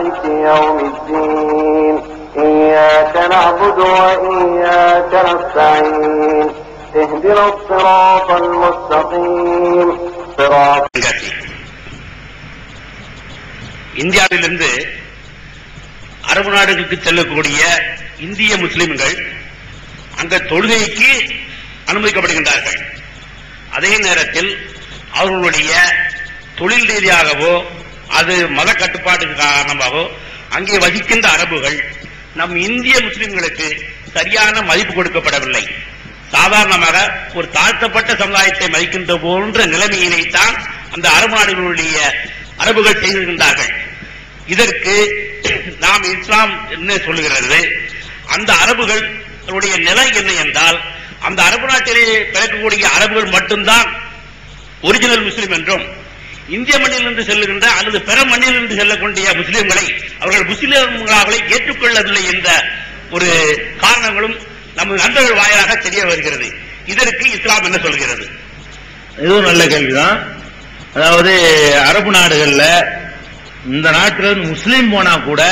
مالك يوم الدين إياك نعبد وإياك نستعين اهدنا الصراط المستقيم صراط கண்காட்சி இந்தியாவிலிருந்து அரபு நாடுகளுக்கு செல்லக்கூடிய இந்திய முஸ்லிம்கள் அங்க தொழுகைக்கு அனுமதிக்கப்படுகின்றார்கள் அதே நேரத்தில் அவர்களுடைய தொழில் ரீதியாகவோ அது மத கட்டுப்பாட்டுக்கு காரணமாகவோ அங்கே வசிக்கின்ற அரபுகள் நம் இந்திய முஸ்லிம்களுக்கு சரியான மதிப்பு கொடுக்கப்படவில்லை சாதாரணமாக ஒரு தாழ்த்தப்பட்ட சமுதாயத்தை மதிக்கின்ற போன்ற நிலைமையினைத்தான் அந்த அரபு நாடுகளுடைய அரபுகள் செய்திருக்கின்றார்கள் இதற்கு நாம் இஸ்லாம் என்ன சொல்லுகிறது அந்த அரபுகள் அவருடைய நிலை என்ன என்றால் அந்த அரபு நாட்டிலே பிறக்கக்கூடிய அரபுகள் மட்டும்தான் ஒரிஜினல் முஸ்லிம் என்றும் இந்திய மண்ணிலிருந்து செல்லுகின்ற அல்லது பிற மண்ணிலிருந்து செல்லக்கூடிய முஸ்லிம்களை அவர்கள் முஸ்லிம்களாக ஏற்றுக்கொள்ளவில்லை என்ற ஒரு காரணங்களும் நமது நண்பர்கள் வாயிலாக தெரிய வருகிறது இதற்கு இஸ்லாம் என்ன சொல்கிறது இதுவும் நல்ல கேள்விதான் அதாவது அரபு நாடுகள்ல இந்த நாட்டில் இருந்து முஸ்லீம் போனா கூட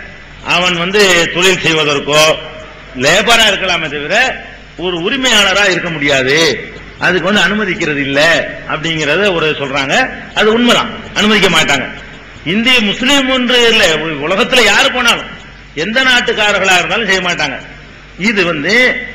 அவன் வந்து தொழில் செய்வதற்கோ லேபரா இருக்கலாமே தவிர ஒரு உரிமையாளரா இருக்க முடியாது அதுக்கு வந்து அனுமதிக்கிறது இல்ல அப்படிங்கறத ஒரு சொல்றாங்க அது உண்மைதான் அனுமதிக்க மாட்டாங்க இந்திய முஸ்லீம் ஒன்று இல்ல உலகத்துல யாரு போனாலும் எந்த நாட்டுக்காரர்களா இருந்தாலும் செய்ய மாட்டாங்க இது வந்து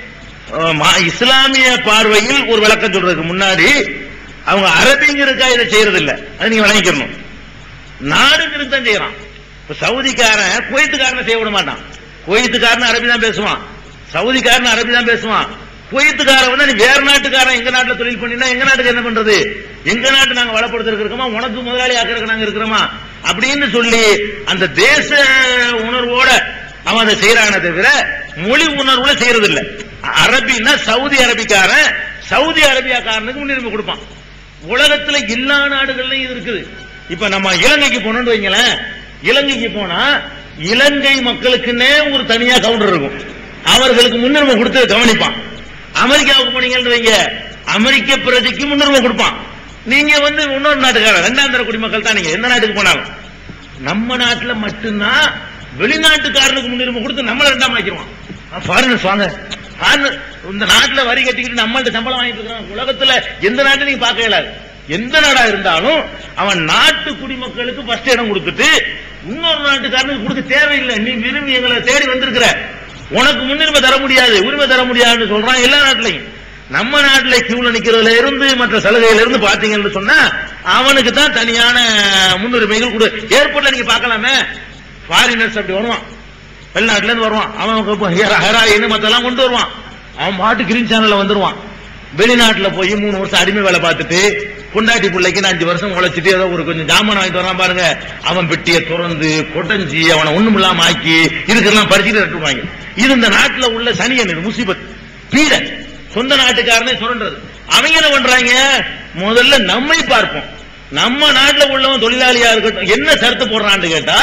அஹ், மா- இஸ்லாமிய பார்வையில் ஒரு விளக்கம் சொல்றதுக்கு முன்னாடி அவங்க அரபிங்கிறதுக்கா இதை செய்யறது இல்ல அது நீங்க விளங்கிக்கணும் நாடுங்கிறது தான் செய்யறான் இப்ப சவுதிக்காரன் குவைத்துக்காரனை செய்ய விட மாட்டான் குவைத்துக்காரன் அரபி தான் பேசுவான் சவுதிக்காரன் அரபி தான் பேசுவான் குவைத்துக்காரன் வந்து நீ வேற நாட்டுக்காரன் எங்க நாட்டுல தொழில் பண்ணினா எங்க நாட்டுக்கு என்ன பண்றது எங்க நாட்டு நாங்க வளப்படுத்த இருக்கோமா உனக்கு முதலாளி ஆக்கிறதுக்கு நாங்க இருக்கிறோமா அப்படின்னு சொல்லி அந்த தேச உணர்வோட அவன் அதை செய்யறானே தவிர மொழி உணர்வுல செய்யறது இல்ல அரபின்னா சவுதி அரபிக்காரன் சவுதி அரேபியாக்காரனுக்கு முன்னுரிமை கொடுப்பான் உலகத்துல எல்லா நாடுகள்லயும் இது இருக்குது இப்ப நம்ம இலங்கைக்கு போனோம்னு வைங்களேன் இலங்கைக்கு போனா இலங்கை மக்களுக்குன்னே ஒரு தனியா கவுண்டர் இருக்கும் அவர்களுக்கு முன்னுரிமை கொடுத்து கவனிப்பான் அமெரிக்காவுக்கு போனீங்கன்னு வைங்க அமெரிக்க பிரஜைக்கு முன்னுரிமை கொடுப்பான் நீங்க வந்து இன்னொரு நாட்டுக்காரர் ரெண்டாம் தர குடிமக்கள் தான் நீங்க எந்த நாட்டுக்கு போனாலும் நம்ம நாட்டுல மட்டும்தான் வெளிநாட்டுக்காரனுக்கு முன்னுரிமை கொடுத்து நம்மள ரெண்டாம் ஆக்கிடுவான் ஃபாரினர்ஸ் வாங்க foreigners இந்த நாட்டுல வரி கட்டிக்கிட்டு நம்மள்ட்ட சம்பளம் வாங்கிட்டு இருக்கிறான் உலகத்துல எந்த நாட்டு நீங்க பார்க்க இயலாது எந்த நாடா இருந்தாலும் அவன் நாட்டு குடிமக்களுக்கு ஃபர்ஸ்ட் இடம் கொடுத்துட்டு இன்னொரு நாட்டுக்காரனுக்கு கொடுக்க தேவையில்லை நீ விரும்பி எங்களை தேடி வந்திருக்கிற உனக்கு முன்னுரிமை தர முடியாது உரிமை தர முடியாதுன்னு சொல்றான் எல்லா நாட்டிலையும் நம்ம நாட்டுல கியூல நிக்கிறதுல இருந்து மற்ற சலுகையில இருந்து பாத்தீங்கன்னு சொன்னா அவனுக்கு தான் தனியான முன்னுரிமைகள் கொடு ஏர்போர்ட்ல நீங்க பார்க்கலாமே ஃபாரினர்ஸ் அப்படி வருவான் வெளிநாட்டுல இருந்து வருவான் அவன் ஹெராயின் மத்தெல்லாம் கொண்டு வருவான் அவன் பாட்டு கிரீன் சேனல்ல வந்துருவான் வெளிநாட்டுல போய் மூணு வருஷம் அடிமை வேலை பார்த்துட்டு பொண்டாட்டி பிள்ளைக்கு அஞ்சு வருஷம் உழைச்சிட்டு ஏதோ ஒரு கொஞ்சம் ஜாமான் வாங்கிட்டு வரான் பாருங்க அவன் பெட்டியை திறந்து கொட்டஞ்சி அவனை ஒண்ணும் இல்லாம ஆக்கி இதுக்கெல்லாம் படிச்சுட்டு கட்டுவாங்க இது இந்த நாட்டுல உள்ள சனியன் இது முசிபத் பீட சொந்த நாட்டுக்காரனே சுரண்டுறது அவங்க என்ன பண்றாங்க முதல்ல நம்மை பார்ப்போம் நம்ம நாட்டுல உள்ளவன் தொழிலாளியா இருக்கட்டும் என்ன சரத்து போடுறான்னு கேட்டா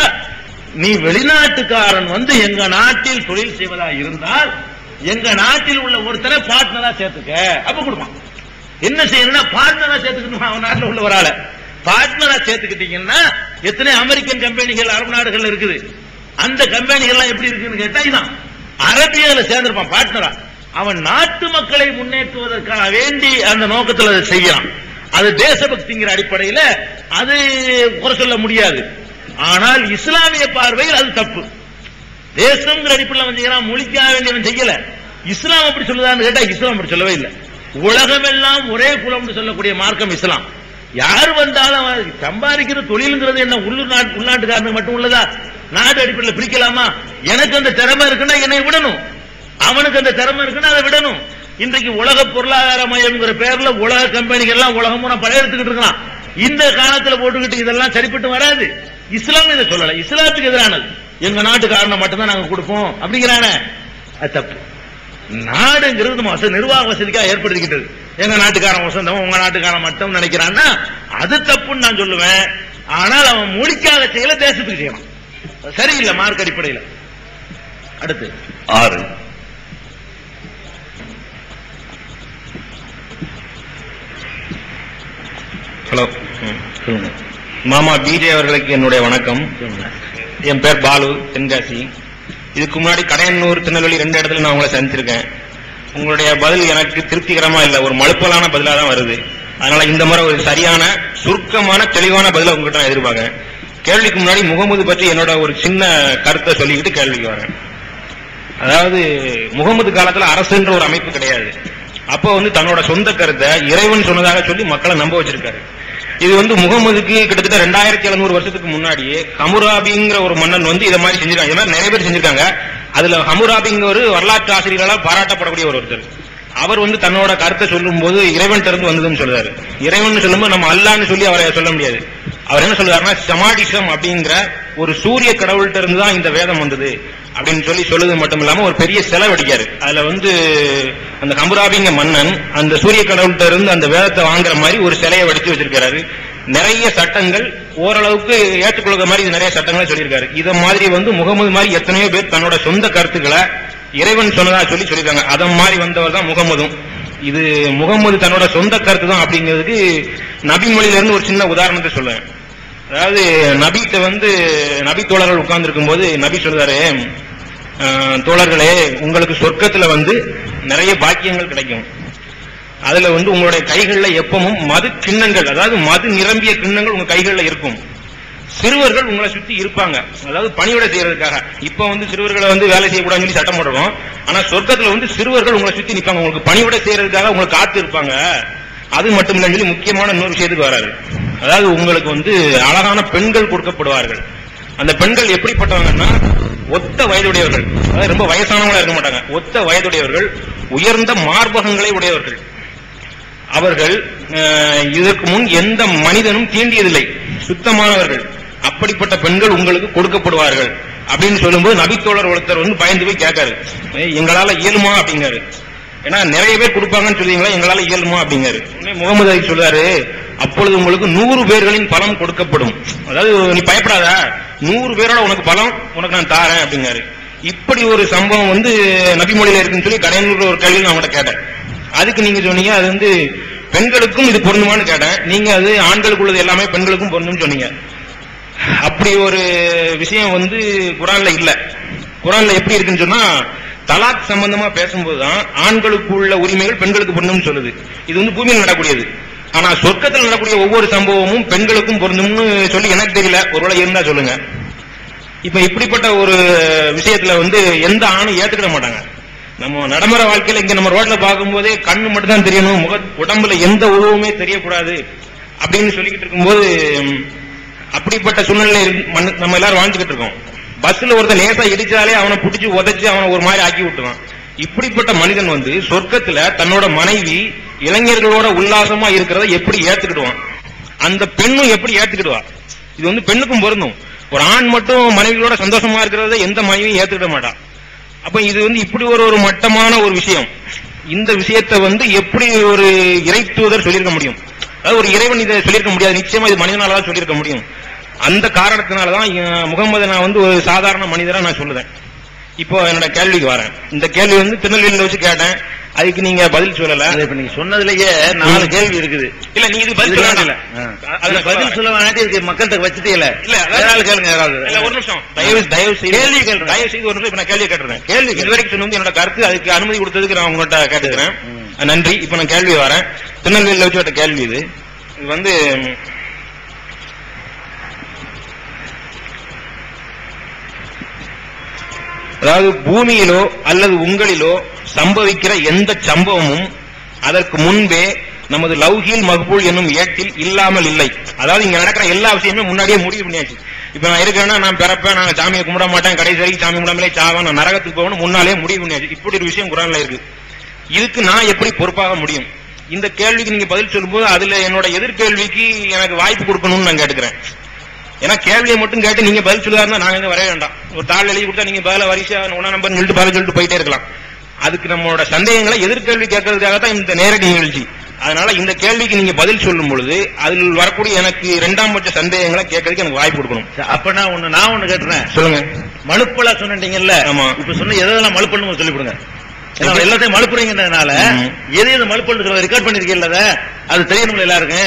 நீ வெளிநாட்டுக்காரன் வந்து எங்க நாட்டில் தொழில் செய்வதா இருந்தால் எங்க நாட்டில் உள்ள ஒருத்தரை பார்ட்னரா சேர்த்துக்க அப்ப கொடுப்பான் என்ன செய்யணும்னா பார்ட்னரா சேர்த்துக்கணும் அவன் நாட்டில் உள்ள ஒரு ஆளை பார்ட்னரா சேர்த்துக்கிட்டீங்கன்னா எத்தனை அமெரிக்கன் கம்பெனிகள் அரபு நாடுகள்ல இருக்குது அந்த கம்பெனிகள்லாம் எப்படி இருக்குன்னு கேட்டா இதான் அரபியல சேர்ந்திருப்பான் பார்ட்னரா அவன் நாட்டு மக்களை முன்னேற்றுவதற்காக வேண்டி அந்த நோக்கத்தில் அதை செய்யறான் அது தேசபக்திங்கிற அடிப்படையில் அது குறை சொல்ல முடியாது ஆனால் இஸ்லாமிய பார்வையில் அது தப்பு தேசம்ங்கிற அடிப்படையில் அவன் செய்யறான் மொழிக்காக வேண்டியவன் செய்யல இஸ்லாம் அப்படி சொல்லுதான்னு கேட்டா இஸ்லாம் அப்படி சொல்லவே இல்லை உலகமெல்லாம் ஒரே குலம்னு சொல்லக்கூடிய மார்க்கம் இஸ்லாம் யார் வந்தாலும் அவன் சம்பாதிக்கிற தொழிலுங்கிறது என்ன உள்ளூர் நாட்டு உள்நாட்டுக்காரனுக்கு மட்டும் உள்ளதா நாடு அடிப்படையில் பிரிக்கலாமா எனக்கு அந்த திறமை இருக்குன்னா என்னை விடணும் அவனுக்கு அந்த திறமை இருக்குன்னா அதை விடணும் இன்றைக்கு உலக பொருளாதார மையம்ங்கிற பேர்ல உலக கம்பெனிகள் எல்லாம் உலகம் பூரா படையெடுத்துக்கிட்டு இருக்கலாம் இந்த காலத்துல போட்டுக்கிட்டு இதெல்லாம் சரிப்பட்டு வராது இஸ்லாம் இதை சொல்லல இஸ்லாத்துக்கு எதிரானது எங்க நாட்டுக்காரனை மட்டும்தான் நாங்க கொடுப்போம் அப்படிங்கிறானே அது தப்பு நாடுங்கிறது நம்ம வசதி நிர்வாக வசதிக்காக ஏற்படுத்திக்கிட்டது எங்க நாட்டுக்காரன் வசந்தம் உங்க நாட்டுக்காரன் மட்டும் நினைக்கிறான்னா அது தப்புன்னு நான் சொல்லுவேன் ஆனால் அவன் மொழிக்காக செய்யல தேசத்துக்கு செய்யணும் சரியில்லை மார்க் அடிப்படையில் அடுத்து ஆறு ஹலோ சொல்லுங்க மாமா பிஜே அவர்களுக்கு என்னுடைய வணக்கம் என் பேர் பாலு தென்காசி இதுக்கு முன்னாடி கடையன்னூர் திருநெல்வேலி ரெண்டு இடத்துல நான் உங்களை சந்திச்சிருக்கேன் உங்களுடைய பதில் எனக்கு திருப்திகரமா இல்ல ஒரு மழுப்பலான பதிலா தான் வருது அதனால இந்த முறை ஒரு சரியான சுருக்கமான தெளிவான பதில உங்ககிட்ட நான் எதிர்பார்க்கறேன் கேள்விக்கு முன்னாடி முகமது பற்றி என்னோட ஒரு சின்ன கருத்தை சொல்லிக்கிட்டு கேள்விக்கு வரேன் அதாவது முகமது காலத்துல அரசுன்ற ஒரு அமைப்பு கிடையாது அப்போ வந்து தன்னோட சொந்த கருத்தை இறைவன் சொன்னதாக சொல்லி மக்களை நம்ப வச்சிருக்காரு இது வந்து முகமதுக்கு கிட்டத்தட்ட ரெண்டாயிரத்தி எழுநூறு வருஷத்துக்கு முன்னாடியே ஹமுராபிங்கிற ஒரு மன்னன் வந்து இதை மாதிரி செஞ்சிருக்காங்க இது மாதிரி நிறைய பேர் செஞ்சிருக்காங்க அதுல ஹமுராபிங்கிற ஒரு வரலாற்று ஆசிரியர்களால் பாராட்டப்படக்கூடிய ஒரு ஒருத்தர் அவர் வந்து தன்னோட கருத்தை சொல்லும்போது இறைவன் திறந்து வந்ததுன்னு சொல்றாரு இறைவன் சொல்லும்போது நம்ம அல்லான்னு சொல்லி அவரை சொல்ல முடியாது அவர் என்ன சொல்றாருன்னா சமாடிசம் அப்படிங்கிற ஒரு சூரிய கடவுள்கிட்ட இருந்து தான் இந்த வேதம் வந்தது அப்படின்னு சொல்லி சொல்லுது மட்டும் இல்லாம ஒரு பெரிய செலவடிக்காரு அதுல வந்து அந்த கம்புராபிங்க மன்னன் அந்த சூரிய கடவுள்கிட்ட இருந்து அந்த வேதத்தை வாங்குற மாதிரி ஒரு சிலையை வடிச்சு வச்சிருக்காரு நிறைய சட்டங்கள் ஓரளவுக்கு ஏற்றுக்கொள்கிற மாதிரி இது நிறைய சட்டங்களை சொல்லியிருக்காரு இத மாதிரி வந்து முகமது மாதிரி எத்தனையோ பேர் தன்னோட சொந்த கருத்துக்களை இறைவன் சொன்னதா சொல்லி சொல்லியிருக்காங்க அத மாதிரி வந்தவர் தான் முகமதும் இது முகமது தன்னோட சொந்த கருத்து தான் அப்படிங்கிறதுக்கு நபி மொழியில இருந்து ஒரு சின்ன உதாரணத்தை சொல்லுவேன் அதாவது நபிகிட்ட வந்து நபி தோழர்கள் உட்கார்ந்து போது நபி சொல்றாரு "அஹ், தோழர்களே உங்களுக்கு சொர்க்கத்துல வந்து நிறைய பாக்கியங்கள் கிடைக்கும் அதுல வந்து உங்களுடைய கைகள்ல எப்பவும் மது கிண்ணங்கள் அதாவது மது நிரம்பிய கிண்ணங்கள் உங்க கைகள்ல இருக்கும் சிறுவர்கள் உங்களை சுத்தி இருப்பாங்க அதாவது பணிவிடை செய்யறதுக்காக இப்ப வந்து சிறுவர்களை வந்து வேலை செய்யக்கூடாதுன்னு சொல்லி சட்டம் போடுறோம் ஆனா சொர்க்கத்துல வந்து சிறுவர்கள் உங்களை சுத்தி நிப்பாங்க உங்களுக்கு பணிவிடை செய்யறதுக்காக உங்களை காத்து இருப்பாங்க அது மட்டும் இல்லைன்னு சொல்லி முக்கியமான இன்னொரு விஷயத்துக்கு வராரு அதாவது உங்களுக்கு வந்து அழகான பெண்கள் கொடுக்கப்படுவார்கள் அந்த பெண்கள் எப்படிப்பட்டவங்கன்னா ஒத்த வயதுடையவர்கள் அதாவது ரொம்ப வயசானவங்களா இருக்க மாட்டாங்க ஒத்த வயதுடையவர்கள் உயர்ந்த மார்பகங்களை உடையவர்கள் அவர்கள் அஹ், இதற்கு முன் எந்த மனிதனும் தீண்டியதில்லை சுத்தமானவர்கள் அப்படிப்பட்ட பெண்கள் உங்களுக்கு கொடுக்கப்படுவார்கள் அப்படின்னு சொல்லும்போது நபித்தோழர் ஒருத்தர் வந்து பயந்து போய் கேட்காரு "ஏய், எங்களால இயலுமா அப்படிங்காரு ஏன்னா நிறைய பேர் கொடுப்பாங்கன்னு சொல்லுவீங்களா எங்களால இயலுமா அப்படிங்காரு உடனே முகமது அலி சொல்றாரு அப்பொழுது உங்களுக்கு நூறு பேர்களின் பலம் கொடுக்கப்படும் அதாவது நீ பயப்படாத நூறு பேரோட உனக்கு பலம் உனக்கு நான் தாரேன் அப்படிங்காரு இப்படி ஒரு சம்பவம் வந்து நபிமொழியில இருக்குன்னு சொல்லி கடையனூர் ஒரு கேள்வி நான் உங்கள்ட்ட கேட்டேன் அதுக்கு நீங்க சொன்னீங்க அது வந்து பெண்களுக்கும் இது பொருந்துமான்னு கேட்டேன் நீங்க அது ஆண்களுக்கு உள்ளது எல்லாமே பெண்களுக்கும் பொருந்தும்னு சொன்னீங்க அப்படி ஒரு விஷயம் வந்து குரான்ல இல்ல குரான்ல எப்படி இருக்குன்னு சொன்னா தலாக் சம்பந்தமா பேசும்போதுதான் ஆண்களுக்கு உள்ள உரிமைகள் பெண்களுக்கு பொருந்தும்னு சொல்லுது இது வந்து பூமியில் நடக்கூடியது ஆனா சொர்க்கத்தில் நடக்கூடிய ஒவ்வொரு சம்பவமும் பெண்களுக்கும் பொருந்தும்னு சொல்லி எனக்கு தெரியல ஒருவேளை இருந்தா சொல்லுங்க இப்ப இப்படிப்பட்ட ஒரு விஷயத்துல வந்து எந்த ஆணும் ஏத்துக்கிட மாட்டாங்க நம்ம நடைமுறை வாழ்க்கையில இங்க நம்ம ரோட்ல பார்க்கும்போதே கண்ணு மட்டும் தான் தெரியணும் முக உடம்புல எந்த உருவமே தெரியக்கூடாது அப்படின்னு சொல்லிக்கிட்டு இருக்கும்போது ம், அப்படிப்பட்ட சூழ்நிலை நம்ம எல்லாரும் வாழ்ந்துகிட்டு இருக்கோம் பஸ்ல ஒருத்தன் லேசா இடிச்சாலே அவனை புடிச்சு உதைச்சு அவனை ஒரு மாதிரி ஆக்கி விட்டுருவான் இப்படிப்பட்ட மனிதன் வந்து சொர்க்கத்துல தன்னோட மனைவி இளைஞர்களோட உல்லாசமா இருக்கிறத எப்படி ஏத்துக்கிடுவான் அந்த பெண்ணும் எப்படி ஏத்துக்கிடுவா இது வந்து பெண்ணுக்கும் பொருந்தும் ஒரு ஆண் மட்டும் மனைவியோட சந்தோஷமா இருக்கிறத எந்த மனைவியும் ஏத்துக்கிட மாட்டான் அப்ப இது வந்து இப்படி ஒரு ஒரு மட்டமான ஒரு விஷயம் இந்த விஷயத்தை வந்து எப்படி ஒரு இறை தூதர் சொல்லியிருக்க முடியும் அதாவது ஒரு இறைவன் இதை சொல்லியிருக்க முடியாது நிச்சயமா இது மனிதனால தான் சொல்லியிருக்க முடியும் அந்த காரணத்தினால தான் முகமது நான் வந்து ஒரு சாதாரண மனிதரா நான் சொல்லுதேன் இப்போ என்னோட கேள்விக்கு வரேன் இந்த கேள்வி வந்து திருநெல்வேலியில வச்சு கேட்டேன் அதுக்கு நீங்க பதில் சொல்லல அது இப்ப நீங்க சொன்னதுலயே நாலு கேள்வி இருக்குது இல்ல நீங்க இது பதில் இதுல சொல்ல இல்ல. வேண்டாம். ஆ. அது அதுல நான் பதில் சொல்ல சொல்ல வேணாட்டி இதுக்கு மக்கள்கிட்ட வச்சுட்டே இல்ல இல்ல, அதாவது- யாராவது கேளுங்க யாராவது இல்ல ஒரு நிமிஷம் தயவு தயவு செய்து கேள்வி கேளுங்க. தயவு செய்து ஒரு நிமிஷம் இப்ப நான் கேள்வி கேட்டுறேன் கேள்வி இது வரைக்கும் சொன்னது என்னோட கருத்து அதுக்கு அனுமதி கொடுத்ததுக்கு நான் உங்கள்கிட்ட கேட்டுக்கிறேன் அஹ் நன்றி இப்ப நான் கேள்வி வரேன் திருநெல்வேலியில வச்சு விட்ட கேள்வி இது இது வந்து ம், அதாவது பூமியிலோ அல்லது உங்களிலோ சம்பவிக்கிற எந்த சம்பவமும் அதற்கு முன்பே நமது லௌகில் மக்பூல் என்னும் ஏட்டில் இல்லாமல் இல்லை அதாவது இங்க நடக்கிற எல்லா விஷயமே முன்னாடியே முடிவு பண்ணியாச்சு இப்ப நான் இருக்கேன்னா நான் பிறப்பேன் நான் சாமியை கும்பிட மாட்டேன் கடைசி வரைக்கும் சாமி கும்பிடாமலே சாவேன் நான் நரகத்துக்கு போகணும் முன்னாலே முடிவு பண்ணியாச்சு இப்படி ஒரு விஷயம் குரான்ல இருக்கு இதுக்கு நான் எப்படி பொறுப்பாக முடியும் இந்த கேள்விக்கு நீங்க பதில் சொல்லும்போது அதுல என்னோட எதிர்கேள்விக்கு எனக்கு வாய்ப்பு கொடுக்கணும்னு நான் கேட்டுக்கிறேன் ஏன்னா கேள்வியை மட்டும் கேட்டு நீங்க பதில் சொல்லுவாருன்னா நாங்க இங்க வர வேண்டாம் ஒரு தாள் எழுதி கொடுத்தா நீங்க பதில வரிசையா ஒன்னா நம்பர் சொல்லிட்டு பதில் சொல்லிட்டு போயிட்டே இருக்கலாம் அதுக்கு நம்மளோட சந்தேகங்களை எதிர்கேள்வி கேட்கறதுக்காக தான் இந்த நேரடி நிகழ்ச்சி அதனால இந்த கேள்விக்கு நீங்க பதில் சொல்லும் பொழுது அதில் வரக்கூடிய எனக்கு இரண்டாம் பட்ச சந்தேகங்களை கேட்கறதுக்கு எனக்கு வாய்ப்பு கொடுக்கணும் சரி, அப்ப நான் ஒண்ணு நான் ஒண்ணு கேட்டுறேன் சொல்லுங்க மழுப்பலா சொன்னீங்கல்ல ஆமா. இப்ப சொன்ன எதெல்லாம் மழுப்பல்னு சொல்லி கொடுங்க ஏன்னா எல்லாத்தையும் மழுப்புறீங்கன்றதுனால ம். எது எது மழுப்பல் ரெக்கார்ட் பண்ணிருக்கீங்கல்ல அதை? அது தெரியணும்ல எல்லாருக்கும்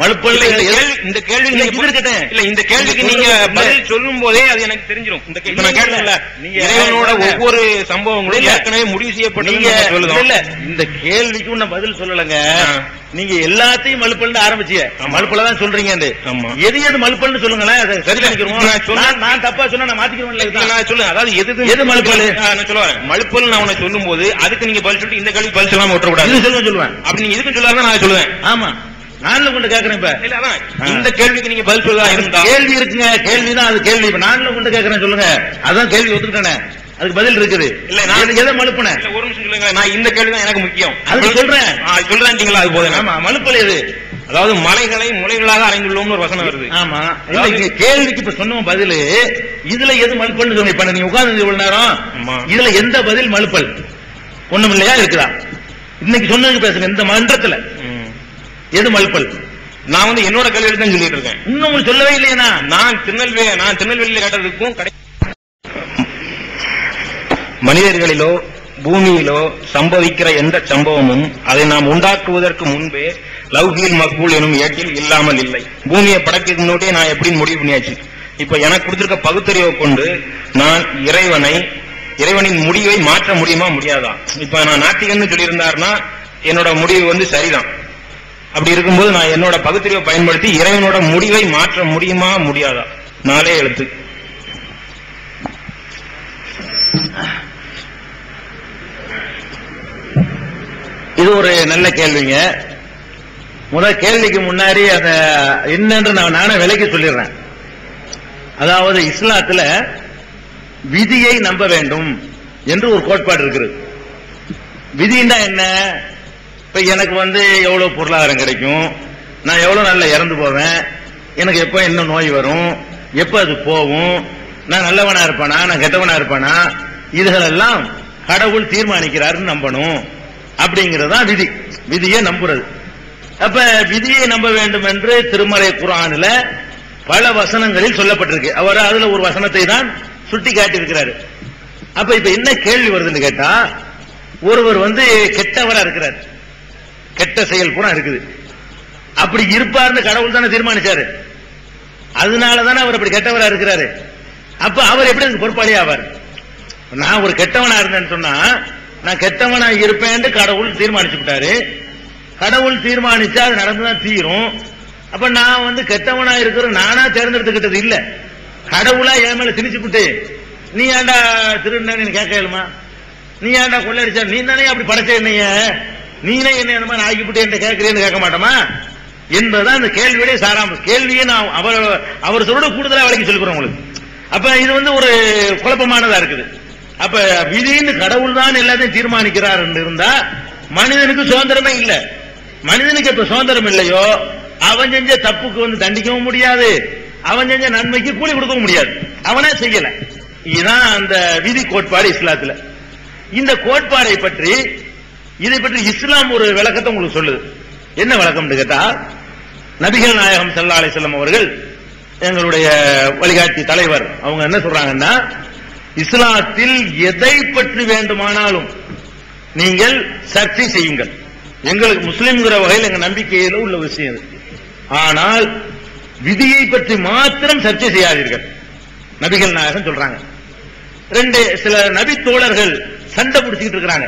மழுப்பல் இல்ல, இந்த கேள்வி- இந்த கேள்விக்கு இல்ல, நீங்க இது இருக்கட்டும். இல்ல இந்த கேள்விக்கு நீங்க நீங்க சொல்றது- பதில் சொல்லும் போதே அது எனக்கு தெரிஞ்சிடும் இந்த கே- இப்ப நான் இல்ல, கேட்டேன்ல நீங்க இறைவனோட இல்ல. ஒவ்வொரு சம்பவங்களும் இல்ல. ஏற்கனவே முடிவு செய்யப்பட்டு நீங்க சொல்லுதோம் இல்ல இந்த கேள்விக்கும் நான் பதில் சொல்லலங்க ஆ. நீங்க எல்லாத்தையும் மழுப்பல்னு ஆரம்பிச்சீங்க ஆமா. மழுப்பல தான் சொல்றீங்க ஆமா. எது எது மழுப்பல்னு சொல்லுங்களேன் அதை சரி பண்ணிக்கிறோம் நான் சொன்ன- நான் நான் தப்பா சொன்னா நான் மாத்திக்கிறேன்ல இல்ல, நான் சொல்லுவேன் அதாவது எது எது மழுப்பல்? ஆ, நான் சொல்லுவேன் மழுப்பல் நான் உனக்கு சொல்லும் போது அதுக்கு நீங்க பதில் சொல்லிட்டு இந்த கேள்வி பதில் சொல்லாம இது விட்டுறக்கூடாது சொல்லுவேன் சொல்லுவேன் அப்படி நீங்க இதுக்கு சொல்லாத நான் சொல்லுவேன் ஆமா நான்ல கொண்டு கேக்குறேன் இப்ப இல்ல அதான் ஆ. இந்த கேள்விக்கு நீங்க பதில் சொல்லா இருந்தா கேள்வி இருக்குங்க கேள்விதான் அது கேள்வி இப்ப நான்ல கொண்டு கேக்குறேன் சொல்லுங்க அதான் கேள்வி ஒத்துக்கிட்டேனே அதுக்கு பதில் இருக்குது இல்ல, நான்- எது- எதை மழுப்புனேன் இல்ல, ஒரு நிமிஷம் சொல்லுங்க நான் இந்த கேள்வி தான் எனக்கு முக்கியம் அதுக்கு சொல்றேன். ஆ, அது சொல்றேன்ட்டீங்களா அது போதும் ஆமா மழுப்பல் எது அதாவது மலைகளை முளைகளாக அடைந்துள்ளோம்னு ஒரு வசனம் வருது ஆமா இல்ல இங்க கேள்விக்கு இப்ப சொன்ன பதில் இதுல எது மழுப்பல்னு சொல்லுங்க இப்ப நீங்க உட்கார்ந்து இவ்வளவு நேரம் ஆமா. இதுல எந்த பதில் மழுப்பல் ஒண்ணும் இல்லையா இருக்குதா இன்னைக்கு சொன்னதுக்கு பேசுங்க இந்த மன்றத்துல ம். எது மழுப்பல் நான் வந்து என்னோட கல்வியில தான் சொல்லிட்டு இருக்கேன் இன்னும் உங்களுக்கு சொல்லவே இல்லையா நான் திருநெல்வேலி நான் திருநெல்வேலியில கேட்டதுக்கும் கடை மனிதர்களிலோ பூமியிலோ சம்பவிக்கிற எந்த சம்பவமும் அதை நாம் உண்டாக்குவதற்கு முன்பே லவ்ஹீல் மக்பூல் எனும் ஏட்டில் இல்லாமல் இல்லை பூமியை படைக்கிறதுக்கு முன்னாடியே நான் எப்படி முடிவு பண்ணியாச்சு இப்ப எனக்கு கொடுத்திருக்க பகுத்தறிவை கொண்டு நான் இறைவனை இறைவனின் முடிவை மாற்ற முடியுமா முடியாதா இப்ப நான் நாத்திகன்னு சொல்லியிருந்தாருன்னா என்னோட முடிவு வந்து சரிதான் அப்படி இருக்கும்போது நான் என்னோட பகுத்தறிவை பயன்படுத்தி இறைவனோட முடிவை மாற்ற முடியுமா முடியாதா நாளே எழுத்து இது ஒரு நல்ல கேள்விங்க முதல் கேள்விக்கு முன்னாடி அத என்னன்னு நான் நானே விலைக்கு சொல்லிடுறேன் அதாவது இஸ்லாத்துல விதியை நம்ப வேண்டும் என்று ஒரு கோட்பாடு இருக்கிறது விதின்னா என்ன இப்ப எனக்கு வந்து எவ்வளவு பொருளாதாரம் கிடைக்கும் நான் எவ்வளவு நல்லா இறந்து போவேன் எனக்கு எப்ப என்ன நோய் வரும் எப்ப அது போகும் நான் நல்லவனா இருப்பானா நான் கெட்டவனா இருப்பானா இதுகளெல்லாம் கடவுள் தீர்மானிக்கிறாருன்னு நம்பணும் அப்படிங்கிறது தான் விதி விதியை நம்புறது அப்ப விதியை நம்ப வேண்டும் என்று திருமறை குரானில பல வசனங்களில் சொல்லப்பட்டிருக்கு அவர் அதுல ஒரு வசனத்தை தான் சுட்டி காட்டியிருக்கிறாரு அப்ப இப்ப என்ன கேள்வி வருதுன்னு கேட்டா ஒருவர் வந்து கெட்டவரா இருக்கிறார் கெட்ட செயல் பூரா இருக்குது அப்படி இருப்பார்னு கடவுள் தானே தீர்மானிச்சாரு அதனால தானே அவர் அப்படி கெட்டவரா இருக்கிறாரு அப்ப அவர் எப்படி அதுக்கு பொறுப்பாளி ஆவார் நான் ஒரு கெட்டவனா இருந்தேன்னு சொன்னா நான் கெட்டவனா இருப்பேன்னு கடவுள் தீர்மானிச்சு விட்டாரு கடவுள் தீர்மானிச்சா அது நடந்துதான் தீரும் அப்ப நான் வந்து கெட்டவனா இருக்கிற நானா தேர்ந்தெடுத்துக்கிட்டது இல்ல கடவுளா என் மேல திணிச்சு விட்டு நீ ஏன்டா திருநன்னு கேட்க இயலுமா நீ ஏன்டா கொள்ளடிச்சா நீ தானே அப்படி படைச்ச என்னைய நீனே என்ன இந்த மாதிரி ஆக்கிவிட்டு என்ன கேட்கிறேன்னு கேட்க மாட்டோமா என்பதுதான் இந்த கேள்வியுடைய சாராம்சம் கேள்வியை நான் அவர் அவர் சொல்ல கூடுதலா விளக்கி சொல்லிக்கிறோம் உங்களுக்கு அப்ப இது வந்து ஒரு குழப்பமானதா இருக்குது அப்ப விதின்னு கடவுள் தான் எல்லாத்தையும் தீர்மானிக்கிறார் என்று இருந்தா மனிதனுக்கு சுதந்திரமே இல்ல மனிதனுக்கு எப்ப சுதந்திரம் இல்லையோ அவன் செஞ்ச தப்புக்கு வந்து தண்டிக்கவும் முடியாது அவன் செஞ்ச நன்மைக்கு கூலி கொடுக்கவும் முடியாது அவனே செய்யல இதுதான் அந்த விதி கோட்பாடு இஸ்லாத்துல இந்த கோட்பாடை பற்றி இதை பற்றி இஸ்லாம் ஒரு விளக்கத்தை உங்களுக்கு சொல்லுது என்ன விளக்கம்னு கேட்டா நபிகள் நாயகம் ஸல்லல்லாஹு அலைஹி வஸல்லம் அவர்கள் எங்களுடைய வழிகாட்டி தலைவர் அவங்க என்ன சொல்றாங்கன்னா இஸ்லாத்தில் எதை பற்றி வேண்டுமானாலும் நீங்கள் சர்ச்சை செய்யுங்கள் எங்களுக்கு முஸ்லிம்ங்கிற வகையில் எங்க நம்பிக்கையில உள்ள விஷயம் இது ஆனால் விதியை பற்றி மாத்திரம் சர்ச்சை செய்யாதீர்கள் நபிகள் நாயகம் சொல்றாங்க ரெண்டு சில நபி தோழர்கள் சண்டை பிடிச்சிக்கிட்டு இருக்கிறாங்க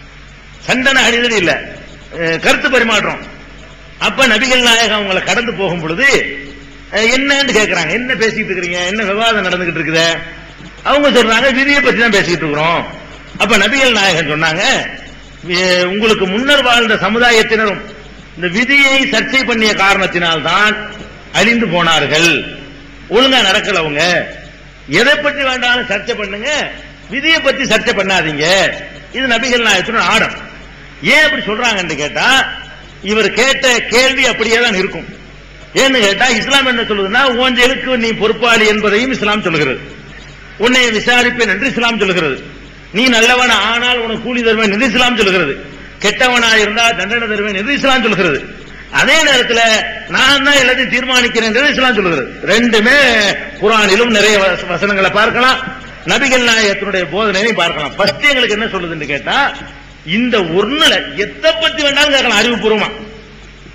சண்டனை அடிதல் இல்ல அஹ், கருத்து பரிமாற்றம் அப்ப நபிகள் நாயகம் அவங்களை கடந்து போகும் பொழுது அஹ், என்னன்னு கேக்குறாங்க என்ன பேசிட்டு இருக்கிறீங்க என்ன விவாதம் நடந்துகிட்டு இருக்குது அவங்க சொல்றாங்க விதியை பத்தி தான் பேசிட்டு இருக்கிறோம் அப்ப நபிகள் நாயகம் சொன்னாங்க "எ- உங்களுக்கு முன்னர் வாழ்ந்த சமுதாயத்தினரும் இந்த விதியை சர்ச்சை பண்ணிய காரணத்தினால்தான் அழிந்து போனார்கள் ஒழுங்கா நடக்கல அவங்க எதை பற்றி வேண்டாலும் சர்ச்சை பண்ணுங்க விதியை பத்தி சர்ச்சை பண்ணாதீங்க இது நபிகள் நாயகத்தின் ஆடம் ஏன் அப்படி சொல்றாங்கன்னு கேட்டா இவர் கேட்ட கேள்வி அப்படியே தான் இருக்கும் ஏன்னு கேட்டா இஸ்லாம் என்ன சொல்லுதுன்னா உன் செயலுக்கு நீ பொறுப்பாளி என்பதையும் இஸ்லாம் சொல்லுகிறது உன்னை விசாரிப்பேன் என்று இஸ்லாம் சொல்லுகிறது நீ நல்லவன் ஆனால் உனக்கு கூலி தருவேன் என்று இஸ்லாம் சொல்லுகிறது கெட்டவனா இருந்தா தண்டனை தருவேன் என்று இஸ்லாம் சொல்லுகிறது அதே நேரத்தில் நான் தான் எல்லாத்தையும் தீர்மானிக்கிறேன் என்று இஸ்லாம் சொல்லுகிறது ரெண்டுமே குரானிலும் நிறைய வச- வசனங்களை பார்க்கலாம் நபிகள் நாயகத்தினுடைய போதனையும் பார்க்கலாம் ஃபர்ஸ்ட் எங்களுக்கு என்ன சொல்லுதுன்னு கேட்டா இந்த ஒண்ணுல எதை பத்தி வேண்டாலும் கேட்கலாம் அறிவுபூர்வமா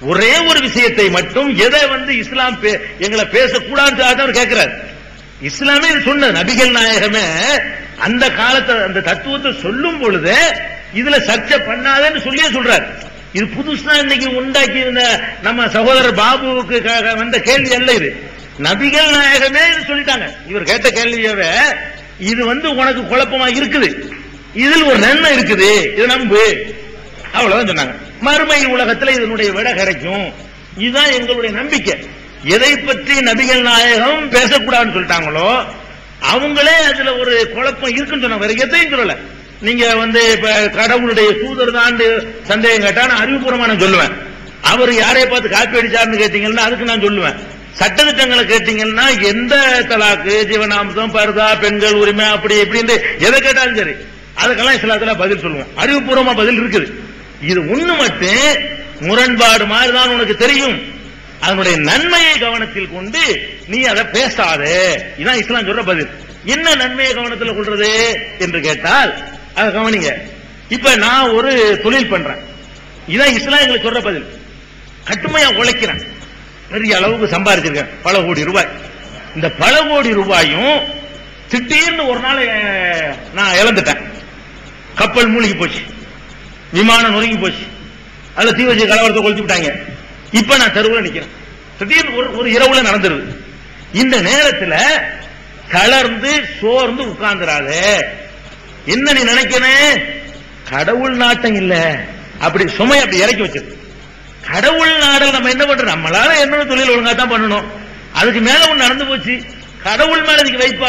ஒரே ஒரு விஷயத்தை மட்டும் எதை வந்து இஸ்லாம் பே- எங்களை பேசக்கூடாதுன்னு அவர் கேட்கிறார் இஸ்லாமே இது சொன்னது நபிகள் நாயகமே அந்த காலத்தை அந்த தத்துவத்தை சொல்லும் பொழுது இதுல சர்ச்சை பண்ணாதேன்னு சொல்லியே சொல்றார் இது புதுசா இன்னைக்கு உண்டாக்கி இந்த நம்ம சகோதரர் பாபுவுக்கு க- க- வந்த கேள்வி அல்ல இது நபிகள் நாயகமே இது சொல்லிட்டாங்க இவர் கேட்ட கேள்வியவே இது வந்து உனக்கு குழப்பமா இருக்குது இதில் ஒரு நன்மை இருக்குது இது நம்பு அவ்வளவுதான் சொன்னாங்க மறுமை உலகத்துல இதனுடைய விட கிடைக்கும் இதுதான் எங்களுடைய நம்பிக்கை எதை பற்றி நபிகள் நாயகம் பேசக்கூடாதுன்னு சொல்லிட்டாங்களோ அவங்களே அதுல ஒரு குழப்பம் இருக்குன்னு சொன்னாங்க வேற எதையும் சொல்லல நீங்க வந்து இப்ப கடவுளுடைய தூதர் தான் சந்தேகம் கேட்டா நான் அறிவுபூர்வமா நான் சொல்லுவேன் அவர் யாரைய பார்த்து காப்பி அடிச்சாருன்னு கேட்டீங்கன்னா அதுக்கு நான் சொல்லுவேன் சட்டத்திட்டங்களை கேட்டீங்கன்னா எந்த தலாக்கு ஜீவனாம்சம் பருதா பெண்கள் உரிமை அப்படி இப்படின்னு எதை கேட்டாலும் சரி அதுக்கெல்லாம் இஸ்லாத்துல பதில் சொல்லுவோம் அறிவுபூர்வமா பதில் இருக்குது இது ஒண்ணு மட்டும் முரண்பாடு மாதிரிதான் உனக்கு தெரியும் அதனுடைய நன்மையை கவனத்தில் கொண்டு நீ அதை பேசாதே இதான் இஸ்லாம் சொல்ற பதில் என்ன நன்மையை கவனத்தில் கொள்றது என்று கேட்டால் அதை கவனிங்க இப்ப நான் ஒரு தொழில் பண்றேன் இதான் இஸ்லாம் எங்களுக்கு சொல்ற பதில் கட்டுமையா உழைக்கிறேன் பெரிய அளவுக்கு சம்பாதிச்சிருக்கேன் பல கோடி ரூபாய் இந்த பல கோடி ரூபாயும் திடீர்னு ஒரு நாள் அஹ், நான் இழந்துட்டேன் கப்பல் மூழ்கி போச்சு விமானம் நொறுங்கி போச்சு அதுல தீ வச்சு கலவரத்தை கொளுத்தி விட்டாங்க இப்ப நான் தெருவுல நிக்கிறேன் திடீர்னு ஒரு ஒரு இரவுல நடந்துருது இந்த நேரத்துல தளர்ந்து சோர்ந்து உட்கார்ந்துராதே என்ன நீ நினைக்கணும் கடவுள் நாட்டம் இல்ல அப்படி சுமை அப்படி இறக்கி வச்சிரு கடவுள் நாடல் நம்ம என்ன பண்றோம் நம்மளால என்ன தொழில் ஒழுங்கா தான் பண்ணணும் அதுக்கு மேல ஒண்ணு நடந்து போச்சு கடவுள் மேல இதுக்கு வைப்பா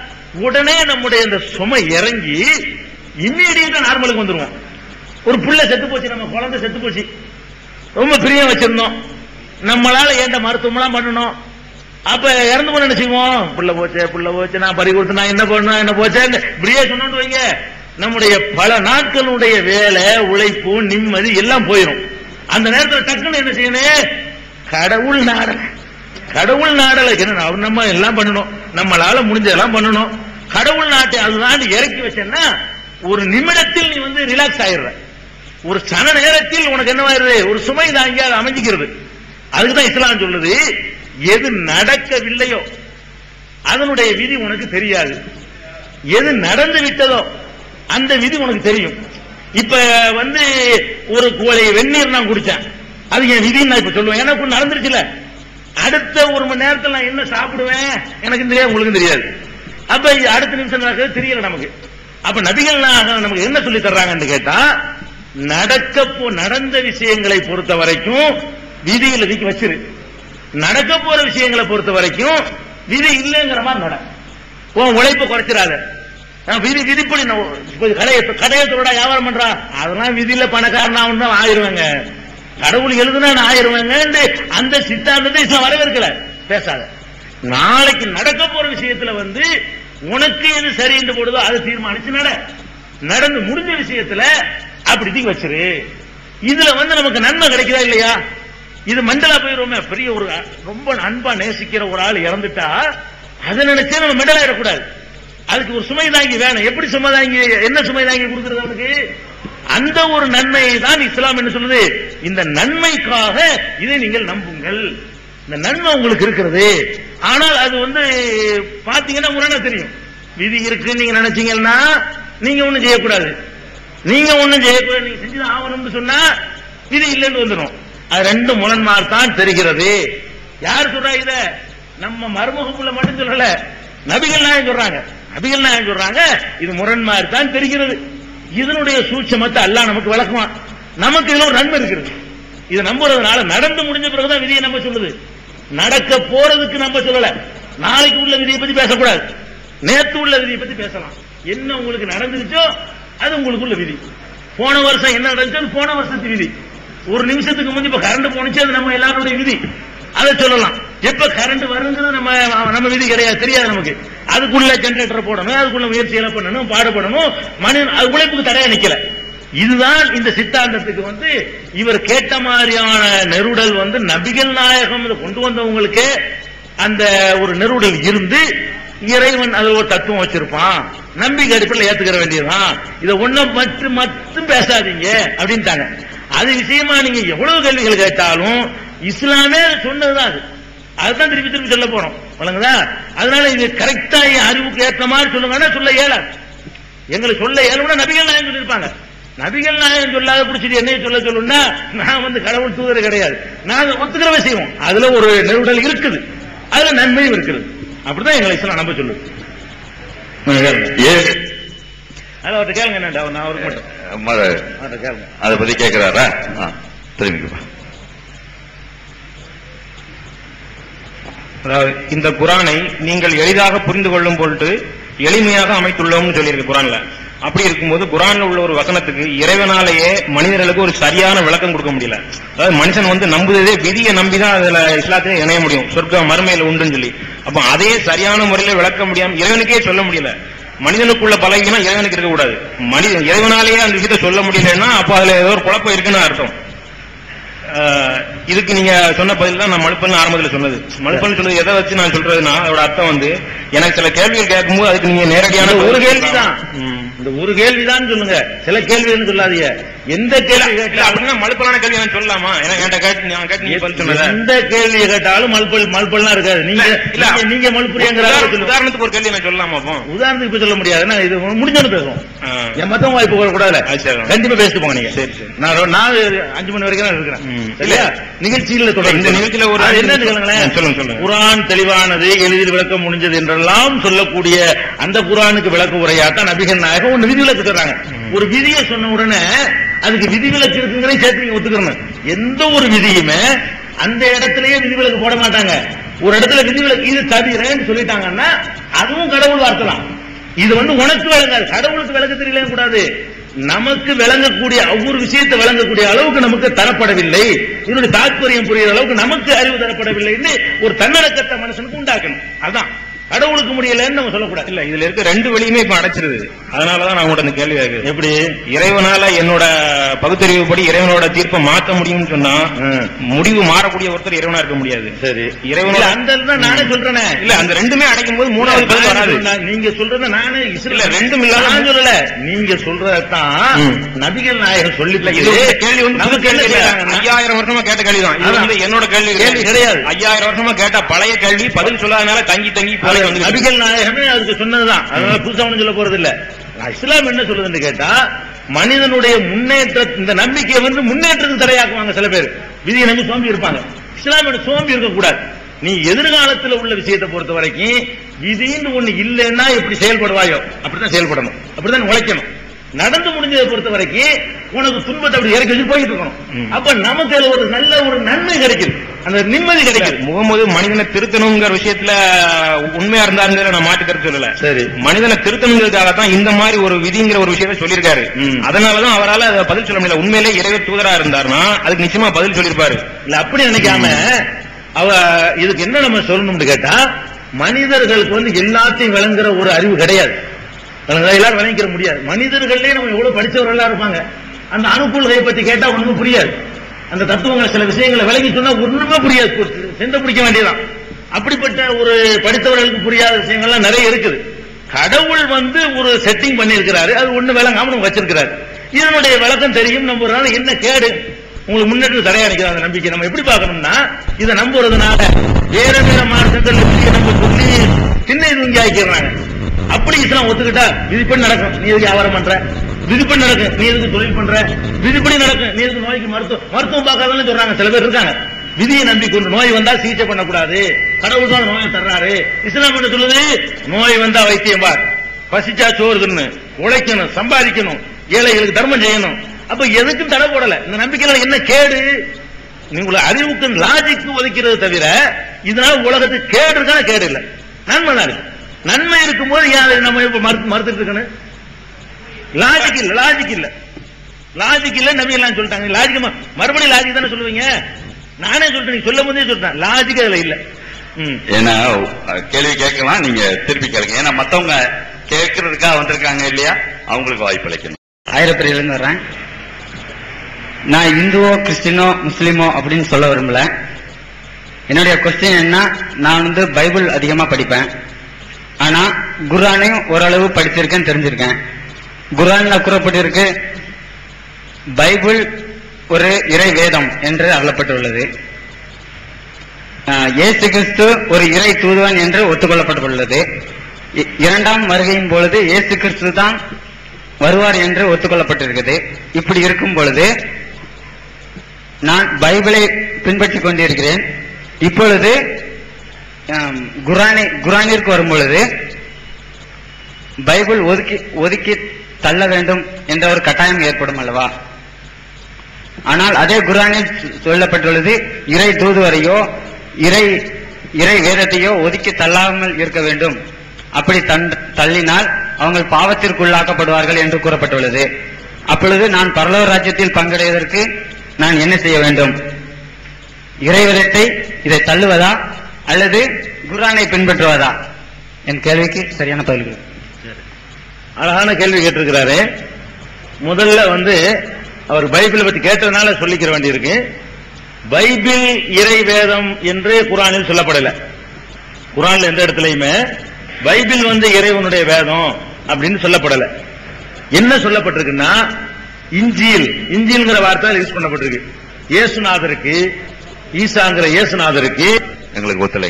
உடனே நம்முடைய இந்த சுமை இறங்கி இம்மீடியட்டா நார்மலுக்கு வந்துருவோம் ஒரு புள்ள செத்து போச்சு நம்ம குழந்தை செத்து போச்சு ரொம்ப பிரியம் வச்சிருந்தோம் நம்மளால ஏண்ட மருத்துவம்லாம் பண்ணணும் அப்ப இறந்து போன என்ன செய்வோம் புள்ள போச்சு புள்ள போச்சு நான் பறி கொடுத்து நான் என்ன பண்ணணும் என்ன போச்சேன்னு இப்படியே சொன்னோம்னு வைங்க நம்முடைய பல நாட்களுடைய வேலை உழைப்பு நிம்மதி எல்லாம் போயிடும் அந்த நேரத்தில் டக்குன்னு என்ன செய்யணும் கடவுள் நாடல கடவுள் நாடல என்ன அவர் நம்ம எல்லாம் பண்ணணும் நம்மளால முடிஞ்சதெல்லாம் பண்ணணும் கடவுள் நாட்டை அதுதான் இறக்கி வச்சேன்னா ஒரு நிமிடத்தில் நீ வந்து ரிலாக்ஸ் ஆயிடுற ஒரு சன நேரத்தில் உனக்கு என்னவாயிருது ஒரு சுமை தாங்கி அது அமைஞ்சிக்கிறது அதுக்குதான் இஸ்லாம் சொல்லுது எது நடக்கவில்லையோ அதனுடைய விதி உனக்கு தெரியாது எது நடந்து விட்டதோ அந்த விதி உனக்கு தெரியும் இப்ப வந்து ஒரு கோழை வெந்நீர் நான் குடிச்சேன் அது என் விதின்னு நான் இப்ப சொல்லுவேன் எனக்கு நடந்துருச்சுல அடுத்த ஒரு மணி நேரத்தில் நான் என்ன சாப்பிடுவேன் எனக்கு தெரியாது உங்களுக்கு தெரியாது அப்ப இது அடுத்த நிமிஷம் நடக்கிறது தெரியல நமக்கு அப்ப நபிகள் நாயகம் நமக்கு என்ன சொல்லி தர்றாங்கன்னு கேட்டா நடக்க போ நடந்த விஷயங்களை பொறுத்த வரைக்கும் விதியில் விதிக்கு வச்சிரு நடக்க போற விஷயங்களை பொறுத்த வரைக்கும் விதி இல்லைங்கிற மாதிரி நட உன் உழைப்பை குறைச்சிடாத நான் விதி விதிப்படி நான் இப்ப கடையை கடையை தொட வியாபாரம் பண்றான் அதெல்லாம் விதியில பணக்காரன் அவன் தான் ஆயிருவேங்க கடவுள் எழுதுனா நான் ஆயிருவேங்க அந்த சித்தாந்தத்தை இஸ்லாம் வரவேற்கல பேசாத நாளைக்கு நடக்க போற விஷயத்துல வந்து உனக்கு எது சரின்னு போடுதோ அதை தீர்மானிச்சு நட நடந்து முடிஞ்ச விஷயத்துல அப்படி தூக்கி வச்சிரு இதுல வந்து நமக்கு நன்மை கிடைக்குதா இல்லையா இது மண்டலா போயிருவோமே பெரிய ஒரு ரொம்ப அன்பா நேசிக்கிற ஒரு ஆள் இறந்துட்டா அதை நினைச்சே நம்ம மெண்டல் ஆயிடக்கூடாது அதுக்கு ஒரு சுமை தாங்கி வேணும் எப்படி சுமை தாங்கி என்ன சுமை தாங்கி கொடுக்கிறது அவனுக்கு அந்த ஒரு நன்மையை தான் இஸ்லாம் என்ன சொல்லுது இந்த நன்மைக்காக இதை நீங்கள் நம்புங்கள் இந்த நன்மை உங்களுக்கு இருக்கிறது ஆனால் அது வந்து பாத்தீங்கன்னா முரணா தெரியும் விதி இருக்கு நீங்க நினைச்சீங்கன்னா நீங்க ஒண்ணும் செய்யக்கூடாது நீங்க ஒண்ணும் செய்யக்கூடாது நீங்க செஞ்சு ஆகணும்னு சொன்னா விதி இல்லைன்னு வந்துடும் அது ரெண்டு முரண்மார் தான் தெரிகிறது யார் சொல்றா இத நம்ம மருமகப்புல மட்டும் சொல்லல நபிகள் நாயகம் சொல்றாங்க நபிகள் நாயகம் சொல்றாங்க இது முரண்மார் தான் தெரிகிறது இதனுடைய சூட்சமத்தை அல்லாஹ் நமக்கு விளக்குவான் நமக்கு இதுல ஒரு நன்மை இருக்கிறது இதை நம்புறதுனால நடந்து முடிஞ்ச பிறகுதான் விதியை நம்ம சொல்லுது நடக்க போறதுக்கு நம்ம சொல்லல நாளைக்கு உள்ள விதியை பத்தி பேசக்கூடாது நேத்து உள்ள விதியை பத்தி பேசலாம் என்ன உங்களுக்கு நடந்துருச்சோ அது உங்களுக்குள்ள விதி போன வருஷம் என்ன நடந்துச்சோ அது போன வருஷத்து விதி ஒரு நிமிஷத்துக்கு முந்தி இப்ப கரண்ட் போனுச்சு அது நம்ம எல்லாருடைய விதி அதை சொல்லலாம் எப்ப கரண்ட் வருங்கிறது நம்ம நம்ம விதி கிடையாது தெரியாது நமக்கு அதுக்குள்ள ஜெனரேட்டர் போடணும் அதுக்குள்ள முயற்சிகளை பண்ணணும் பாடுபடணும் மனிதன் அது உழைப்புக்கு தடையா நிக்கல இதுதான் இந்த சித்தாந்தத்துக்கு வந்து இவர் கேட்ட மாதிரியான நெருடல் வந்து நபிகள் நாயகம் இதை கொண்டு வந்தவங்களுக்கு அந்த ஒரு நெருடல் இருந்து இறைவன் அது ஒரு தத்துவம் வச்சிருப்பான் நம்பிக்கை அடிப்படையில் ஏத்துக்கிற வேண்டியதுதான் இதை ஒன்னும் மட்டும் மட்டும் பேசாதீங்க அப்படின்ட்டாங்க அது விஷயமா நீங்க எவ்வளவு கேள்விகள் கேட்டாலும் இஸ்லாமே சொன்னதுதான் அது அதுதான் திருப்பி திருப்பி சொல்ல போறோம் வழங்குதா அதனால இது கரெக்டா என் அறிவுக்கு ஏற்ற மாதிரி சொல்லுங்கன்னா சொல்ல இயலாது எங்களுக்கு சொல்ல இயலும்னா நபிகள் நாயகம் சொல்லியிருப்பாங்க நபிகள் நாயகம் சொல்லாத பிடிச்சிட்டு என்னைய சொல்ல சொல்லுன்னா நான் வந்து கடவுள் தூதர் கிடையாது நான் ஒத்துக்கிற விஷயம் அதுல ஒரு நெருடல் இருக்குது அதுல நன்மையும் இருக்குது அப்படிதான் எங்களை இஸ்லாம் நம்ப சொல்லுது ஏ அதுல அவர்கிட்ட கேளுங்க என்னடா நான் அவருக்கு மட்டும் மத அவர்கிட்ட கேளுங்க அதை பத்தி கேட்கிறாரா ஆ, திரும்பிக்கப்பா அதாவது இந்த குரானை நீங்கள் எளிதாக புரிந்து கொள்ளும் பொருட்டு எளிமையாக அமைத்துள்ளோம்னு சொல்லியிருக்கு குரான்ல அப்படி இருக்கும்போது குரான்ல உள்ள ஒரு வசனத்துக்கு இறைவனாலேயே மனிதர்களுக்கு ஒரு சரியான விளக்கம் கொடுக்க முடியல அதாவது மனுஷன் வந்து நம்புதே விதியை நம்பிதான் அதுல இஸ்லாத்திலே இணைய முடியும் சொர்க்கம் மறுமையில உண்டுன்னு சொல்லி அப்ப அதே சரியான முறையில விளக்க முடியாம இறைவனுக்கே சொல்ல முடியல மனிதனுக்குள்ள பழகினா இறைவனுக்கு இருக்கக்கூடாது மனித இறைவனாலேயே அந்த விஷயத்தை சொல்ல முடியலன்னா அப்ப அதுல ஏதோ ஒரு குழப்பம் இருக்குன்னு அர்த்தம் ஆஹ் இதுக்கு நீங்க சொன்ன பதில் தான் நான் மழுப்பல் ஆரம்பத்தில் சொன்னது மழுப்பல் சொன்னது எதை வச்சு நான் சொல்றதுன்னா அதோட அர்த்தம் வந்து எனக்கு சில கேள்விகள் கேட்கும்போது அதுக்கு நீங்க நேரடியான அந்த ஒரு பதில் கேள்விதான் ம். இந்த ஒரு கேள்விதான் சொல்லுங்க சில கேள்வின்னு சொல்லாதீங்க எந்த இல்ல, கேள்வி இல்ல, கேட்டாலும் அப்படின்னா மழுப்பலான கேள்வி நான் சொல்லலாமா ஏன்னா என்கிட்ட கேட்டு நான் கேட்டு நீங்க பதில் சொன்னத எந்த கேள்வியை கேட்டாலும் மல்பல் மல்பல்லாம் இருக்காது நீங்க இல்ல, நீங்க- நீங்க மல்புரியங்கிற உதாரண- சொல்லுங்க உதாரணத்துக்கு ஒரு கேள்வி நான் சொல்லலாமா அப்போ உதாரணத்துக்கு இப்ப சொல்ல முடியாது ஏன்னா இது முடிஞ்சோன்னு பேசுவோம் ஆ. என் மத்தவங்க வாய்ப்பு கூடாதுல அது சரி. கண்டிப்பா பேசிட்டு போங்க நீங்க சரி, சரி. நான் ரொ- நான் அஞ்சு மணி வரைக்கும் தான் இருக்கிறேன் ம். சரியா நிகழ்ச்சியில தொடர்ந்து இந்த நிகழ்ச்சியில ஒரு அது அஞ்சு என்னன்னு நிமிஷம். கேளுங்களேன் ம், சொல்லுங்க, சொல்லுங்க. குரான் தெளிவானது எளிதில் விளக்க முடிஞ்சது என்றெல்லாம் சொல்லக்கூடிய அந்த குரானுக்கு விளக்க உரையாத்தான் நபிகள் நாயகம் ஒன்று விதிவிலக்கு சொல்றாங்க ஒரு விதியை சொன்ன உடனே அதுக்கு விதிவிலக்கு இருக்குங்கிறதையும் சேர்த்து நீங்க ஒத்துக்கணும் எந்த ஒரு விதியுமே அந்த இடத்திலேயே விதிவிலக்கு போட மாட்டாங்க ஒரு இடத்துல விதிவிலக்கு இது தவிரன்னு சொல்லிட்டாங்கன்னா அதுவும் கடவுள் வார்த்தை தான் இது வந்து உனக்கு விளங்காது கடவுளுக்கு விளக்க தெரியல கூடாது நமக்கு விளங்கக்கூடிய ஒவ்வொரு விஷயத்தை விளங்கக்கூடிய அளவுக்கு நமக்கு தரப்படவில்லை இதனுடைய தாற்பயம் புரியுற அளவுக்கு நமக்கு அறிவு தரப்படவில்லைன்னு ஒரு தன்னடக்கத்தை மனுஷனுக்கு உண்டாக்கணும் அதான் கடவுளுக்கு முடியலன்னு நம்ம சொல்லக்கூடாது இல்ல இதுல இருக்க ரெண்டு வழியுமே இப்ப அடைச்சிருது அதனாலதான் நான் உங்கள்ட்ட இந்த கேள்வி கேட்குது எப்படி இறைவனால என்னோட பகுத்தறிவுப்படி இறைவனோட தீர்ப்பை மாத்த முடியும்னு சொன்னா ம். முடிவு மாறக்கூடிய ஒருத்தர் இறைவனா இருக்க முடியாது சரி இறைவனோட இல்ல, அந்த இதுதான் நானே சொல்றேனே இல்ல அந்த ரெண்டுமே அடைக்கும் போது மூணாவது பதில் வராது நான் நீங்க சொல்றத நானே இஸ்லாம் இல்ல, ரெண்டும் இல்லாம- நான் சொல்லல நீங்க சொல்றதான் ம். நபிகள் நாயகம் சொல்லி இது வந்து கேள்வி வந்து புது நமக்கு என்ன கேள்வி இல்ல. கேட்டாங்கன்னா, ஐயாயிரம் வருஷமா கேட்ட கேள்விதான் இது அதான். வந்து என்னோட கேள்வி கேள்வி கிடையாது. ஐயாயிரம் வருஷமா கேட்ட பழைய கேள்வி பதில் சொல்லாதனால தங்கி தங்கி அது போய் வந்து நபிகள் நாயகமே அதுக்கு சொன்னதுதான் அதனால புதுசா ஒண்ணும் சொல்ல போறது இல்ல இஸ்லாம் என்ன சொல்லுதுன்னு கேட்டா மனிதனுடைய முன்னேற்ற இந்த நம்பிக்கையை வந்து முன்னேற்றத்துக்கு தடையாக்குவாங்க சில பேர் விதியை நம்பி சோம்பி இருப்பாங்க இஸ்லாம் என்ன சோம்பி இருக்க கூடாது நீ எதிர்காலத்துல உள்ள விஷயத்தை பொறுத்த வரைக்கும் விதின்னு ஒண்ணு இல்லைன்னா எப்படி செயல்படுவாயோ அப்படித்தான் செயல்படணும் அப்படித்தான் உழைக்கணும் நடந்து முடிஞ்சதை பொறுத்த வரைக்கும் உனக்கு துன்பத்தை அப்படி இறக்கி வச்சு போயிட்டு இருக்கணும் அப்ப நமக்கு அதுல ஒரு நல்ல ஒரு நன்மை கிடைக்குது அந்த நிம்மதி கிடைக்குது முகமது மனிதனை திருத்தணுங்கிற விஷயத்துல உண்மையா இருந்தாருங்கிற நான் மாற்றி கருத்து சொல்லல சரி மனிதனை திருத்தணுங்கிறதுக்காக தான் இந்த மாதிரி ஒரு விதிங்கிற ஒரு விஷயத்தை சொல்லியிருக்காரு ம். அதனாலதான் அவரால அதை பதில் சொல்ல முடியல உண்மையிலே இறைவ தூதரா இருந்தாருன்னா அதுக்கு நிச்சயமா பதில் சொல்லியிருப்பாரு இல்ல அப்படி நினைக்காம அவ இதுக்கு என்ன நம்ம சொல்லணும்னு கேட்டா மனிதர்களுக்கு வந்து எல்லாத்தையும் விளங்குற ஒரு அறிவு கிடையாது விளங்குதா? எல்லாரும் விளங்கிக்கிற முடியாது மனிதர்கள்லயே நம்ம எவ்வளவு படிச்சவர்களா இருப்பாங்க அந்த அணுக்குள்கையை பத்தி கேட்டா ஒண்ணுமே புரியாது அந்த தத்துவங்களை சில விஷயங்களை விளங்கி சொன்னா ஒண்ணுமே புரியாது செந்த பிடிக்க வேண்டியதான் அப்படிப்பட்ட ஒரு படித்தவர்களுக்கு புரியாத விஷயங்கள்லாம் நிறைய இருக்குது கடவுள் வந்து ஒரு செட்டிங் பண்ணியிருக்கிறாரு அது ஒண்ணு விளங்காம நம்ம வச்சிருக்கிறாரு இதனுடைய விளக்கம் தெரியும் நம்புறதுனால என்ன கேடு உங்களுக்கு முன்னேற்றம் தடையா நிற்கிற அந்த நம்பிக்கை நம்ம எப்படி பார்க்கணும்னா இதை நம்புறதுனால வேற வேற மார்க்கங்கள் இப்படியே நம்ம சொல்லி சின்ன தூங்கி ஆக்கிடுறாங்க அப்படி இஸ்லாம் ஒத்துக்கிட்டா விதிப்படி நடக்கும் நீ எதுக்கு வியாபாரம் பண்ற விதிப்படி நடக்கும் நீ எதுக்கு தொழில் பண்ற விதிப்படி நடக்கும் நீ எதுக்கு நோய்க்கு மருத்துவம் மருத்துவம் பார்க்காதன்னு சொல்றாங்க சில பேர் இருக்காங்க விதியை நம்பி கொண்டு நோய் வந்தா சிகிச்சை பண்ணக்கூடாது கடவுள் தான் நோயை தர்றாரு இஸ்லாம் என்ன சொல்லுது நோய் வந்தா வைத்தியம் பார் பசிச்சா சோறு தின்னு உழைக்கணும் சம்பாதிக்கணும் ஏழைகளுக்கு தர்மம் செய்யணும் அப்ப எதுக்கும் தடை போடல இந்த நம்பிக்கையில என்ன கேடு நீங்கள அறிவுக்கு லாஜிக்கு ஒதுக்கிறது தவிர இதனால உலகத்துக்கு கேடு இருக்கா கேடு இல்ல நன்மை தான் இருக்கு நன்மை இருக்கும்போது ஏன் அதை நம்ம இப்ப மறுத்து மறுத்துட்டு இருக்கணும் லாஜிக் இல்ல லாஜிக் இல்ல லாஜிக் இல்ல நபி எல்லாம் சொல்லிட்டாங்க லாஜிக் மறுபடியும் லாஜிக் தானே சொல்லுவீங்க நானே சொல்லிட்டேன் நீங்க சொல்லும் போதே சொல்லிட்டேன் லாஜிக் அதுல இல்ல ம் ஏன்னா அஹ், கேள்வி கேட்கலாம் நீங்க திருப்பி கேளுங்க ஏன்னா மத்தவங்க கேட்கறதுக்காக வந்திருக்காங்க இல்லையா அவங்களுக்கு வாய்ப்பு அளிக்கணும் ஆயிரப்பிரியிலிருந்து வர்றேன் நான் இந்துவோ கிறிஸ்டினோ முஸ்லிமோ அப்படின்னு சொல்ல விரும்பல என்னுடைய கொஸ்டின் என்ன நான் வந்து பைபிள் அதிகமா படிப்பேன் ஆனா குரானையும் ஓரளவு படிச்சிருக்கேன் தெரிஞ்சிருக்கேன் குரான்ல கூறப்பட்டிருக்கு பைபிள் ஒரு இறை வேதம் என்று அருளப்பட்டுள்ளது ஆஹ், இயேசு கிறிஸ்து ஒரு இறை தூதுவன் என்று ஒத்துக்கொள்ளப்பட்டுள்ளது இ- இரண்டாம் வருகையின் பொழுது இயேசு கிறிஸ்து தான் வருவார் என்று ஒத்துக்கொள்ளப்பட்டிருக்கிறது இப்படி இருக்கும் பொழுது நான் பைபிளை பின்பற்றிக் கொண்டிருக்கிறேன் இப்பொழுது ஆம், குரானை குரானிற்கு வரும் பொழுது பைபிள் ஒதுக்கி ஒதுக்கி தள்ள வேண்டும் என்ற ஒரு கட்டாயம் ஏற்படும் அல்லவா ஆனால் அதே குரானில் சொ- சொல்லப்பட்டுள்ளது இறை தூதுவரையோ இறை இறை வேதத்தையோ ஒதுக்கி தள்ளாமல் இருக்க வேண்டும் அப்படி தன்- தள்ளினால் அவங்க பாவத்திற்குள்ளாக்கப்படுவார்கள் என்று கூறப்பட்டுள்ளது அப்பொழுது நான் பரலோக ராஜ்யத்தில் பங்கடைவதற்கு நான் என்ன செய்ய வேண்டும் இறைவேதத்தை இதை தள்ளுவதா அல்லது குரானை பின்பற்றுவதா என் கேள்விக்கு சரியான பதில் கொடு. அழகான கேள்வி கேட்டிருக்கிறாரு முதல்ல வந்து அவர் பைபிளை பத்தி கேட்டதுனால சொல்லிக்கிற வேண்டியிருக்கு பைபிள் இறை வேதம் என்று குரானில் சொல்லப்படல குரான்ல எந்த இடத்துலயுமே பைபிள் வந்து இறைவனுடைய வேதம் அப்படின்னு சொல்லப்படல என்ன சொல்லப்பட்டிருக்குன்னா இஞ்சில் இஞ்சில்ங்கிற வார்த்தை யூஸ் பண்ணப்பட்டிருக்கு இயேசுநாதருக்கு ஈசாங்கிற இயேசுநாதருக்கு எங்களுக்கு ஒத்துழை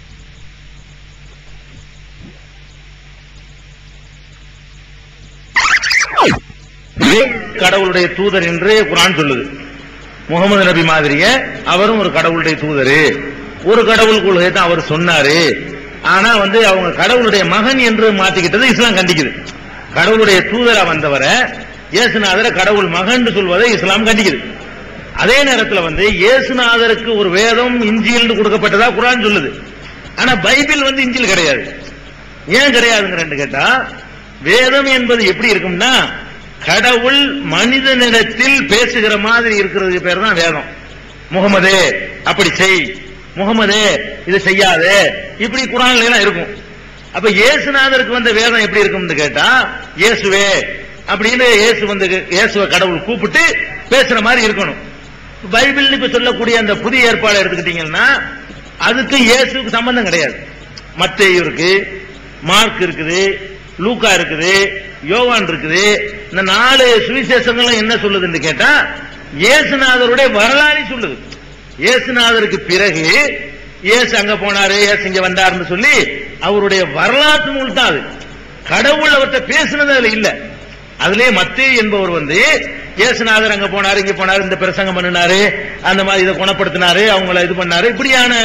கடவுளுடைய தூதர் என்று குரான் சொல்லுது முகமது நபி மாதிரியே அவரும் ஒரு கடவுளுடைய தூதர் ஒரு கடவுள் கொள்கை தான் அவர் சொன்னாரு ஆனா வந்து அவங்க கடவுளுடைய மகன் என்று மாத்திக்கிட்டது இஸ்லாம் கண்டிக்குது கடவுளுடைய தூதரா வந்தவரை இயேசுநாதரை கடவுள் மகன் சொல்வதை இஸ்லாம் கண்டிக்குது அதே நேரத்துல வந்து இயேசுநாதருக்கு ஒரு வேதம் இஞ்சில் கொடுக்கப்பட்டதா குரான் சொல்லுது ஆனா பைபிள் வந்து இஞ்சில் கிடையாது ஏன் கிடையாதுங்கிறன்னு கேட்டா வேதம் என்பது எப்படி இருக்கும்னா கடவுள் மனிதனிடத்தில் பேசுகிற மாதிரி இருக்கிறதுக்கு பேர் தான் வேதம் முகமதே அப்படி செய் முகமதே இது செய்யாதே இப்படி குரான்ல எல்லாம் இருக்கும் அப்ப இயேசுநாதருக்கு வந்த வேதம் எப்படி இருக்கும்னு கேட்டா இயேசுவே அப்படின்னு இயேசு வந்து இயேசுவை கடவுள் கூப்பிட்டு பேசுற மாதிரி இருக்கணும் பைபிள் இப்ப சொல்லக்கூடிய அந்த புதிய ஏற்பாடு எடுத்துக்கிட்டீங்கன்னா அதுக்கு இயேசுக்கு சம்பந்தம் கிடையாது மத்தேயு இருக்கு மார்க் இருக்குது லூக்கா இருக்குது யோவான் இருக்குது இந்த நாலு சுவிசேஷங்களும் என்ன சொல்லுதுன்னு கேட்டா இயேசுநாதருடைய வரலாறு சொல்லுது இயேசுநாதருக்கு பிறகு இயேசு அங்க போனாரு இயேசு இங்க வந்தாருன்னு சொல்லி அவருடைய வரலாற்று நூல் தான் அது கடவுள் அவர்கிட்ட பேசுனது அதுல இல்ல அதுலயே மத்தே என்பவர் வந்து இயேசுநாதர் அங்க போனாரு இங்க போனாரு இந்த பிரசங்கம் பண்ணினாரு அந்த மாதிரி இதை குணப்படுத்தினாரு அவங்கள இது பண்ணாரு இப்படியான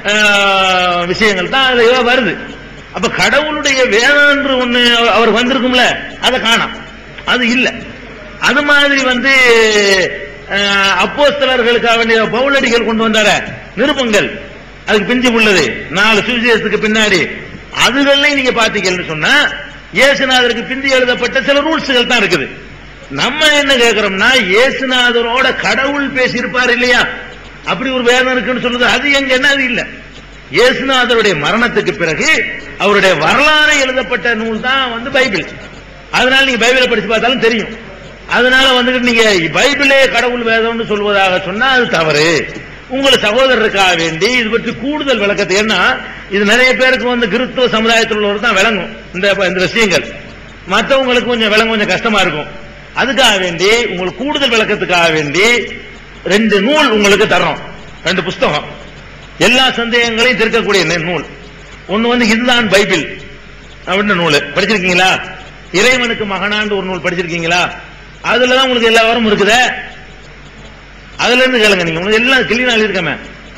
ஆஹ், விஷயங்கள் தான் அதுல வருது அப்ப கடவுளுடைய வேதம் என்று ஒண்ணு அவர் வந்திருக்கும்ல அதை காணாம் அது இல்ல அது மாதிரி வந்து அஹ், அப்போஸ்தலர்களுக்காக வேண்டிய பவுலடிகள் கொண்டு வந்தார நிருபங்கள் அதுக்கு பிஞ்சு உள்ளது நாலு சுவிசேஷத்துக்கு பின்னாடி அதுகள்லையும் நீங்க பாத்தீங்கன்னு சொன்னா இயேசுநாதருக்கு பிந்தி எழுதப்பட்ட சில ரூல்ஸ்கள் தான் இருக்குது நம்ம என்ன கேட்கிறோம்னா இயேசுநாதரோட கடவுள் பேசியிருப்பார் இல்லையா அப்படி ஒரு வேதம் இருக்குன்னு சொல்லுது அது எங்கன்னா அது இல்ல இயேசுநாதருடைய மரணத்துக்கு பிறகு அவருடைய வரலாறு எழுதப்பட்ட நூல் தான் வந்து பைபிள் அதனால நீங்க பைபிளை படிச்சு பார்த்தாலும் தெரியும் அதனால வந்துட்டு நீங்க பைபிளே கடவுள் வேதம்னு சொல்வதாக சொன்னா அது தவறு உங்கள் சகோதரருக்காக வேண்டி இது பற்றி கூடுதல் விளக்கத்தை ஏன்னா இது நிறைய பேருக்கு வந்து கிறிஸ்துவ சமுதாயத்தில் உள்ளவர் தான் விளங்கும் இந்த இந்த விஷயங்கள் மற்றவங்களுக்கு கொஞ்சம் விளங்க கொஞ்சம் கஷ்டமா இருக்கும் அதுக்காக வேண்டி உங்களுக்கு கூடுதல் விளக்கத்துக்காக வேண்டி ரெண்டு நூல் உங்களுக்கு தர்றோம் ரெண்டு புஸ்தகம் எல்லா சந்தேகங்களையும் தீர்க்கக்கூடிய நூ- நூல் ஒன்னு வந்து இதுதான் பைபிள் அப்படின்னு நூல் படிச்சிருக்கீங்களா இறைவனுக்கு மகனாண்டு ஒரு நூல் படிச்சிருக்கீங்களா அதுலதான் உங்களுக்கு எல்லா வாரம் இருக்குதே அதுல இருந்து கேளுங்க நீங்க உங்களுக்கு எல்லாம் கிளீனா எழுதிருக்கமே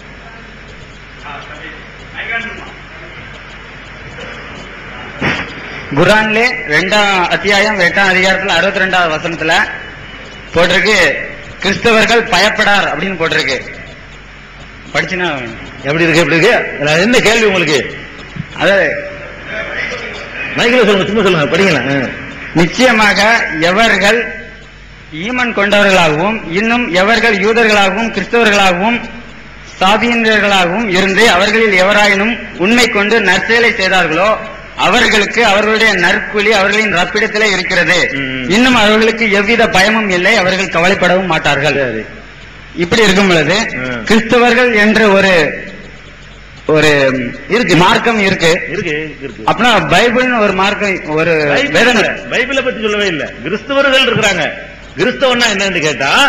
குரான்ல ரெண்டாம் அத்தியாயம் எட்டாம் அதிகாரத்துல அறுபத்தி ரெண்டாவது வசனத்துல போட்டிருக்கு கிறிஸ்தவர்கள் பயப்படார் அப்படின்னு போட்டிருக்கு படிச்சுனா எப்படி இருக்கு எப்படி இருக்கு அதுல என்ன கேள்வி உங்களுக்கு அதாவது மைக்கில் சொல்லுங்க சும்மா சொல்லுங்க படிங்களேன் ஆ. நிச்சயமாக எவர்கள் ஈமன் கொண்டவர்களாகவும் இன்னும் எவர்கள் யூதர்களாகவும் கிறிஸ்தவர்களாகவும் சாதியினர்களாகவும் இருந்து அவர்களில் எவராயினும் உண்மை கொண்டு நற்செயலை செய்தார்களோ அவர்களுக்கு அவர்களுடைய நற்கூலி அவர்களின் ரப்பிடத்திலே இருக்கிறது ம். இன்னும் அவர்களுக்கு எவ்வித பயமும் இல்லை அவர்கள் கவலைப்படவும் மாட்டார்கள் சரி. இப்படி இருக்கும் பொழுது ம். கிறிஸ்தவர்கள் என்ற ஒரு ஒரு இருக்கு. மார்க்கம் இருக்கு இருக்கு இருக்கு அப்படின்னா பைபிள்னு ஒரு மார்க்கம் ஒரு வேதம் பைபிள பத்தி சொல்லவே இல்ல கிறிஸ்தவர்கள் இருக்கிறாங்க கிறிஸ்தவன்னா என்னன்னு கேட்டா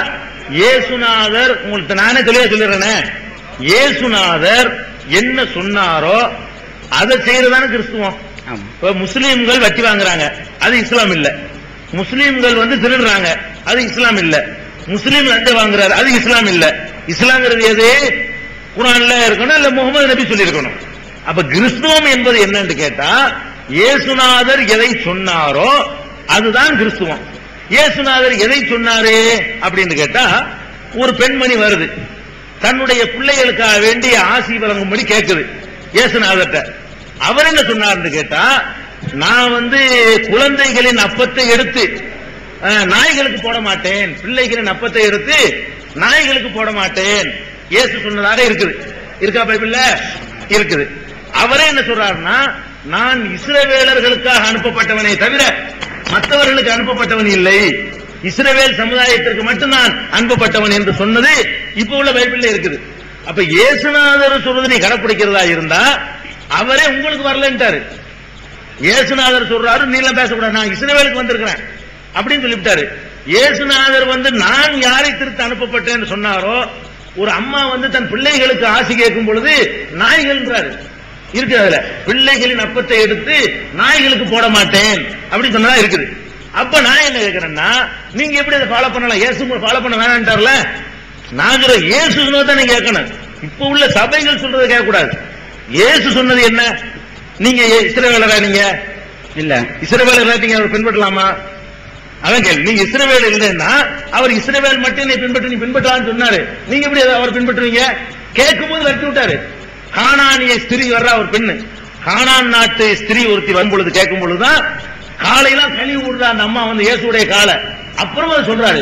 இயேசுநாதர் உங்களுக்கு நானே தெளிவா சொல்லிடுறேனே இயேசுநாதர் என்ன சொன்னாரோ அதை செய்யறதான கிறிஸ்துவம் ஆமா இப்ப முஸ்லீம்கள் வட்டி வாங்குறாங்க அது இஸ்லாம் இல்ல முஸ்லீம்கள் வந்து திருடுறாங்க அது இஸ்லாம் இல்ல முஸ்லீம் லஞ்ச வாங்குறாரு அது இஸ்லாம் இல்ல இஸ்லாம்ங்கிறது எது குரான்ல இருக்கணும் இல்ல முகமது நபி சொல்லியிருக்கணும் அப்ப கிறிஸ்துவம் என்பது என்னன்னு கேட்டா இயேசுநாதர் எதை சொன்னாரோ அதுதான் கிறிஸ்துவம் இயேசுநாதர் எதை சொன்னாரு அப்படின்னு கேட்டா ஒரு பெண்மணி வருது தன்னுடைய பிள்ளைகளுக்காக வேண்டி ஆசி வழங்கும்படி கேட்குது இயேசுநாதர்ட்ட அவர் என்ன சொன்னார்னு கேட்டா நான் வந்து குழந்தைகளின் அப்பத்தை எடுத்து அஹ், நாய்களுக்கு போட மாட்டேன் பிள்ளைகளின் அப்பத்தை எடுத்து நாய்களுக்கு போட மாட்டேன் இயேசு சொன்னதாக இருக்குது இருக்கா பைபிள்ல இருக்குது அவரே என்ன சொல்றாருன்னா நான் இஸ்ரவேலர்களுக்காக அனுப்பப்பட்டவனே தவிர மற்றவர்களுக்கு அனுப்பப்பட்டவன் இல்லை இஸ்ரவேல் சமுதாயத்திற்கு மட்டும்தான் அனுப்பப்பட்டவன் என்று சொன்னது இப்ப உள்ள பைபிள்ல இருக்குது அப்ப இயேசுநாதர் சொல்றது நீ கடைப்பிடிக்கிறதா இருந்தா அவரே உங்களுக்கு வரலன்ட்டாரு இயேசுநாதர் சொல்றாரு நீ எல்லாம் பேசக்கூடாது நான் இஸ்ரவேலுக்கு வந்திருக்கிறேன் அப்படின்னு சொல்லிவிட்டாரு இயேசுநாதர் வந்து நான் யாரை திருத்த அனுப்பப்பட்டேன்னு சொன்னாரோ ஒரு அம்மா வந்து தன் பிள்ளைகளுக்கு ஆசி கேட்கும் பொழுது நாய்கள்ன்றாரு இருக்கு அதுல பிள்ளைகளின் அப்பத்தை எடுத்து நாய்களுக்கு போட மாட்டேன் அப்படின்னு சொன்னதா இருக்குது அப்ப நான் என்ன கேட்கிறேன்னா நீங்க எப்படி அதை ஃபாலோ பண்ணலாம் இயேசு ஃபாலோ பண்ண வேணான்ட்டார்ல நாங்கிற இயேசு சொன்னதை நீங்க கேட்கணும் இப்ப உள்ள சபைகள் சொல்றதை கேட்கக்கூடாது இயேசு சொன்னது என்ன நீங்க இஸ்ரவேலரா நீங்க இல்ல இஸ்ரவேலரா நீங்க அவர் பின்பற்றலாமா அதான் கேள்வி நீங்க இஸ்ரவேல் இல்லைன்னா அவர் இஸ்ரவேல் மட்டும் நீ பின்பற்ற நீ பின்பற்றலாம்னு சொன்னாரு நீங்க எப்படி அதை அவர் பின்பற்றுவீங்க கேட்கும் போது விரட்டி விட்டாரு கானானிய ஸ்திரீ வர்றா ஒரு பெண்ணு கானான் நாட்டு ஸ்திரீ ஒருத்தி வரும் பொழுது கேட்கும் பொழுதுதான் காலையெல்லாம் கழுவி விடுறா அந்த அம்மா வந்து இயேசுடைய காலை அப்புறமா அதை சொல்றாரு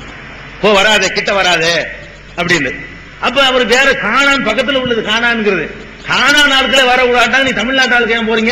போ வராதே கிட்ட வராதே அப்படின்னு அப்ப அவர் வேற காணான் பக்கத்துல உள்ளது காணான்ங்கிறது காணான் ஆட்களே வர விடாட்டாங்க நீ தமிழ்நாட்டு ஆளுக்கு ஏன் போறீங்க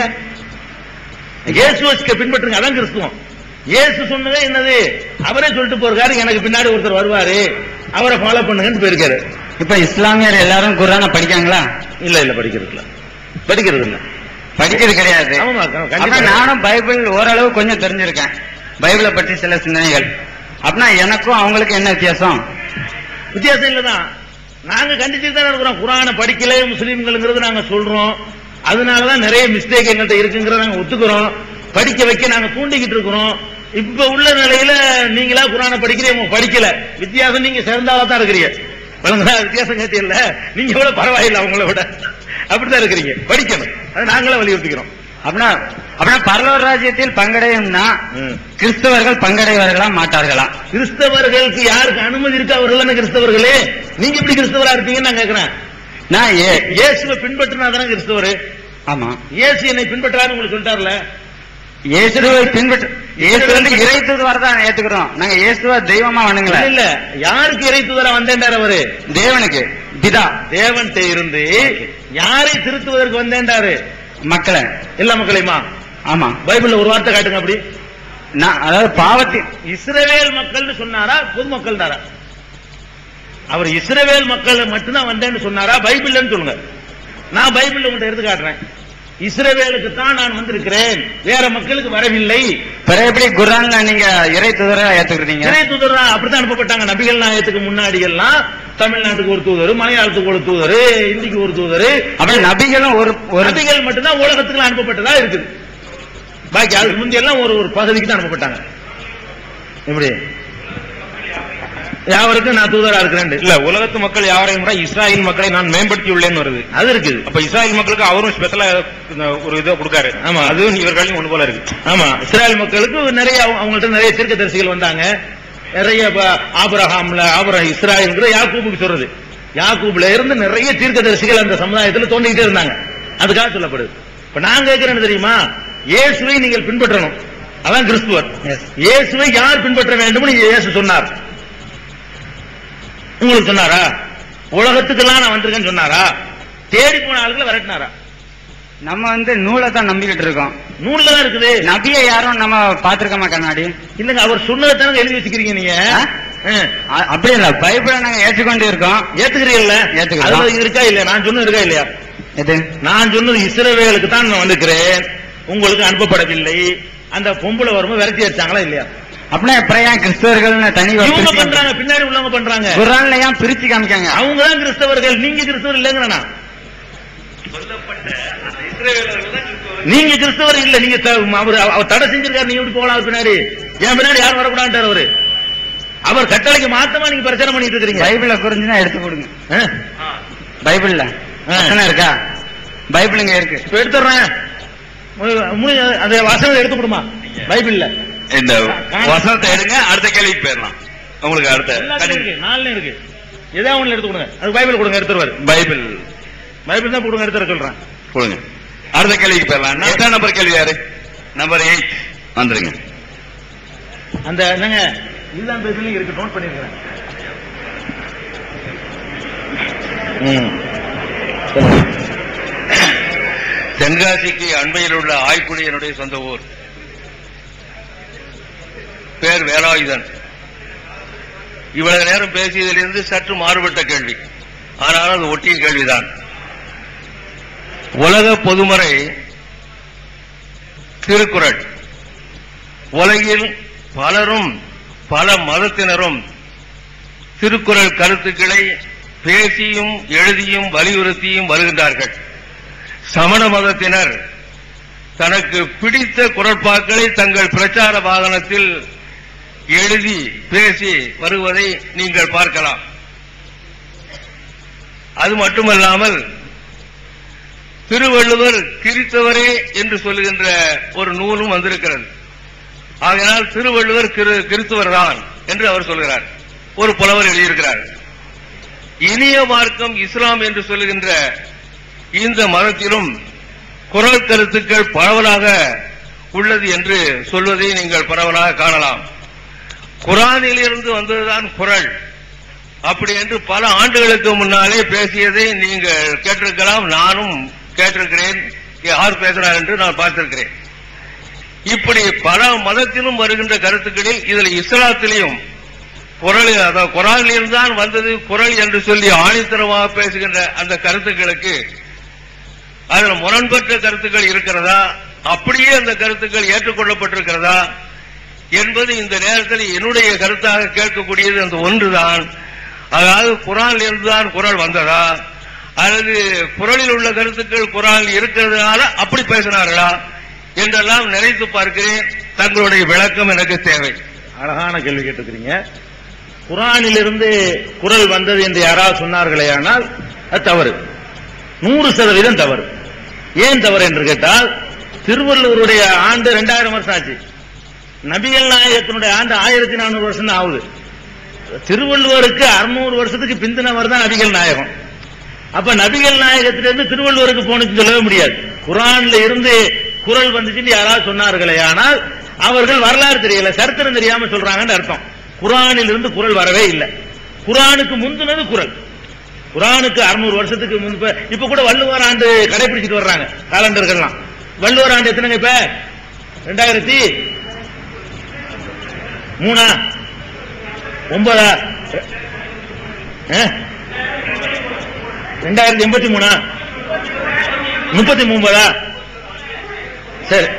இயேசுவை பின்பற்றுங்க அதான் கிறிஸ்துவம் இயேசு சொன்னதே என்னது அவரே சொல்லிட்டு போறாரு எனக்கு பின்னாடி ஒருத்தர் வருவாரு அவரை ஃபாலோ பண்ணுங்கன்னு போயிருக்காரு இப்ப இஸ்லாமியர் எல்லாரும் குர்ஆனை படிக்காங்களா இல்ல இல்ல படிக்கிறது இல்ல படிக்கிறது இல்ல படிக்கிறது கிடையாது ஆமாமா, கண்டிப்பா. அப்ப நானும் பைபிள் ஓரளவு கொஞ்சம் தெரிஞ்சிருக்கேன் பைபிளை பற்றி சில சிந்தனைகள் அப்படின்னா எனக்கும் அவங்களுக்கும் என்ன வித்தியாசம் வித்தியாசம் இல்லதான் நாங்க கண்டிச்சு தான் இருக்கிறோம் குரானை படிக்கல முஸ்லீம்களுங்கிறது நாங்க சொல்றோம் அதனாலதான் நிறைய மிஸ்டேக் எங்கள்கிட்ட இருக்குங்கிறத நாங்க ஒத்துக்கிறோம் படிக்க வைக்க நாங்க தூண்டிக்கிட்டு இருக்கிறோம் இப்ப உள்ள நிலையில நீங்களா குரானை படிக்கிறீங்க படிக்கல வித்தியாசம் நீங்க சேர்ந்தாவா தான் இருக்கிறீங்க வழங்குதா வித்தியாசம் கேட்டி இல்ல நீங்க கூட பரவாயில்லை அவங்கள விட அப்படிதான் இருக்கிறீங்க படிக்கணும் அதை நாங்களே வலியுறுத்திக்கிறோம் அப்படின்னா அப்படின்னா பரலோர் ராஜ்யத்தில் பங்கடையும்னா ம். கிறிஸ்தவர்கள் பங்கடைவார்களா மாட்டார்களா கிறிஸ்தவர்களுக்கு யாருக்கு அனுமதி இருக்கு அவர்கள் தானே கிறிஸ்தவர்களே நீங்க எப்படி கிறிஸ்தவரா இருப்பீங்கன்னு நான் கேட்கிறேன் நான் ஏ இயேசுவை பின்பற்றினா தானே கிறிஸ்தவரு ஆமா இயேசு என்னை பின்பற்றாரு உங்களுக்கு சொல்லிட்டார்ல இயேசுவை பின்பற்ற இயேசு வந்து இறை தூதுவரை தான் ஏத்துக்கிறோம் நாங்க இயேசுவ தெய்வமா வணங்கல இல்ல, இல்ல யாருக்கு இறை தூதரா வந்தேன்டார் அவரு தேவனுக்கு பிதா தேவன்கிட்ட இருந்து யாரை திருத்துவதற்கு வந்தேன்டாரு மக்களை எல்லா மக்களையுமா ஆமா பைபிள்ல ஒரு வார்த்தை காட்டுங்க அப்படி நான் அதாவது பாவத்தின் இஸ்ரவேல் மக்கள்னு சொன்னாரா பொதுமக்கள் தாரா அவர் இஸ்ரவேல் மக்கள் மட்டும்தான் வந்தேன்னு சொன்னாரா பைபிள்னு சொல்லுங்க நான் பைபிள் உங்கள்கிட்ட எடுத்து காட்டுறேன் இஸ்ரவேலுக்கு தான் நான் வந்திருக்கிறேன் வேற மக்களுக்கு வரவில்லை பிறகு எப்படி குர்ஆன்ல நீங்க இறை தூதரை ஏத்துக்கிறீங்க இறை தூதர் அப்படித்தான் அனுப்பப்பட்டாங்க நபிகள் நாயத்துக்கு முன்னாடி எல்லாம் தமிழ்நாட்டுக்கு ஒரு தூதர் மலையாளத்துக்கு ஒரு தூதர் இந்திக்கு ஒரு தூதர் அப்படி நபிகளும் ஒரு ஒரு நபிகள் மட்டும்தான் உலகத்துக்கு அனுப்பப்பட்டதா இருக்குது பாக்கி அதுக்கு முந்தி எல்லாம் ஒரு ஒரு பகுதிக்கு தான் அனுப்பப்பட்டாங்க எப்படி யாவருக்கும் நான் தூதரா இருக்கிறேன் இல்ல உலகத்து மக்கள் யாரையும் கூட இஸ்ராயல் மக்களை நான் மேம்படுத்தி உள்ளேன்னு வருது அது இருக்குது அப்ப இஸ்ராயல் மக்களுக்கு அவரும் ஸ்பெஷலா ஒரு இதை கொடுக்காரு ஆமா. அதுவும் இவர்களையும் ஒண்ணு போல இருக்கு ஆமா இஸ்ராயல் மக்களுக்கு நிறைய அவங்க- அவங்கள்ட்ட நிறைய தீர்க்கதரிசிகள் வந்தாங்க நிறைய ப- ஆபிரகாம்ல ஆபிரகாம் இஸ்ராயல்ங்கிற யாக்கூபுக்கு சொல்றது யாக்கூப்ல இருந்து நிறைய தீர்க்கதரிசிகள் அந்த சமுதாயத்துல தோண்டிக்கிட்டே இருந்தாங்க அதுக்காக சொல்லப்படுது இப்ப நான் கேட்கிறேன்னு தெரியுமா இயேசுவை நீங்கள் பின்பற்றணும் அதான் கிறிஸ்துவர் Yes. இயேசுவை யார் பின்பற்ற வேண்டும் இயேசு சொன்னார் உங்களுக்கு சொன்னாரா உலகத்துக்கெல்லாம் நான் வந்திருக்கேன்னு சொன்னாரா தேடி போன ஆளுகளை விரட்டினாரா நம்ம வந்து நூலை தான் நம்பிக்கிட்டு இருக்கோம் நூல்ல தான் இருக்குது நபியை யாரும் நம்ம பாத்திருக்கோமா கண்ணாடி இல்லங்க அவர் சொன்னதை எழுதி வச்சுக்கிறீங்க நீங்க ஆ? ஆ. அ- அப்படி இல்ல பைபிளை நாங்க ஏற்றுக்கொண்டு இருக்கோம் ஏத்துக்கிறீங்கல்ல ஏத்துக்கிறோம். அதுல இருக்கா இல்லையா நான் சொன்னது இருக்கா இல்லையா எது நான் சொன்னது இஸ்ரவேலுக்கு தான் நான் வந்திருக்கிறேன் உங்களுக்கு அனுப்பப்படவில்லை அந்த பொம்பளை வரும்போது விரட்டி அடிச்சாங்களா இல்லையா அப்படின்னா அப்புறம் ஏன் கிறிஸ்தவர்கள்னு தனி ஒரு இவங்க பிரிச்சு பண்றாங்க பின்னாடி உள்ளவங்க பண்றாங்க குரான்ல ஏன் பிரிச்சு காமிக்காங்க அவங்க தான் கிறிஸ்தவர்கள் நீங்க கிறிஸ்தவர் இல்லைங்கிறனா நீங்க கிறிஸ்தவர் இல்ல நீங்க த- அவர் அவர் தடை செஞ்சிருக்காரு நீங்க எப்படி போகலாம் அவர் பின்னாடி என் பின்னாடி யாரும் வரக்கூடாதுட்டார் அவரு அவர் கட்டளைக்கு மாத்தமா நீங்க பிரச்சனை பண்ணிட்டு இருக்கிறீங்க பைபிள குறிஞ்சுனா எடுத்து கொடுங்க ஆ? பைபிள்ல ஆ. வசனம் இருக்கா பைபிள் இங்க இருக்கு இப்ப எடுத்துடுறேன் மு- மு- அந்த வசனம் எடுத்து கொடுமா பைபிள்ல இந்த வசனத்தை எடுங்க அடுத்த கேள்விக்கு போயிடலாம் உங்களுக்கு அடுத்த எல்லாத்துலயும் இருக்கு நாலுலயும் இருக்கு ஏதாவது ஒண்ணு எடுத்து கொடுங்க அது பைபிள் கொடுங்க எடுத்துருவாரு பைபிள் பைபிள் தான் கொடுங்க எடுத்துற சொல்றேன் கொடுங்க அடுத்த கேள்விக்கு போயிடலாம் எட்டாம் நம்பர் கேள்வி யாரு நம்பர் எயிட் வந்துருங்க அந்த என்னங்க இதுதான் பைபிள்லயும் இருக்கு நோட் பண்ணிருக்கிறேன் ம் தென்காசிக்கு அண்மையில் உள்ள ஆய்க்குடி என்னுடைய சொந்த ஊர் பேர் வேலாயுதன் இவ்வளவு நேரம் பேசியதிலிருந்து சற்று மாறுபட்ட கேள்வி ஆனால் அது ஒட்டிய கேள்விதான் உலக பொதுமறை திருக்குறள் உலகில் பலரும் பல மதத்தினரும் திருக்குறள் கருத்துக்களை பேசியும் எழுதியும் வலியுறுத்தியும் வருகின்றார்கள் சமண மதத்தினர் தனக்கு பிடித்த குரட்பாக்களை தங்கள் பிரச்சார வாகனத்தில் எழுதி பேசி வருவதை நீங்கள் பார்க்கலாம் அது மட்டுமல்லாமல் திருவள்ளுவர் கிறித்தவரே என்று சொல்லுகின்ற ஒரு நூலும் வந்திருக்கிறது ஆகையால் திருவள்ளுவர் கிரு- கிறிஸ்தவர் தான் என்று அவர் சொல்கிறார் ஒரு புலவர் எழுதியிருக்கிறார் இனிய மார்க்கம் இஸ்லாம் என்று சொல்லுகின்ற இந்த மதத்திலும் குரல் கருத்துக்கள் பரவலாக உள்ளது என்று சொல்வதை நீங்கள் பரவலாக காணலாம் குரானில் இருந்து வந்ததுதான் குரல் அப்படி என்று பல ஆண்டுகளுக்கு முன்னாலே பேசியதை நீங்கள் கேட்டிருக்கலாம் நானும் கேட்டிருக்கிறேன் யார் பேசுறார் என்று நான் பார்த்திருக்கிறேன் இப்படி பல மதத்திலும் வருகின்ற கருத்துக்களில் இதில் இஸ்லாத்திலையும் குரல் அதாவது குரானில் தான் வந்தது குரல் என்று சொல்லி ஆணித்தரமாக பேசுகின்ற அந்த கருத்துக்களுக்கு அதில் முரண்பட்ட கருத்துக்கள் இருக்கிறதா அப்படியே அந்த கருத்துக்கள் ஏற்றுக்கொள்ளப்பட்டிருக்கிறதா என்பது இந்த நேரத்தில் என்னுடைய கருத்தாக கேட்கக்கூடியது அந்த ஒன்றுதான் அதாவது குரானில் இருந்துதான் குரல் வந்ததா அல்லது குரலில் உள்ள கருத்துக்கள் குரானில் இருக்கிறதுனால அப்படி பேசினார்களா என்றெல்லாம் நினைத்து பார்க்கிறேன் தங்களுடைய விளக்கம் எனக்கு தேவை அழகான கேள்வி கேட்டிருக்கிறீங்க குரானிலிருந்து குரல் வந்தது என்று யாராவது சொன்னார்களே ஆனால் அது தவறு நூறு சதவீதம் தவறு ஏன் தவறு என்று கேட்டால் திருவள்ளுவருடைய ஆண்டு ரெண்டாயிரம் வருஷம் ஆச்சு நபிகள் நாயகத்தினுடைய ஆண்டு ஆயிரத்தி நானூறு வருஷம் தான் ஆகுது திருவள்ளுவருக்கு அறுநூறு வருஷத்துக்கு பிந்தினவர் தான் நபிகள் நாயகம் அப்ப நபிகள் நாயகத்திலிருந்து திருவள்ளுவருக்கு போனுச்சு சொல்லவே முடியாது குரான்ல இருந்து குரல் வந்துச்சுன்னு யாராவது சொன்னார்களே ஆனால் அவர்கள் வரலாறு தெரியல சரித்திரம் தெரியாம சொல்றாங்கன்னு அர்த்தம் குரானில் இருந்து குரல் வரவே இல்லை குரானுக்கு முந்தினது குரல் குரானுக்கு அறுநூறு வருஷத்துக்கு முன்பு இப்ப கூட வள்ளுவர் ஆண்டு கடைபிடிச்சிட்டு வர்றாங்க காலண்டர்கள்லாம் வள்ளுவர் ஆண்டு எத்தனைங்க இப்ப ரெண்டாயிரத்தி மூணா ஒன்பதா ஆ? ரெண்டாயிரத்தி எண்பத்தி மூணா முப்பத்தி மூம்பதா சரி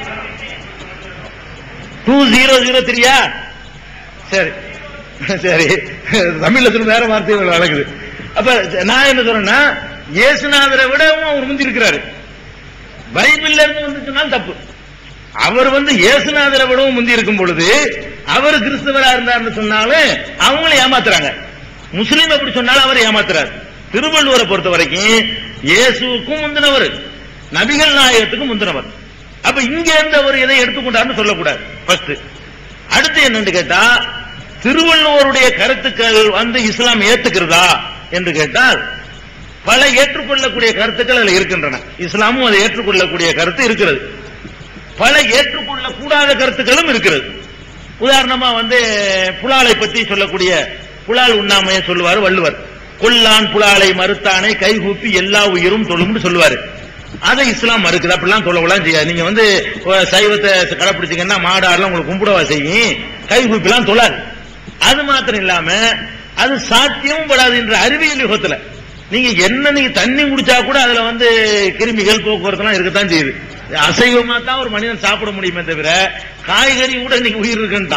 டூ ஜீரோ ஜீரோ த்ரீயா சரி சரி தமிழ்ல சொல்ல வேற வார்த்தைகள் வழங்குது அப்ப நான் என்ன சொல்றேன்னா இயேசுநாதரை விடவும் அவர் முந்தி இருக்கிறாரு பைபிள்ல இருந்து வந்துச்சுனாலும் தப்பு அவர் வந்து இயேசுநாதரை விடவும் முந்தி இருக்கும் பொழுது அவர் கிறிஸ்தவரா இருந்தார்னு சொன்னாலும் அவங்களும் ஏமாத்துறாங்க முஸ்லீம் எப்படி சொன்னாலும் அவர் ஏமாத்துறாரு திருவள்ளுவரை பொறுத்த வரைக்கும் இயேசுவுக்கும் முந்தினவர் நபிகள் நாயகத்துக்கும் முந்தினவர் அப்ப இங்க இருந்து அவர் எதை எடுத்துக்கொண்டார்னு சொல்லக்கூடாது ஃபர்ஸ்ட் அடுத்து என்னன்னு கேட்டா திருவள்ளுவருடைய கருத்துக்கள் வந்து இஸ்லாம் ஏத்துக்கிறதா என்று கேட்டால் பல ஏற்றுக்கொள்ளக்கூடிய கருத்துக்கள் அதுல இருக்கின்றன இஸ்லாமும் அதை ஏற்றுக்கொள்ளக்கூடிய கருத்து இருக்கிறது பல ஏற்றுக்கொள்ளக்கூடாத கருத்துக்களும் இருக்கிறது உதாரணமா வந்து புலாலை பத்தி சொல்லக்கூடிய புலால் உண்ணாமையை சொல்லுவார் வள்ளுவர் கொல்லான் புலாலை மறுத்தானை கைகூப்பி எல்லா உயிரும் தொழும்னு சொல்லுவாரு அதை இஸ்லாம் மறுக்குது அப்படிலாம் சொல்லலாம் செய்யாது நீங்க வந்து அஹ், சைவத்தை கடைப்பிடிச்சீங்கன்னா மாடாரெல்லாம் உங்களுக்கு கும்பிடவா செய்யும் கைகூப்பிலாம் தொழாது அது மாத்திரம் இல்லாம அது சாத்தியமும் படாது என்ற அறிவியல் யுகத்துல நீங்க என்ன நீங்க தண்ணி குடிச்சா கூட அதுல வந்து கிருமிகள் போக்குவரத்துலாம் இருக்கத்தான் செய்யுது அசைவமா தான் ஒரு மனிதன் சாப்பிட முடியுமே தவிர காய்கறி கூட இன்னைக்கு உயிர் இருக்குன்ட்டான்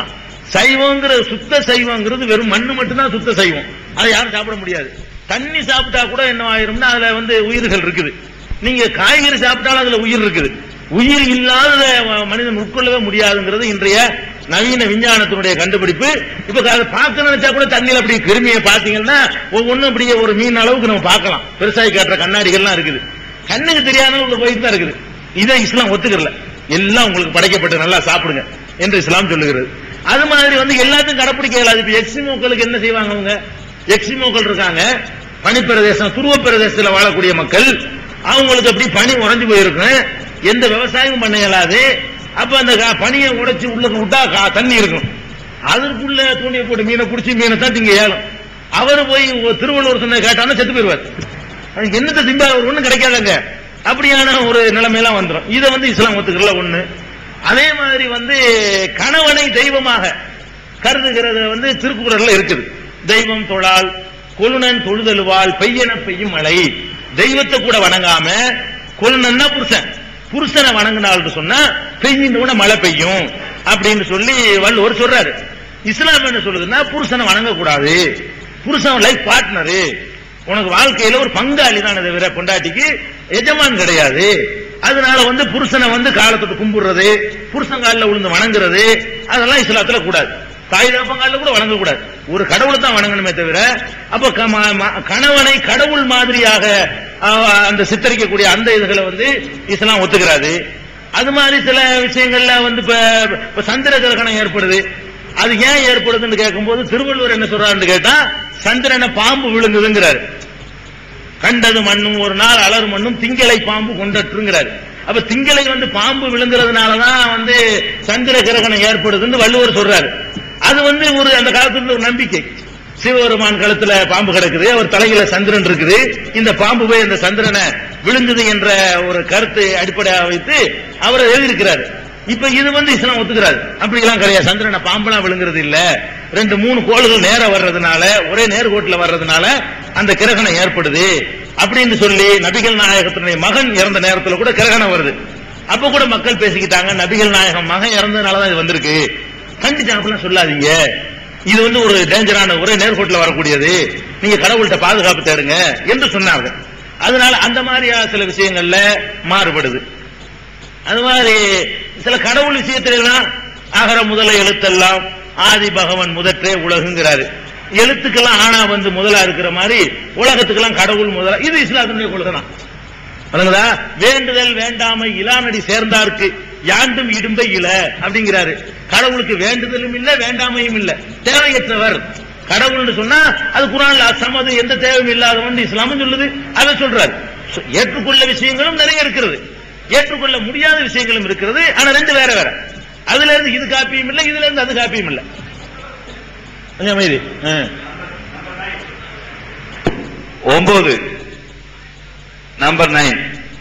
சைவங்கிற சுத்த சைவங்கிறது வெறும் மண்ணு மட்டும்தான் சுத்த சைவம் அதை யாரும் சாப்பிட முடியாது தண்ணி சாப்பிட்டா கூட என்ன ஆயிரும்னா அதுல வந்து உயிர்கள் இருக்குது நீங்க காய்கறி சாப்பிட்டாலும் அதுல உயிர் இருக்குது உயிர் இல்லாத மனிதன் உட்கொள்ளவே முடியாதுங்கிறது இன்றைய நவீன விஞ்ஞானத்தினுடைய கண்டுபிடிப்பு இப்ப அதை பார்க்க நினைச்சா கூட தண்ணியில அப்படி கிருமியை பாத்தீங்கன்னா ஒவ்வொன்றும் அப்படியே ஒரு மீன் அளவுக்கு நம்ம பார்க்கலாம் பெருசாகி காட்டுற கண்ணாடிகள்லாம் இருக்குது கண்ணுக்கு தெரியாத உள்ள போயிட்டு தான் இருக்குது இதை இஸ்லாம் ஒத்துக்கறல எல்லாம் உங்களுக்கு படைக்கப்பட்டு நல்லா சாப்பிடுங்க என்று இஸ்லாம் சொல்லுகிறது அது மாதிரி வந்து எல்லாத்தையும் கடைப்பிடிக்க இயலாது இப்ப எக்ஸிமோக்களுக்கு என்ன செய்வாங்க அவங்க எக்ஸிமோக்கள் இருக்காங்க பனிப்பிரதேசம் துருவ பிரதேசத்துல வாழக்கூடிய மக்கள் அவங்களுக்கு அப்படி பனி உறைஞ்சு போயிருக்கும் எந்த விவசாயமும் பண்ண இயலாது அப்ப அந்த கா- பனியை உடைச்சு உள்ள விட்டா கா- தண்ணி இருக்கும் அதற்குள்ள தூணியை போட்டு மீனை பிடிச்சி மீனை தான் திங்க ஏலம் அவர் போய் ஒரு திருவள்ளுவர் சொன்ன கேட்டாலும் செத்து போயிருவார் அவனுக்கு என்னத்தை திம்பா அவர் ஒண்ணும் கிடைக்காதங்க அப்படியான ஒரு நிலைமையெல்லாம் வந்துடும் இதை வந்து இஸ்லாம் ஒத்துக்கல ஒண்ணு அதே மாதிரி வந்து கணவனை தெய்வமாக கருதுகிறது வந்து திருக்குறள்ல இருக்குது தெய்வம் தொழால் கொழுனன் தொழுதலுவால் பெய்யன பெய்யும் மழை தெய்வத்தை கூட வணங்காம கொழுனன்னா புருஷன் புருஷனை வணங்கினால்னு சொன்னா பெய்யும் கூட மழை பெய்யும் அப்படின்னு சொல்லி வள்ளுவர் சொல்றாரு இஸ்லாம் என்ன சொல்லுதுன்னா புருஷனை வணங்கக்கூடாது புருஷன் லைஃப் பார்ட்னரு உனக்கு வாழ்க்கையில ஒரு பங்காளி தான் தவிர பொண்டாட்டிக்கு எஜமான் கிடையாது அதனால வந்து புருஷனை வந்து காலத்துக்கு கும்பிடுறது புருஷன் காலில் விழுந்து வணங்குறது அதெல்லாம் இஸ்லாத்துல கூடாது தாய் தகப்பங்காலில் கூட வணங்க கூடாது ஒரு கடவுளை தான் வணங்கணுமே தவிர அப்ப க- ம- ம- கணவனை கடவுள் மாதிரியாக அஹ், அந்த சித்தரிக்கக்கூடிய அந்த இதுகளை வந்து இஸ்லாம் ஒத்துக்கிறாது அது மாதிரி சில விஷயங்கள்ல வந்து இப்ப இப்ப சந்திர கிரகணம் ஏற்படுது அது ஏன் ஏற்படுதுன்னு கேட்கும்போது திருவள்ளுவர் என்ன சொல்றாருன்னு கேட்டா சந்திரனை பாம்பு விழுங்குதுங்கிறாரு கண்டது மண்ணும் ஒரு நாள் அலறு மண்ணும் திங்களை பாம்பு கொண்டற்றுங்கிறாரு அப்ப திங்களை வந்து பாம்பு விழுங்குறதுனாலதான் வந்து சந்திர கிரகணம் ஏற்படுதுன்னு வள்ளுவர் சொல்றாரு அது வந்து ஒரு அந்த காலத்துல ஒரு நம்பிக்கை சிவபெருமான் கழுத்துல பாம்பு கிடக்குது அவர் தலையில சந்திரன் இருக்குது இந்த பாம்பு போய் அந்த சந்திரனை விழுங்குது என்ற ஒரு கருத்தை அடிப்படையாக வைத்து அவர் எழுதியிருக்கிறார் இப்ப இது வந்து இஸ்லாம் ஒத்துக்கிறாரு அப்படிலாம் கிடையாது சந்திரனை பாம்பெல்லாம் விழுங்குறது இல்ல ரெண்டு மூணு கோள்கள் நேர வர்றதுனால ஒரே நேர்கோட்டில் வர்றதுனால அந்த கிரகணம் ஏற்படுது அப்படின்னு சொல்லி நபிகள் நாயகத்தினுடைய மகன் இறந்த நேரத்துல கூட கிரகணம் வருது அப்ப கூட மக்கள் பேசிக்கிட்டாங்க நபிகள் நாயகம் மகன் இறந்ததுனாலதான் இது வந்திருக்கு கண்டிச்சு அப்படிலாம் சொல்லாதீங்க இது வந்து ஒரு டேஞ்சரான ஒரே நேர்கோட்டில் வரக்கூடியது நீங்க கடவுள்கிட்ட பாதுகாப்பு தேடுங்க என்று சொன்னார்கள் அதனால அந்த மாதிரி சில விஷயங்கள்ல மாறுபடுது அது மாதிரி சில கடவுள் விஷயத்துல எல்லாம் அகர முதல எழுத்தெல்லாம் ஆதி பகவன் முதற்றே உலகுங்கிறாரு எழுத்துக்கெல்லாம் ஆனா வந்து முதலா இருக்கிற மாதிரி உலகத்துக்கெல்லாம் கடவுள் முதலா இது இஸ்லாத்தினுடைய கொள்கை தான் வணங்குதா வேண்டுதல் வேண்டாமை இலானடி சேர்ந்தார்க்கு யாண்டும் இடும்பை இல அப்படிங்கிறாரு கடவுளுக்கு வேண்டுதலும் இல்ல வேண்டாமையும் இல்ல தேவையற்றவர் கடவுள்னு சொன்னா அது குரான்ல அசமது எந்த தேவையும் இல்லாதவன் இஸ்லாமும் சொல்லுது அதை சொல்றாரு சொ- ஏற்றுக்கொள்ள விஷயங்களும் நிறைய இருக்கிறது ஏற்றுக்கொள்ள முடியாத விஷயங்களும் இருக்கிறது ஆனா ரெண்டு வேற வேற அதுல இருந்து இது காப்பியும் இல்ல இதுல இருந்து அது காப்பியும் இல்ல கொஞ்சம் அமைதி ஆ. ஒன்பது நம்பர் நைன்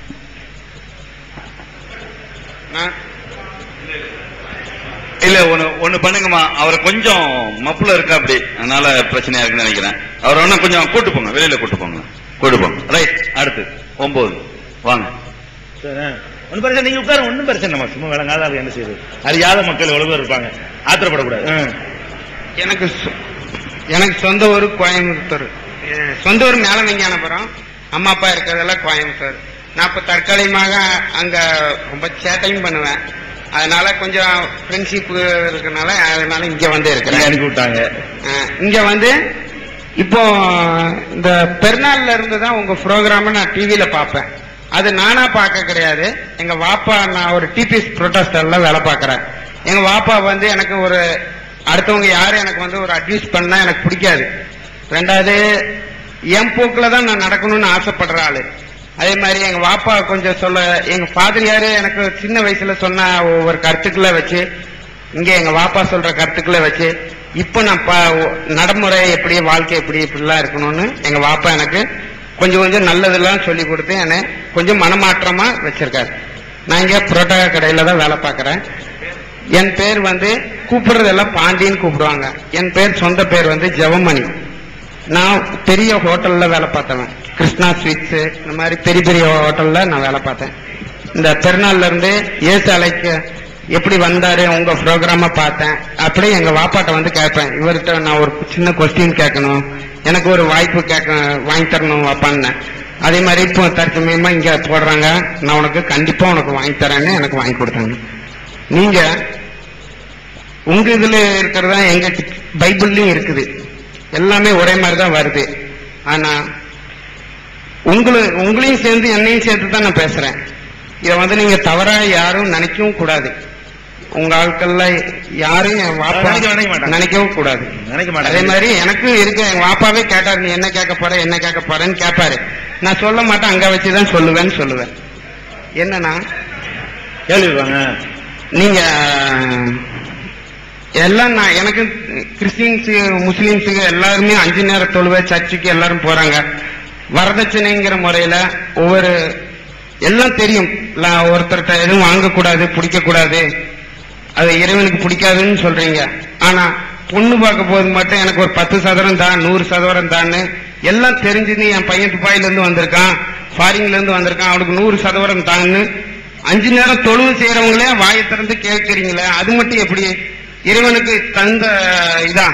இல்ல ஒண்ணு ஒண்ணு பண்ணுங்கம்மா அவர் கொஞ்சம் மப்புல இருக்கா அப்படி அதனால பிரச்சனையா இருக்குன்னு நினைக்கிறேன் அவர் ஒன்னும் கொஞ்சம் கூட்டு போங்க வெளியில கூட்டு போங்க கூட்டு போங்க ரைட் அடுத்து ஒன்பது வாங்க சரி, ஆ. ஒண்ணும் பிரச்சனை நீங்க உட்கார ஒண்ணும் பிரச்சனை நம்ம சும்மா விளங்காத ஆளு என்ன செய்யுது அறியாத மக்கள் எவ்வளவு பேர் இருப்பாங்க ஆத்திரப்படக்கூடாது ஆ. எனக்கு சொ- எனக்கு சொந்த ஊர் கோயம்புத்தூர் அஹ் சொந்த ஊர் மேல விஞ்ஞானபுரம் அம்மா அப்பா இருக்கிறதெல்லாம் கோயம்புத்தூர் நான் இப்ப தற்காலிகமாக அங்க ரொம்ப சேட்டையும் பண்ணுவேன் அதனால கொஞ்சம் ஃப்ரெண்ட்ஷிப் இருக்கனால அதனால இங்க வந்து இங்க இருக்கிறேன் அனுப்பி விட்டாங்க அஹ் இங்க வந்து இப்போ இந்த பெருநாள்ல இருந்து தான் உங்க ப்ரோக்ராம நான் டிவியில பார்ப்பேன் அது நானா பார்க்க கிடையாது எங்க வாப்பா நான் ஒரு டிபிஎஸ் புரோட்டோஸ்டர்ல வேலை பார்க்கறேன் எங்க வாப்பா வந்து எனக்கு ஒரு அடுத்தவங்க யாரும் எனக்கு வந்து ஒரு அட்வைஸ் பண்ணா எனக்கு பிடிக்காது ரெண்டாவது என் போக்குல தான் நான் நடக்கணும்னு ஆசைப்படுற ஆளு அதே மாதிரி எங்க வாப்பா கொஞ்சம் சொல்ல எங்க ஃபாதர் யாரு எனக்கு சின்ன வயசுல சொன்ன ஒவ்வொரு கருத்துக்களை வச்சு இங்க எங்க வாப்பா சொல்ற கருத்துக்களை வச்சு இப்போ நான் ப- நடைமுறை எப்படி வாழ்க்கை எப்படி இப்படிலாம் இருக்கணும்னு எங்க வாப்பா எனக்கு கொஞ்சம் கொஞ்சம் நல்லதெல்லாம் சொல்லி கொடுத்து என்னை கொஞ்சம் மனமாற்றமா வச்சிருக்காரு நான் இங்க புரோட்டா கடையில தான் வேலை பார்க்கறேன் என் பேர் வந்து கூப்பிடுறதெல்லாம் பாண்டின்னு கூப்பிடுவாங்க என் பேர் சொந்த பேர் வந்து ஜெவமணி நான் பெரிய ஹோட்டல்ல வேலை பார்த்தவன் கிருஷ்ணா ஸ்வீட்ஸ் இந்த மாதிரி பெரிய பெரிய ஹோட்டல்ல நான் வேலை பார்த்தேன் இந்த பெருநாள்ல இருந்து ஏசு அழைக்க எப்படி வந்தாரு உங்க ப்ரோக்ராம பார்த்தேன் அப்படியே எங்க வாப்பாட்ட வந்து கேட்பேன் இவர்கிட்ட நான் ஒரு சின்ன கொஸ்டின் கேட்கணும் எனக்கு ஒரு வாய்ப்பு கேட்க வாங்கி தரணும் வாப்பான்னு அதே மாதிரி இப்போ தற்சமயமா இங்க போடுறாங்க நான் உனக்கு கண்டிப்பா உனக்கு வாங்கி தரேன்னு எனக்கு வாங்கி கொடுத்தாங்க நீங்க உங்க இதுல இருக்கிறதா எங்க பைபிள்லயும் இருக்குது எல்லாமே ஒரே மாதிரி தான் வருது ஆனா உங்களை உங்களையும் சேர்ந்து என்னையும் சேர்த்து தான் நான் பேசுறேன் இதை வந்து நீங்க தவறா யாரும் நினைக்கவும் கூடாது உங்க ஆட்கள்ல யாரும் என் வாப்பா நினைக்க- நினைக்க மாட்டாங்க. நினைக்கவும் கூடாது நினைக்க அதே மாட்டேன் மாதிரி எனக்கு இருக்க எங்க வாப்பாவே கேட்டாரு நீ என்ன கேட்க போற என்ன கேட்க போறேன்னு கேட்பாரு நான் சொல்ல மாட்டேன் அங்க வச்சுதான் சொல்லுவேன்னு சொல்லுவேன் என்னன்னா கேள்வி வாங்க நீங்க எல்லாம் நான் எனக்கு கிறிஸ்டின்ஸ் முஸ்லிம்ஸுக்கு எல்லாருமே அஞ்சு நேர தொழுவை சர்ச்சுக்கு எல்லாரும் போறாங்க வரதட்சணைங்கிற முறையில ஒவ்வொரு எல்லாம் தெரியும் ல- ஒருத்தர்கிட்ட எதுவும் வாங்கக்கூடாது பிடிக்க கூடாது அது இறைவனுக்கு பிடிக்காதுன்னு சொல்றீங்க ஆனா பொண்ணு பார்க்க போது மட்டும் எனக்கு ஒரு பத்து சதவீதம் தான் நூறு சதவீதம் தான்னு எல்லாம் தெரிஞ்சுன்னு என் பையன் துபாயில இருந்து வந்திருக்கான் ஃபாரின்ல இருந்து வந்திருக்கான் அவனுக்கு நூறு சதவீதம் தான்னு அஞ்சு நேரம் தொழுவு செய்யறவங்களே வாயை திறந்து கேட்கறீங்களே அது மட்டும் எப்படி இறைவனுக்கு தந்த இதா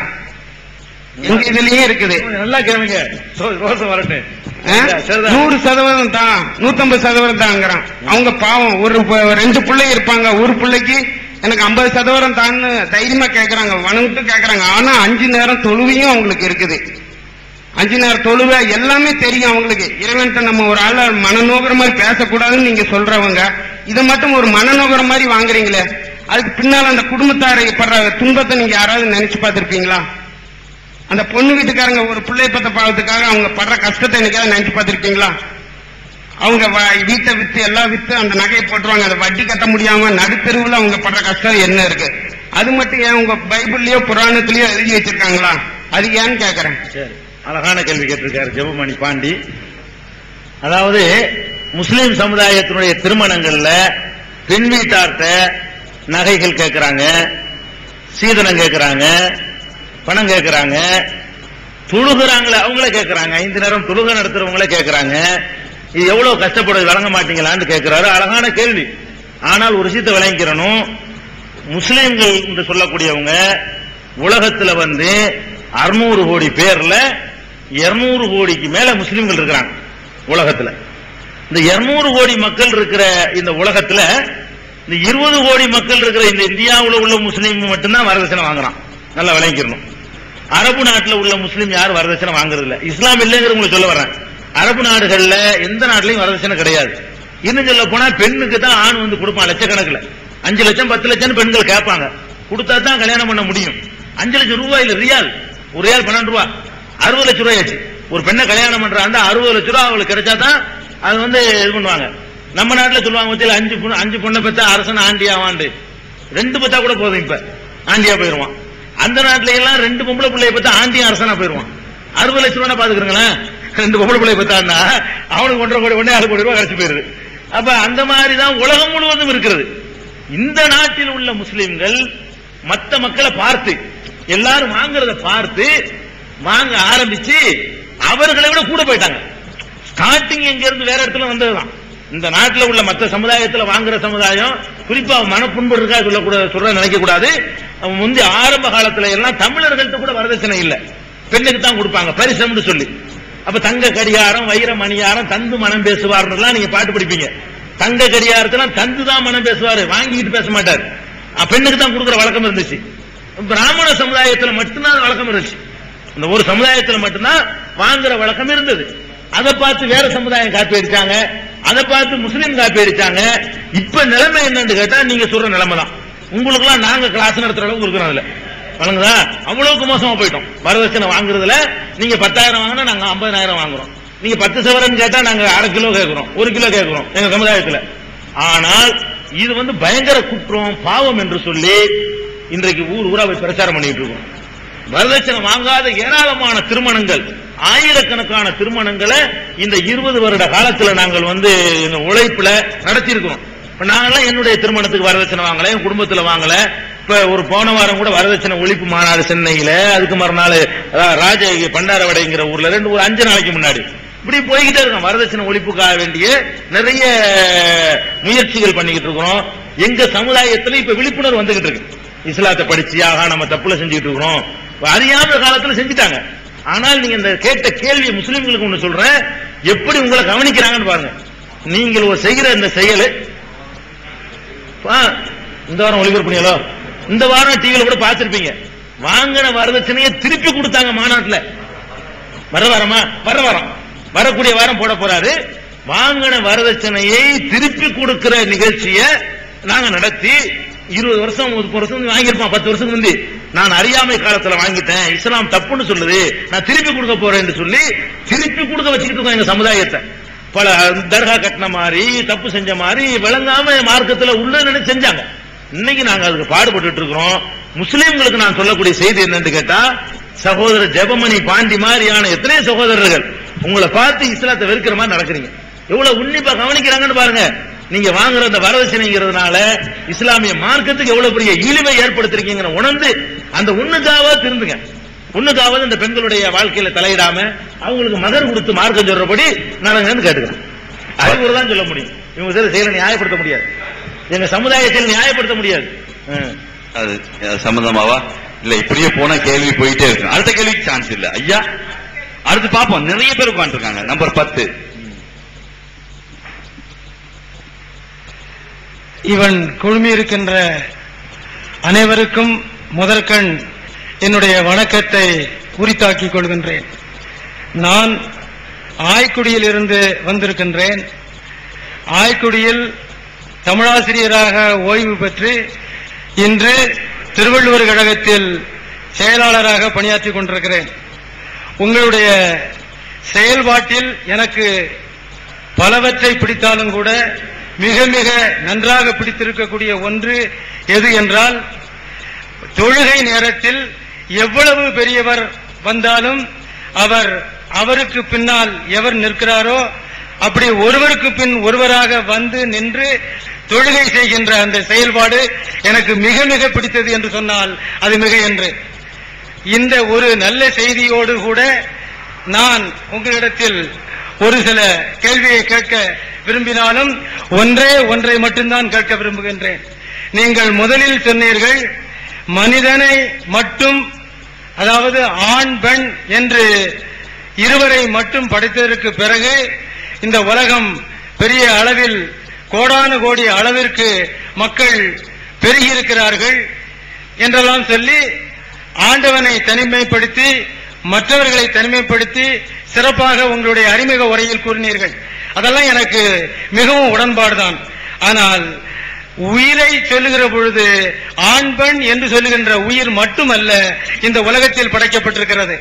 எங்க இதுலயே இருக்குது நல்லா கேளுங்க சோ- ரோசம் வரட்டும் ஆ? சரிதான். நூறு சதவீதம் தான் நூத்தம்பது சதவீதம் தாங்கிறான் அவங்க பாவம் ஒரு ப- ரெண்டு பிள்ளை இருப்பாங்க ஒரு பிள்ளைக்கு எனக்கு ஐம்பது சதவீதம் தான்னு தைரியமா கேக்குறாங்க வணங்கிட்டு கேக்குறாங்க ஆனா அஞ்சு நேரம் தொழுவையும் அவங்களுக்கு இருக்குது அஞ்சு நேரம் தொழுவை எல்லாமே தெரியும் அவங்களுக்கு இறைவன்ட்ட நம்ம ஒரு ஆள மனநோகிற மாதிரி பேசக்கூடாதுன்னு நீங்க சொல்றவங்க இதை மட்டும் ஒரு மனநோகிற மாதிரி வாங்குறீங்களே அதுக்கு பின்னால அந்த குடும்பத்தாரை படுற துன்பத்தை நீங்க யாராவது நினைச்சு பார்த்திருப்பீங்களா அந்த பொண்ணு வீட்டுக்காரங்க ஒரு பிள்ளை பத்த பாவத்துக்காக அவங்க படுற கஷ்டத்தை என்னைக்காவது நினைச்சு பார்த்திருக்கீங்களா அவங்க வ- வீட்டை வித்து எல்லாம் வித்து அந்த நகையை போட்டுருவாங்க அதை வட்டி கட்ட முடியாம நடுத்தெருவுல அவங்க படுற கஷ்டம் என்ன இருக்கு அது மட்டும் ஏன் உங்க பைபிள்லயோ புராணத்திலயோ எழுதி வச்சிருக்காங்களா அது ஏன்னு கேக்குறேன் சரி அழகான கேள்வி கேட்டிருக்காரு ஜெபமணி பாண்டி அதாவது முஸ்லிம் சமுதாயத்தினுடைய திருமணங்கள்ல பெண் வீட்டார்ட்ட நகைகள் கேட்கறாங்க சீதனம் கேட்கறாங்க பணம் கேட்கறாங்க தொழுகிறாங்களே அவங்களே கேட்கறாங்க ஐந்து நேரம் தொழுகை நடத்துறவங்களே கேட்கறாங்க இது எவ்வளவு கஷ்டப்படுது வழங்க மாட்டீங்களான்னு கேட்கிறாரு அழகான கேள்வி ஆனால் ஒரு விஷயத்தை விளங்கிக்கிறணும் முஸ்லிம்கள் என்று சொல்லக்கூடியவங்க உலகத்துல வந்து அறுநூறு கோடி பேர்ல இருநூறு கோடிக்கு மேல முஸ்லிம்கள் இருக்கிறாங்க உலகத்துல இந்த இருநூறு கோடி மக்கள் இருக்கிற இந்த உலகத்துல இந்த இருபது கோடி மக்கள் இருக்கிற இந்த இந்தியாவுல உள்ள முஸ்லீம் மட்டும்தான் வரதட்சணை வாங்குறான் நல்லா விளங்கிக்கணும் அரபு நாட்டுல உள்ள முஸ்லீம் யாரும் வரதட்சணை வாங்குறது இல்ல இஸ்லாம் இல்லைங்கிற உங்களுக்கு சொல்ல வர்றேன் அரபு நாடுகள்ல எந்த நாட்டிலையும் வரதட்சணை கிடையாது இன்னும் சொல்ல போனா பெண்ணுக்கு தான் ஆண் வந்து கொடுப்பான் லட்சக்கணக்கில் அஞ்சு லட்சம் பத்து லட்சம் பெண்கள் கேட்பாங்க கொடுத்தா தான் கல்யாணம் பண்ண முடியும் அஞ்சு லட்சம் ரூபாய் இல்ல ரியால் ஒரு ரியால் பன்னெண்டு ரூபா அறுபது லட்சம் ரூபாய் ஆச்சு ஒரு பெண்ணை கல்யாணம் பண்றாங்க அறுபது லட்சம் ரூபா அவளுக்கு கிடைச்சா தான் அது வந்து இது பண்ணுவாங்க நம்ம நாட்டுல சொல்லுவாங்க மத்தியில அஞ்சு பொண்ணு அஞ்சு பொண்ணை பெத்தா அரசன் ஆண்டி ஆவாண்டு ரெண்டு பெத்தா கூட போதும் இப்ப ஆண்டியா போயிருவான் அந்த நாட்டுல எல்லாம் ரெண்டு பொம்பளை பிள்ளைய பெத்தா ஆண்டியும் அரசனா போயிருவான் அறுபது லட்சம் ரூபா பாத்துக்கிறீங்களேன் ரெண்டு பொம்பளை பிள்ளைய பெத்தான்னா அவனுக்கு ஒன்றரை கோடி ஒன்னே ஆறு கோடி ரூபாய் கிடைச்சு போயிருது அப்ப அந்த மாதிரி தான் உலகம் முழுவதும் இருக்கிறது இந்த நாட்டில் உள்ள முஸ்லிம்கள் மத்த மக்களை பார்த்து எல்லாரும் வாங்குறத பார்த்து வாங்க ஆரம்பிச்சு அவர்களை விட கூட போயிட்டாங்க ஸ்டார்டிங் எங்க இருந்து வேற இடத்துல வந்ததுதான் இந்த நாட்டுல உள்ள மத்த சமுதாயத்துல வாங்குற சமுதாயம் குறிப்பா மனப்புண்பு இருக்கா சொல்லக்கூட சொல்ற நினைக்க கூடாது அவன் முந்தி ஆரம்ப காலத்துல எல்லாம் தமிழர்கள்ட்ட கூட வரதட்சணை இல்ல பெண்ணுக்கு தான் கொடுப்பாங்க பரிசம்னு சொல்லி அப்ப தங்க கடிகாரம் வைர மணியாரம் தந்து மனம் பேசுவார்னுலாம் நீங்க பாட்டு படிப்பீங்க தங்க கடிகாரத்துல தந்து தான் மனம் பேசுவாரு வாங்கிட்டு பேச மாட்டாரு அஹ் பெண்ணுக்கு தான் கொடுக்குற வழக்கம் இருந்துச்சு பிராமண சமுதாயத்துல மட்டும்தான் அது வழக்கம் இருந்துச்சு இந்த ஒரு சமுதாயத்துல மட்டும்தான் வாங்குற வழக்கம் இருந்தது அதை பார்த்து வேற சமுதாயம் காப்பி அடிச்சாங்க அதை பார்த்து முஸ்லீம் காப்பி அடிச்சாங்க இப்ப நிலைமை என்னன்னு கேட்டா நீங்க சொல்ற நிலைமை தான் உங்களுக்கு எல்லாம் நாங்க கிளாஸ் நடத்துற அளவுக்கு இருக்கிறோம் அதுல வழங்குதா அவ்வளவுக்கு மோசமா போயிட்டோம் வரதட்சணை வாங்குறதுல நீங்க பத்தாயிரம் வாங்கினா நாங்க ஐம்பதாயிரம் வாங்குறோம் நீங்க பத்து சவரன் கேட்டா நாங்க அரை கிலோ கேட்கிறோம் ஒரு கிலோ கேட்கிறோம் எங்க சமுதாயத்துல ஆனால் இது வந்து பயங்கர குற்றம் பாவம் என்று சொல்லி இன்றைக்கு ஊர் ஊரா போய் பிரச்சாரம் பண்ணிட்டு இருக்கோம் வரதட்சணை வாங்காத ஏராளமான திருமணங்கள் ஆயிரக்கணக்கான திருமணங்களை இந்த இருபது வருட காலத்துல நாங்கள் வந்து இந்த உழைப்புல நடத்தியிருக்கிறோம் இப்ப நாங்கெல்லாம் என்னுடைய திருமணத்துக்கு வரதட்சணை வாங்கல என் குடும்பத்துல வாங்கல இப்ப ஒரு போன வாரம் கூட வரதட்சணை ஒழிப்பு மாநாடு சென்னையில அதுக்கு மறுநாள் அதாவது ராஜ பண்டாரவடைங்கிற ஊர்ல ரெண்டு ஒரு அஞ்சு நாளைக்கு முன்னாடி இப்படி போய்கிட்டே இருக்கோம் வரதட்சணை ஒழிப்புக்காக வேண்டிய நிறைய முயற்சிகள் பண்ணிக்கிட்டு இருக்கிறோம் எங்க சமுதாயத்துல இப்ப விழிப்புணர்வு வந்துகிட்டு இருக்கு இஸ்லாத்தை படிச்சு ஆகா நம்ம தப்புல செஞ்சுட்டு இருக்கிறோம் அறியாத காலத்துல செஞ்சுட்டாங்க ஆனால் நீங்க இந்த கேட்ட கேள்வி முஸ்லிம்களுக்கு ஒண்ணு சொல்றேன் எப்படி உங்களை கவனிக்கிறாங்கன்னு பாருங்க நீங்கள் ஒரு செய்கிற இந்த செயல் பா, இந்த வாரம் ஒளிபரப்பு பண்ணியாலோ இந்த வாரம் டிவியில கூட பார்த்திருப்பீங்க வாங்கின வரதட்சணையை திருப்பி கொடுத்தாங்க மாநாட்டுல வர வாரமா வர வாரம் வரக்கூடிய வாரம் போட போறாரு வாங்கின வரதட்சணையை திருப்பி கொடுக்கிற நிகழ்ச்சியை நாங்க நடத்தி இருபது வருஷம் முப்பது வருஷம் வாங்கியிருப்பான் பத்து வருஷத்துக்கு முந்தி நான் அறியாமை காலத்துல வாங்கிட்டேன் இஸ்லாம் தப்புன்னு சொல்லுது நான் திருப்பி கொடுக்க போறேன்னு சொல்லி திருப்பி கொடுக்க வச்சுக்கிட்டு இருக்கோம் எங்க சமுதாயத்தை பல தர்கா கட்டின மாதிரி தப்பு செஞ்ச மாதிரி விளங்காம மார்க்கத்துல உள்ள நினைச்சு செஞ்சாங்க இன்னைக்கு நாங்க அதுக்கு பாடுபட்டு இருக்கிறோம் முஸ்லிம்களுக்கு நான் சொல்லக்கூடிய செய்தி என்னன்னு கேட்டா சகோதரர் ஜெபமணி பாண்டி மாதிரியான எத்தனை சகோதரர்கள் உங்களை பார்த்து இஸ்லாத்தை வெறுக்கிற மாதிரி நடக்கிறீங்க எவ்வளவு உன்னிப்பா கவனிக்கிறாங்கன்னு பாருங்க நீங்க வாங்குற அந்த வரதட்சணைங்கிறதுனால இஸ்லாமிய மார்க்கத்துக்கு எவ்வளவு பெரிய இழிவை ஏற்படுத்திருக்கீங்க உணர்ந்து அந்த உண்ணுக்காவா திருந்துங்க உண்ணுக்காவது இந்த பெண்களுடைய வாழ்க்கையில தலையிடாம அவங்களுக்கு மகர் கொடுத்து மார்க்கம் சொல்றபடி நடங்கன்னு கேட்டுக்கிறேன் அறிவுரை தான் சொல்ல முடியும் இவங்க சில செயலை நியாயப்படுத்த முடியாது எங்க சமுதாயத்தில் நியாயப்படுத்த முடியாது ம். அது அது சம்பந்தமாவா இல்ல இப்படியே போனா கேள்வி போயிட்டே இருக்கு அடுத்த கேள்விக்கு சான்ஸ் இல்ல ஐயா அடுத்து பாப்போம் நிறைய பேர் உட்காந்துருக்காங்க நம்பர் பத்து இவன் குழுமியிருக்கின்ற அனைவருக்கும் முதற்கண் என்னுடைய வணக்கத்தை உரித்தாக்கிக் கொள்கின்றேன் நான் ஆய்க்குடியில் இருந்து வந்திருக்கின்றேன் ஆய்க்குடியில் தமிழாசிரியராக ஓய்வு பெற்று இன்று திருவள்ளுவர் கழகத்தில் செயலாளராக பணியாற்றிக் கொண்டிருக்கிறேன் உங்களுடைய செயல்பாட்டில் எனக்கு பலவற்றை பிடித்தாலும் கூட மிக மிக நன்றாக பிடித்திருக்கக்கூடிய ஒன்று எது என்றால் தொழுகை நேரத்தில் எவ்வளவு பெரியவர் வந்தாலும் அவர் அவருக்கு பின்னால் எவர் நிற்கிறாரோ அப்படி ஒருவருக்கு பின் ஒருவராக வந்து நின்று தொழுகை செய்கின்ற அந்த செயல்பாடு எனக்கு மிக மிக பிடித்தது என்று சொன்னால் அது மிக என்று இந்த ஒரு நல்ல செய்தியோடு கூட நான் உங்களிடத்தில் ஒரு சில கேள்வியை கேட்க விரும்பினாலும் ஒன்றே ஒன்றை மட்டும்தான் கேட்க விரும்புகின்றேன் நீங்கள் முதலில் சொன்னீர்கள் மனிதனை மட்டும் அதாவது ஆண் பெண் என்று இருவரை மட்டும் படைத்ததற்கு பிறகு இந்த உலகம் பெரிய அளவில் கோடானு கோடி அளவிற்கு மக்கள் பெருகியிருக்கிறார்கள் என்றெல்லாம் சொல்லி ஆண்டவனை தனிமைப்படுத்தி மற்றவர்களை தனிமைப்படுத்தி சிறப்பாக உங்களுடைய அறிமுக உரையில் கூறினீர்கள் அதெல்லாம் எனக்கு மிகவும் உடன்பாடுதான் ஆனால் உயிரை சொல்லுகிற பொழுது ஆண் பெண் என்று சொல்லுகின்ற உயிர் மட்டுமல்ல இந்த உலகத்தில் படைக்கப்பட்டிருக்கிறது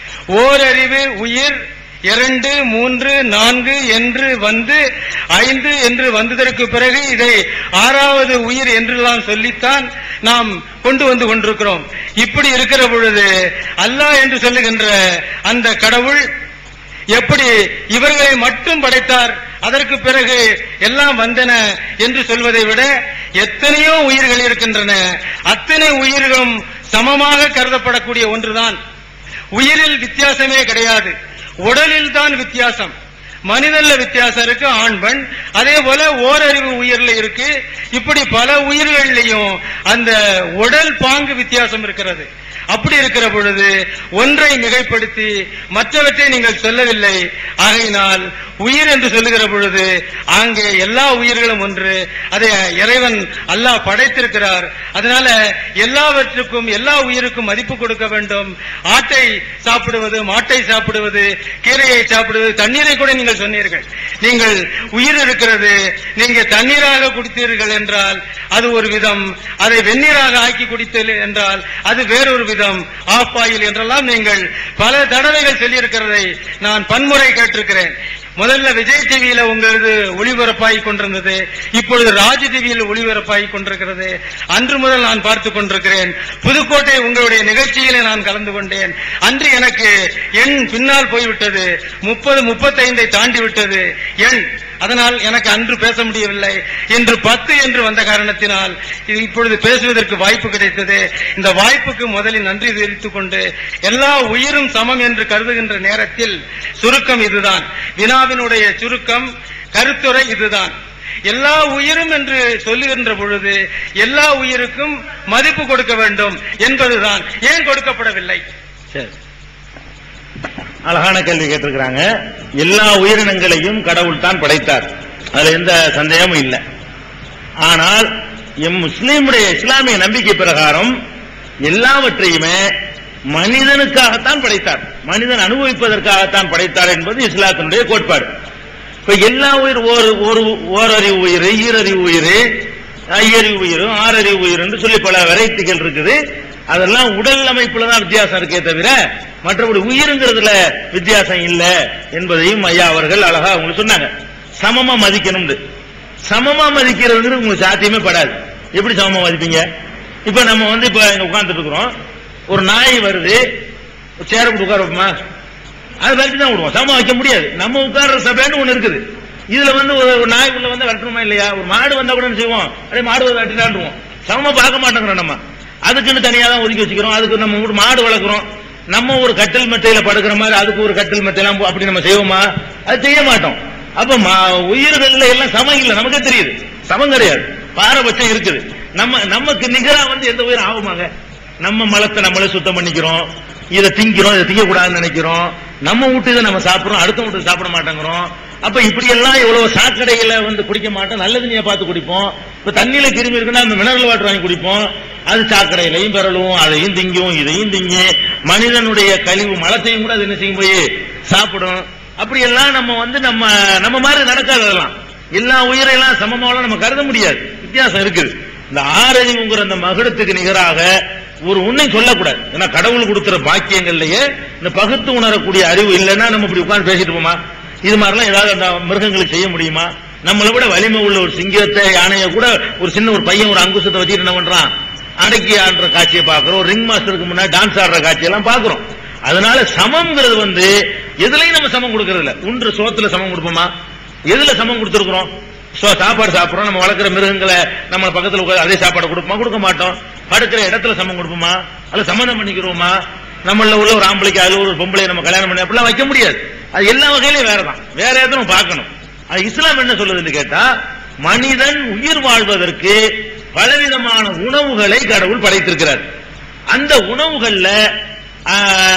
ஓரறிவு உயிர் இரண்டு மூன்று நான்கு என்று வந்து ஐந்து என்று வந்ததற்கு பிறகு இதை ஆறாவது உயிர் என்றெல்லாம் சொல்லித்தான் நாம் கொண்டு வந்து கொண்டிருக்கிறோம் இப்படி இருக்கிற பொழுது அல்லாஹ் என்று சொல்லுகின்ற அந்த கடவுள் எப்படி இவர்களை மட்டும் படைத்தார் அதற்கு பிறகு எல்லாம் வந்தன என்று சொல்வதை விட எத்தனையோ உயிர்கள் இருக்கின்றன அத்தனை உயிர்களும் சமமாக கருதப்படக்கூடிய ஒன்றுதான் உயிரில் வித்தியாசமே கிடையாது உடலில் தான் வித்தியாசம் மனிதன்ல வித்தியாசம் இருக்கு ஆண் பெண் அதே போல ஓரறிவு உயிர்ல இருக்கு இப்படி பல உயிர்கள்லையும் அந்த உடல் பாங்கு வித்தியாசம் இருக்கிறது அப்படி இருக்கிற பொழுது ஒன்றை மிகைப்படுத்தி மற்றவற்றை நீங்கள் சொல்லவில்லை ஆகையினால் உயிர் என்று சொல்லுகிற பொழுது அங்கே எல்லா உயிர்களும் ஒன்று அதை இறைவன் அல்லாஹ் படைத்திருக்கிறார் அதனால எல்லாவற்றுக்கும் எல்லா உயிருக்கும் மதிப்பு கொடுக்க வேண்டும் ஆட்டை சாப்பிடுவது மாட்டை சாப்பிடுவது கீரையை சாப்பிடுவது தண்ணீரை கூட நீங்கள் சொன்னீர்கள் நீங்கள் உயிர் இருக்கிறது நீங்க தண்ணீராக குடித்தீர்கள் என்றால் அது ஒரு விதம் அதை வெந்நீராக ஆக்கி குடித்தீர்கள் என்றால் அது வேறொரு விதம் ஆஃப் ஆயில் என்றெல்லாம் நீங்கள் பல தடவைகள் சொல்லியிருக்கிறதை நான் பன்முறை கேட்டிருக்கிறேன் முதல்ல விஜய் டிவியில உங்களது ஒளிபரப்பாகி கொண்டிருந்தது இப்பொழுது ராஜ் டிவியில் ஒளிபரப்பாகி கொண்டிருக்கிறது அன்று முதல் நான் பார்த்து கொண்டிருக்கிறேன் புதுக்கோட்டை உங்களுடைய நிகழ்ச்சியிலே நான் கலந்து கொண்டேன் அன்று எனக்கு எண் பின்னால் போய்விட்டது முப்பது முப்பத்தைந்தை தாண்டி விட்டது எண் அதனால் எனக்கு அன்று பேச முடியவில்லை இன்று பத்து என்று வந்த காரணத்தினால் இது இப்பொழுது பேசுவதற்கு வாய்ப்பு கிடைத்தது இந்த வாய்ப்புக்கு முதலில் நன்றி தெரிவித்துக் கொண்டு எல்லா உயிரும் சமம் என்று கருதுகின்ற நேரத்தில் சுருக்கம் இதுதான் வினாவினுடைய சுருக்கம் கருத்துரை இதுதான் எல்லா உயிரும் என்று சொல்லுகின்ற பொழுது எல்லா உயிருக்கும் மதிப்பு கொடுக்க வேண்டும் என்பதுதான் ஏன் கொடுக்கப்படவில்லை சரி அழகான கேள்வி கேட்டிருக்கிறாங்க எல்லா உயிரினங்களையும் கடவுள் தான் படைத்தார் அதுல எந்த சந்தேகமும் இல்லை ஆனால் எம் முஸ்லீமுடைய இஸ்லாமிய நம்பிக்கை பிரகாரம் எல்லாவற்றையுமே மனிதனுக்காகத்தான் படைத்தார் மனிதன் அனுபவிப்பதற்காகத்தான் படைத்தார் என்பது இஸ்லாத்தினுடைய கோட்பாடு இப்ப எல்லா உயிர் ஒரு ஒரு ஓரறிவு உயிர் ஈரறிவு உயிர் ஐயறிவு உயிர் ஆறறிவு உயிர் என்று சொல்லி பல வெரைட்டிகள் இருக்குது அதெல்லாம் உடல் அமைப்புல தான் வித்தியாசம் இருக்கே தவிர மற்றபடி உயிருங்கிறதுல வித்தியாசம் இல்ல என்பதையும் ஐயா அவர்கள் அழகா உங்களுக்கு சொன்னாங்க சமமா மதிக்கணும்னு சமமா மதிக்கிறதுங்கிறது உங்களுக்கு சாத்தியமே படாது எப்படி சமமா மதிப்பீங்க இப்ப நம்ம வந்து இப்ப இங்க உட்கார்ந்துட்டு இருக்கிறோம் ஒரு நாய் வருது சேர போட்டு உட்கார வைப்போமா அது விரட்டி தான் விடுவோம் சமமா வைக்க முடியாது நம்ம உட்கார்ற சபைன்னு ஒண்ணு இருக்குது இதுல வந்து ஒரு ஒரு நாய் உள்ள வந்து விரட்டணுமா இல்லையா ஒரு மாடு வந்தா கூட என்ன செய்வோம் அப்படியே மாடு வந்து விரட்டினாண்டுவோம் சமமா பார்க்க மாட்டேங்கிறோம் நம்ம அதுக்குன்னு தனியா தான் ஒதுக்கி வச்சுக்கிறோம் அதுக்கு நம்ம வீட்டு மாடு வளர்க்குறோம் நம்ம ஒரு கட்டில் மெத்தையில படுக்கிற மாதிரி அதுக்கு ஒரு கட்டில் மெத்தையெல்லாம் போ- அப்படி நம்ம செய்வோமா அது செய்ய மாட்டோம் அப்ப மா- உயிர்கள்ல எல்லாம் சமம் இல்ல நமக்கே தெரியுது சமம் கிடையாது பாரபட்சம் இருக்குது நம்ம நமக்கு நிகரா வந்து எந்த உயிரும் ஆகுமாங்க நம்ம மலத்தை நம்மளே சுத்தம் பண்ணிக்கிறோம் இதை திங்கிறோம் இதை திங்க கூடாதுன்னு நினைக்கிறோம் நம்ம வீட்டு இதை நம்ம சாப்பிடுறோம் அடுத்த வீட்டு சாப்பிட மாட்டேங்கிறோம் அப்ப இப்படி எல்லாம் இவ்வளவு சாக்கடைகளை வந்து குடிக்க மாட்டோம் நல்ல தண்ணியை பார்த்து குடிப்போம் இப்ப தண்ணியில கிருமி இருக்குன்னா அந்த மினரல் வாட்டர் வாங்கி குடிப்போம் அது சாக்கடையிலையும் பெறலும் அதையும் திங்கும் இதையும் திங்க மனிதனுடைய கழிவு மலத்தையும் கூட அது என்ன செய்யும் போய் சாப்பிடும் அப்படி எல்லாம் நம்ம வந்து நம்ம நம்ம மாதிரி நடக்காது அதெல்லாம் எல்லா உயிரெல்லாம் சமமாவெல்லாம் நம்ம கருத முடியாது வித்தியாசம் இருக்குது இந்த ஆறறிவுங்கிற அந்த மகுடத்துக்கு நிகராக ஒரு உண்மை சொல்லக்கூடாது ஏன்னா கடவுள் கொடுக்கிற பாக்கியங்கள்லயே இந்த பகுத்து உணரக்கூடிய அறிவு இல்லைன்னா நம்ம இப்படி உட்கார்ந்து பேசிட்டு போமா இது மாதிரிலாம் ஏதாவது அந்த மிருகங்களுக்கு செய்ய முடியுமா நம்மளை விட வலிமை உள்ள ஒரு சிங்கத்தை யானையை கூட ஒரு சின்ன ஒரு பையன் ஒரு அங்குசத்தை வச்சுட்டு என்ன பண்றான் அடக்கி ஆடுற காட்சியை பார்க்கிறோம் ஒரு ரிங் மாஸ்டருக்கு முன்னாடி டான்ஸ் ஆடுற காட்சியெல்லாம் பார்க்கிறோம் அதனால சமம்ங்கிறது வந்து எதுலயும் நம்ம சமம் கொடுக்கறது இல்ல உன்ற சோத்துல சமம் கொடுப்போமா எதுல சமம் கொடுத்துருக்கிறோம் சோ சாப்பாடு சாப்பிடுறோம் நம்ம வளர்க்குற மிருகங்களை நம்ம பக்கத்துல உட்கார்ந்து அதே சாப்பாடு கொடுப்போமா கொடுக்க மாட்டோம் படுக்கிற இடத்துல சமம் கொடுப்போமா அல்ல சம்மந்தம் பண்ணிக்கிறோமா நம்மள உள்ள ஒரு ஆம்பளைக்கு அதுல ஒரு பொம்பளை நம்ம கல்யாணம் பண்ணி அப்படிலாம் வைக்க முடியாது அது எல்லா வகையிலும் வேறதான் வேற எதுவும் பார்க்கணும் அது இஸ்லாம் என்ன சொல்லுதுன்னு கேட்டா மனிதன் உயிர் வாழ்வதற்கு பலவிதமான உணவுகளை கடவுள் படைத்திருக்கிறார் அந்த உணவுகள்ல ஆ,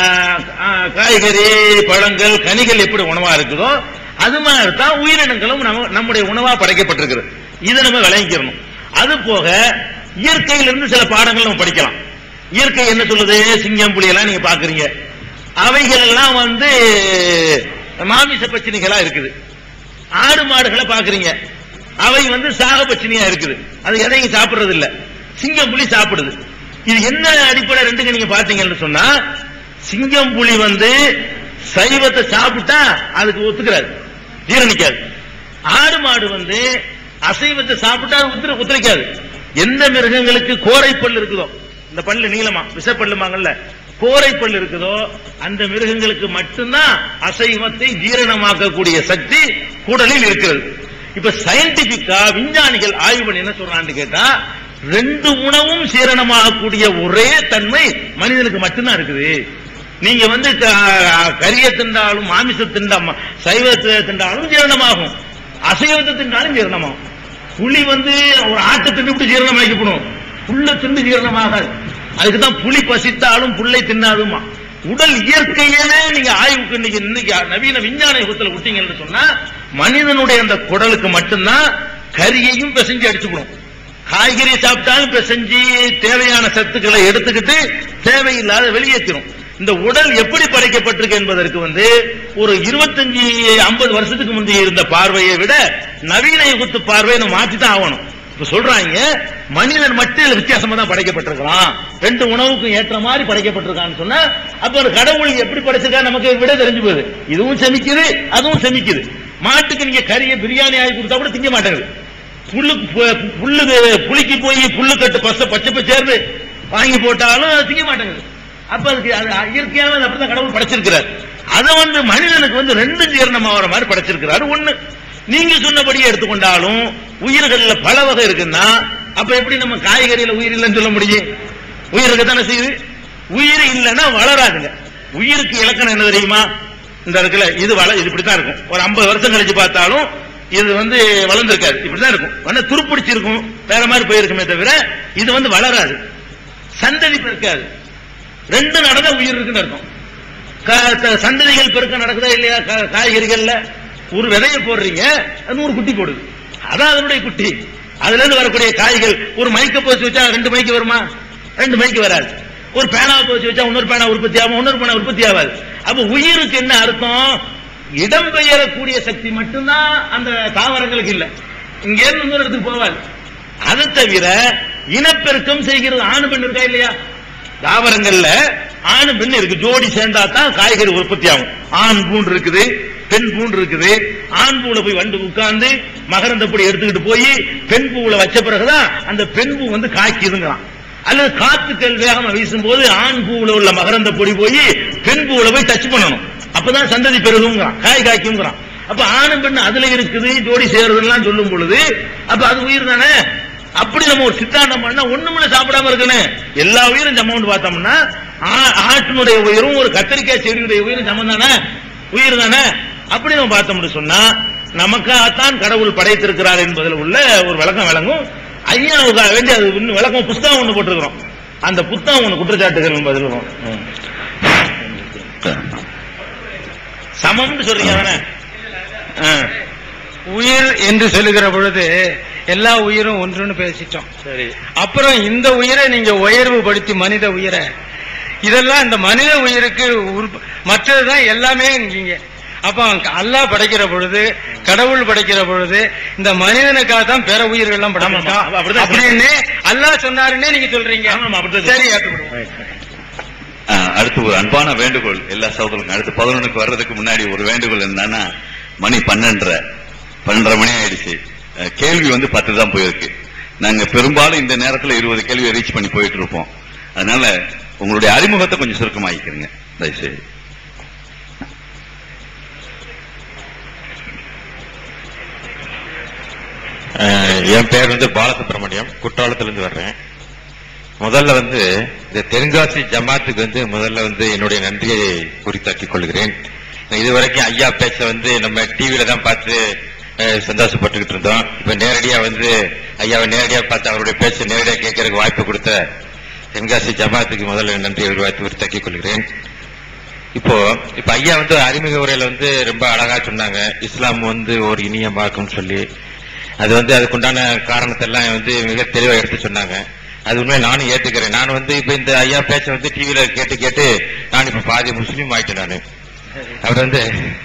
ஆ, காய்கறி பழங்கள் கனிகள் எப்படி உணவா இருக்குதோ அது மாதிரி தான் உயிரினங்களும் நம்ம- நம்முடைய உணவா படைக்கப்பட்டிருக்கிறது இதை நம்ம விளங்கிக்கிறணும் அது போக இயற்கையிலிருந்து சில பாடங்கள் நம்ம படிக்கலாம் இயற்கை என்ன சொல்லுது சிங்கம் புலி எல்லாம் நீங்க பாக்குறீங்க அவைகள் எல்லாம் வந்து மாமிச பிரச்சனைகளா இருக்குது ஆடு மாடுகளை பாக்குறீங்க அவை வந்து சாக பச்சினியா இருக்குது அது எதையும் சாப்பிடுறது இல்ல சிங்கம் புலி சாப்பிடுது இது என்ன அடிப்படை ரெண்டுங்க நீங்க பாத்தீங்கன்னு சொன்னா சிங்கம் புலி வந்து சைவத்தை சாப்பிட்டா அதுக்கு ஒத்துக்கிறாது ஜீரணிக்காது ஆடு மாடு வந்து அசைவத்தை சாப்பிட்டா அது ஒத்துர ஒத்துழைக்காது எந்த மிருகங்களுக்கு கோரை பல் இருக்குதோ இந்த பல்லு நீளமா விஷப்பல்லுமாங்கல்ல கோரை பல் இருக்குதோ அந்த மிருகங்களுக்கு மட்டும்தான் அசைவத்தை ஜீரணமாக்கக்கூடிய சக்தி குடலில் இருக்கிறது இப்ப சயின்டிபிக்கா விஞ்ஞானிகள் ஆய்வு பண்ணி என்ன சொல்றான்னு கேட்டா ரெண்டு உணவும் சீரணமாகக்கூடிய ஒரே தன்மை மனிதனுக்கு மட்டும்தான் இருக்குது நீங்க வந்து க- கறியை தின்றாலும் மாமிசம் திண்டா சைவத்தை தின்றாலும் ஜீரணமாகும் அசைவத்தை தின்றாலும் ஜீரணமாகும் புலி வந்து ஒரு ஆட்டை தின்னுட்டு ஜீரணமாக்கப்படும் புல்ல தின்னு ஜீரணமாகாது அதுக்கு தான் புலி பசித்தாலும் புல்லை தின்னாதுமா உடல் இயற்கையிலே நீங்க ஆய்வுக்கு இன்னைக்கு இன்னைக்கு நவீன விஞ்ஞான யுகத்துல விட்டீங்கன்னு சொன்னா மனிதனுடைய அந்த குடலுக்கு மட்டும்தான் கரியையும் பிசைஞ்சு அடிச்சுக்கணும் காய்கறி சாப்பிட்டாலும் பிசைஞ்சு தேவையான சத்துக்களை எடுத்துக்கிட்டு தேவையில்லாத வெளியேற்றிடும் இந்த உடல் எப்படி படைக்கப்பட்டிருக்கு என்பதற்கு வந்து ஒரு இருபத்தஞ்சு ஐம்பது வருஷத்துக்கு முந்தைய இருந்த பார்வையை விட நவீன யுகத்து பார்வையை நம்ம மாத்தி தான் ஆகணும் இப்ப சொல்றாங்க மனிதன் மட்டும் இதுல வித்தியாசமா தான் படைக்கப்பட்டிருக்கிறான் ரெண்டு உணவுக்கும் ஏற்ற மாதிரி படைக்கப்பட்டிருக்கான்னு சொன்னா அப்ப ஒரு கடவுள் எப்படி படைச்சிருக்கா நமக்கு விட தெரிஞ்சு போகுது இதுவும் செமிக்குது அதுவும் செமிக்குது மாட்டுக்கு நீங்க கறியை பிரியாணி ஆகி கொடுத்தா கூட திங்க மாட்டேங்குது புல்லுக்கு பு- புல்லுக்கு புளிக்கு போய் புல்லு கட்டு பச பச்சை பச்சேர்ந்து வாங்கி போட்டாலும் அது திங்க மாட்டேங்குது அப்ப அதுக்கு அது இயற்கையாவே அது அப்படிதான் கடவுள் படைச்சிருக்கிறார் அதை வந்து மனிதனுக்கு வந்து ரெண்டு ஜீரணம் ஆகிற மாதிரி படைச்சிருக்கிறாரு ஒண்ணு நீங்க சொன்னபடியே எடுத்துக்கொண்டாலும் உயிர்கள்ல பல வகை இருக்குன்னா அப்ப எப்படி நம்ம காய்கறியில உயிர் இல்லைன்னு சொல்ல முடியும் உயிருக்கு தானே செய்யுது உயிர் இல்லைன்னா வளராதுங்க உயிருக்கு இலக்கணம் என்ன தெரியுமா இந்த இருக்குல்ல இது வள இது இப்படித்தான் இருக்கும் ஒரு 50 வருஷம் கழிச்சு பார்த்தாலும் இது வந்து வளர்ந்திருக்காது இப்படிதான் இருக்கும் வேணா துருப்பிடிச்சிருக்கும் வேற மாதிரி போயிருக்குமே தவிர இது வந்து வளராது சந்ததி பெருக்காது ரெண்டு நடந்த உயிர் இருக்குன்னு அர்த்தம் கா- த- சந்ததிகள் பெருக்கம் நடக்குதா இல்லையா கா- காய்கறிகள்ல ஒரு விதைய போடுறீங்க அது ஒரு குட்டி போடுது அதான் அதனுடைய குட்டி அதுல இருந்து வரக்கூடிய காய்கள் ஒரு மைக்க போச்சு வச்சா ரெண்டு மைக்கு வருமா ரெண்டு மைக்கு வராது ஒரு பேனாவை போச்சு வச்சா இன்னொரு பேனா உற்பத்தி ஆகும் இன்னொரு பேனா உற்பத்தி ஆகாது அப்ப உயிருக்கு என்ன அர்த்தம் இடம்பெயரக்கூடிய சக்தி மட்டும்தான் அந்த தாவரங்களுக்கு இல்ல இங்க இருந்து இன்னொரு இடத்துக்கு போவாது அது தவிர இனப்பெருக்கம் செய்கிறது ஆணு பெண் இருக்கா இல்லையா தாவரங்கள்ல ஆணு பெண் இருக்கு ஜோடி சேர்ந்தா தான் காய்கறி உற்பத்தி ஆகும் ஆண் பூண்டு இருக்குது பெண் பூண்டு இருக்குது ஆண் பூல போய் வண்டு உட்கார்ந்து மகரந்த பொடி எடுத்துக்கிட்டு போய் பெண் பூவுல வச்ச பிறகுதான் அந்த பெண் பூ வந்து காய்க்குதுங்கிறான் அல்லது காத்துக்கள் வேகமா வீசும் போது ஆண் பூவுல உள்ள மகரந்த பொடி போய் பெண் பூவுல போய் டச் பண்ணணும் அப்பதான் சந்ததி பெருகுங்கிறான் காய் காய்க்குங்கிறான் அப்ப ஆணும் பெண் அதுல இருக்குது ஜோடி சேர்றதுலாம் சொல்லும் பொழுது அப்ப அது உயிர் தானே அப்படி நம்ம ஒரு சித்தாந்தம் பண்ணா ஒண்ணுமே சாப்பிடாம இருக்கணும் எல்லா உயிரும் சமம்னு பார்த்தோம்னா ஆ- ஆட்டினுடைய உயிரும் ஒரு கத்திரிக்காய் செடியுடைய உயிரும் சமம் தானே உயிர் தானே அப்படி நம்ம பார்த்தோம்னு சொன்னா நமக்காகத்தான் கடவுள் படைத்திருக்கிறார் என்பதில் உள்ள ஒரு விளக்கம் விளங்கும் ஐயாவுக்காக வேண்டி அது இன்னும் விளக்கம் புஸ்தகம் ஒண்ணு போட்டிருக்கிறோம் அந்த புத்தகம் ஒண்ணு குற்றச்சாட்டுகள் பதில் வரும். ம். சமம்னு சொல்றீங்க தானே ஆ, உயிர் என்று சொல்லுகிற பொழுது எல்லா உயிரும் ஒன்றுன்னு பேசிட்டோம் சரி அப்புறம் இந்த உயிரை நீங்க உயர்வு படுத்தி மனித உயிரை இதெல்லாம் இந்த மனித உயிருக்கு உறுப்பு- மற்றதுதான் எல்லாமே இங்கீங்க அப்ப அல்லாஹ் படைக்கிற பொழுது கடவுள் படைக்கிற பொழுது இந்த மனிதனுக்காக தான் பிற உயிர்கள்லாம் ஆமா, ஆமா, படைச்சிருக்கான் அப்படிதான் அப்படின்னு அல்லாஹ் சொன்னாருன்னே நீங்க சொல்றீங்க ஆமாம் அப்படிதான் சரி ஏற்றுக்கொள்வோம். ஆ, அடுத்து ஒரு அன்பான வேண்டுகோள் எல்லா சகோதரர்களுக்கும் அடுத்து பதினொன்னுக்கு வர்றதுக்கு முன்னாடி ஒரு வேண்டுகோள் என்னன்னா மணி பன்னெண்டரை பன்னெண்டரை மணி ஆயிடுச்சு அஹ், கேள்வி வந்து பத்து தான் போயிருக்கு நாங்க பெரும்பாலும் இந்த நேரத்துல இருபது கேள்வியை ரீச் பண்ணி போயிட்டு இருப்போம் அதனால உங்களுடைய அறிமுகத்தை கொஞ்சம் சுருக்கமாக்கிக்கிறீங்க தயவுசெய்து அஹ் என் பேர் வந்து பாலசுப்ரமணியம் குற்றாலத்திலிருந்து வர்றேன் முதல்ல வந்து இந்த தென்காசி ஜமாத்துக்கு வந்து முதல்ல வந்து என்னுடைய நன்றியை குறித்தாக்கிக் கொள்கிறேன் இதுவரைக்கும் ஐயா பேச்ச வந்து நம்ம டிவியில தான் பார்த்து அஹ், சந்தோஷப்பட்டுக்கிட்டு இருந்தோம் இப்ப நேரடியா வந்து ஐயாவை நேரடியா பார்த்து அவருடைய பேச்சை நேரடியா கேட்கறதுக்கு வாய்ப்பு கொடுத்த தென்காசி ஜமாத்துக்கு முதல்ல நன்றியை உருவாக்கி குறித்தாக்கிக் கொள்கிறேன் இப்போ இப்ப ஐயா வந்து அறிமுக உரையில வந்து ரொம்ப அழகா சொன்னாங்க இஸ்லாம் வந்து ஒரு இனிய மார்க்கம்னு சொல்லி அது வந்து அதுக்குண்டான காரணத்தை எல்லாம் வந்து மிக தெளிவா எடுத்து சொன்னாங்க அது உண்மையை நானும் ஏத்துக்கிறேன் நான் வந்து இப்ப இந்த ஐயா பேச்ச வந்து டிவியில கேட்டு கேட்டு நான் இப்ப பாதி முஸ்லீம் ஆயிட்டேன் நானு அவர் வந்து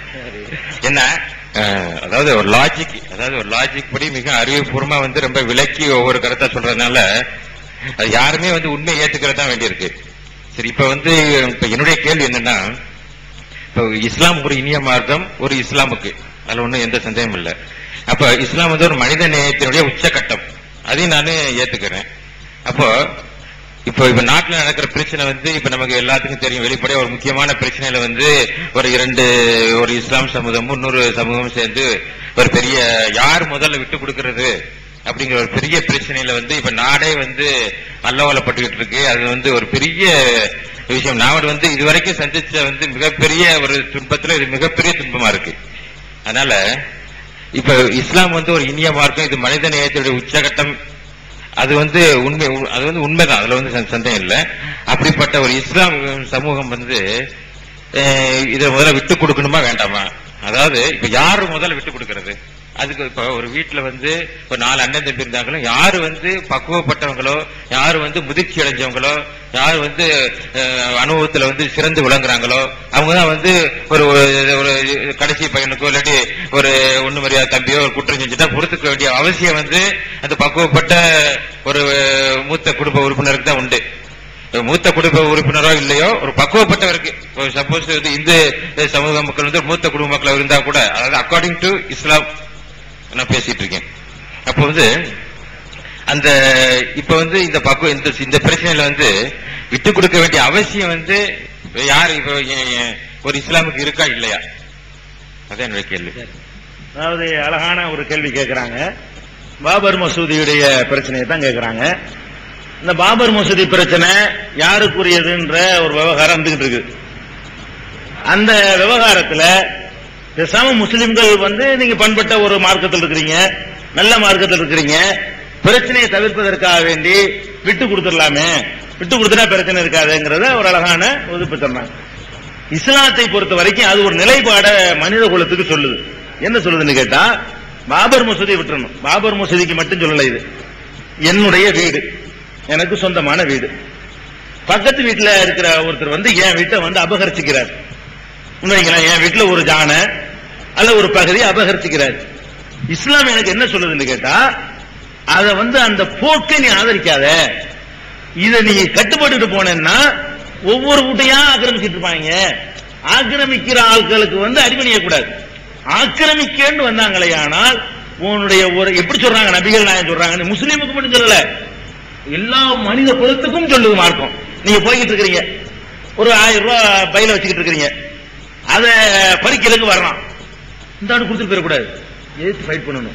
என்ன அஹ், அதாவது ஒரு லாஜிக் அதாவது ஒரு லாஜிக் படி மிக அறிவுபூர்வமா வந்து ரொம்ப விளக்கி ஒவ்வொரு கருத்தா சொல்றதுனால அது யாருமே வந்து உண்மையை ஏத்துக்கிறதா வேண்டியிருக்கு சரி இப்ப வந்து இப்ப என்னுடைய கேள்வி என்னன்னா இப்ப இஸ்லாம் ஒரு இனிய மார்க்கம் ஒரு இஸ்லாமுக்கு அதுல ஒண்ணும் எந்த சந்தேகமும் இல்ல அப்ப இஸ்லாம் வந்து ஒரு மனித நேயத்தினுடைய உச்சகட்டம் அதையும் நான் ஏத்துக்கிறேன் அப்போ இப்போ இப்ப நாட்டுல நடக்கிற பிரச்சனை வந்து இப்ப நமக்கு எல்லாத்துக்கும் தெரியும் வெளிப்படையா ஒரு முக்கியமான பிரச்சனையில வந்து ஒரு இரண்டு ஒரு இஸ்லாம் சமூகமும் இன்னொரு சமூகமும் சேர்ந்து ஒரு பெரிய யார் முதல்ல விட்டு கொடுக்கிறது அப்படிங்கிற ஒரு பெரிய பிரச்சனையில வந்து இப்ப நாடே வந்து அல்லவலப்பட்டுக்கிட்டு இருக்கு அது வந்து ஒரு பெரிய விஷயம் நான் வந்து இதுவரைக்கும் சந்திச்ச வந்து மிகப்பெரிய ஒரு துன்பத்துல இது மிகப்பெரிய துன்பமா இருக்கு அதனால இப்ப இஸ்லாம் வந்து ஒரு இனிய மார்க்கம் இது மனித நேயத்தினுடைய உச்சகட்டம் அது வந்து உண்மை அது வந்து உண்மைதான் அதுல வந்து சந்த- சந்தேகம் இல்ல அப்படிப்பட்ட ஒரு இஸ்லாம் சமூகம் வந்து அஹ், இதை முதல்ல விட்டு கொடுக்கணுமா வேண்டாமா அதாவது இப்ப யாரு முதல்ல விட்டு கொடுக்கறது அதுக்கு இப்ப ஒரு வீட்டுல வந்து இப்ப நாலு அண்ணன் தம்பி இருந்தாங்களும் யாரு வந்து பக்குவப்பட்டவங்களோ யாரு வந்து முதிர்ச்சி அடைஞ்சவங்களோ யாரு வந்து அஹ், அனுபவத்துல வந்து சிறந்து விளங்குறாங்களோ அவங்க தான் வந்து ஒரு ஒரு- ஒரு கடைசி பையனுக்கோ இல்லாட்டி ஒரு ஒண்ணு மரியாதை தம்பியோ ஒரு குற்றம் செஞ்சுட்டா பொறுத்துக்க வேண்டிய அவசியம் வந்து அந்த பக்குவப்பட்ட ஒரு மூத்த குடும்ப உறுப்பினருக்கு தான் உண்டு மூத்த குடும்ப உறுப்பினரோ இல்லையோ ஒரு பக்குவப்பட்டவருக்கு சப்போஸ் வந்து இந்து சமூக மக்கள் வந்து மூத்த குடும்ப மக்கள் இருந்தா கூட அதாவது அக்கார்டிங் டு இஸ்லாம் நான் பேசிட்டு இருக்கேன் அப்போ வந்து அந்த இப்ப வந்து இந்த பக்குவ இந்த இந்த பிரச்சனையில வந்து விட்டு கொடுக்க வேண்டிய அவசியம் வந்து யார் இப்போ எ- எ- ஒரு இஸ்லாமுக்கு இருக்கா இல்லையா அதான் என்னுடைய கேள்வி அதாவது அழகான ஒரு கேள்வி கேட்கிறாங்க பாபர் மசூதியுடைய பிரச்சனையை தான் கேட்கிறாங்க இந்த பாபர் மசூதி பிரச்சனை யாருக்குரியதுன்ற ஒரு விவகாரம் இருந்துகிட்டு இருக்கு அந்த விவகாரத்துல பேசாம முஸ்லிம்கள் வந்து நீங்க பண்பட்ட ஒரு மார்க்கத்தில் இருக்கிறீங்க நல்ல மார்க்கத்தில் இருக்கிறீங்க பிரச்சனையை தவிர்ப்பதற்காக வேண்டி விட்டு கொடுத்துடலாமே விட்டு கொடுத்துட்டா பிரச்சனை இருக்காதுங்கிறத ஒரு அழகான ஒதுப்பு சொன்னாங்க இஸ்லாத்தை பொறுத்த வரைக்கும் அது ஒரு நிலைப்பாட மனித குலத்துக்கு சொல்லுது என்ன சொல்லுதுன்னு கேட்டா பாபர் மசூதியை விட்டுறணும் பாபர் மசூதிக்கு மட்டும் சொல்லல இது என்னுடைய வீடு எனக்கு சொந்தமான வீடு பக்கத்து வீட்டுல இருக்கிற ஒருத்தர் வந்து என் வீட்டை வந்து அபகரிச்சுக்கிறார் உண்மைங்களா என் வீட்டுல ஒரு ஜானை அல்ல ஒரு பகுதியை அபகரிச்சுக்கிறார் இஸ்லாம் எனக்கு என்ன சொல்லுதுன்னு கேட்டா அத வந்து அந்த போக்கை நீ ஆதரிக்காத இத நீ கட்டுப்பட்டுட்டு போனேன்னா ஒவ்வொரு வீட்டையா ஆக்கிரமிச்சிட்டு இருப்பாங்க ஆக்கிரமிக்கிற ஆட்களுக்கு வந்து அடிமணிய கூடாது ஆக்கிரமிக்கேன்னு வந்தாங்களே ஆனால் உன்னுடைய ஒரு எப்படி சொல்றாங்க நபிகள் நாயன் சொல்றாங்க முஸ்லீமுக்கு மட்டும் சொல்லல எல்லா மனித குலத்துக்கும் சொல்லுது மார்க்கம் நீங்க போய்கிட்டு இருக்கிறீங்க ஒரு ஆயிரம் ரூபாய் பையில வச்சுக்கிட்டு இருக்கிறீங்க அத பறிக்கிறதுக்கு வரலாம் இந்த ஆண்டு கொடுத்துட்டு போயிடக்கூடாது எதிர்த்து ஃபைட் பண்ணணும்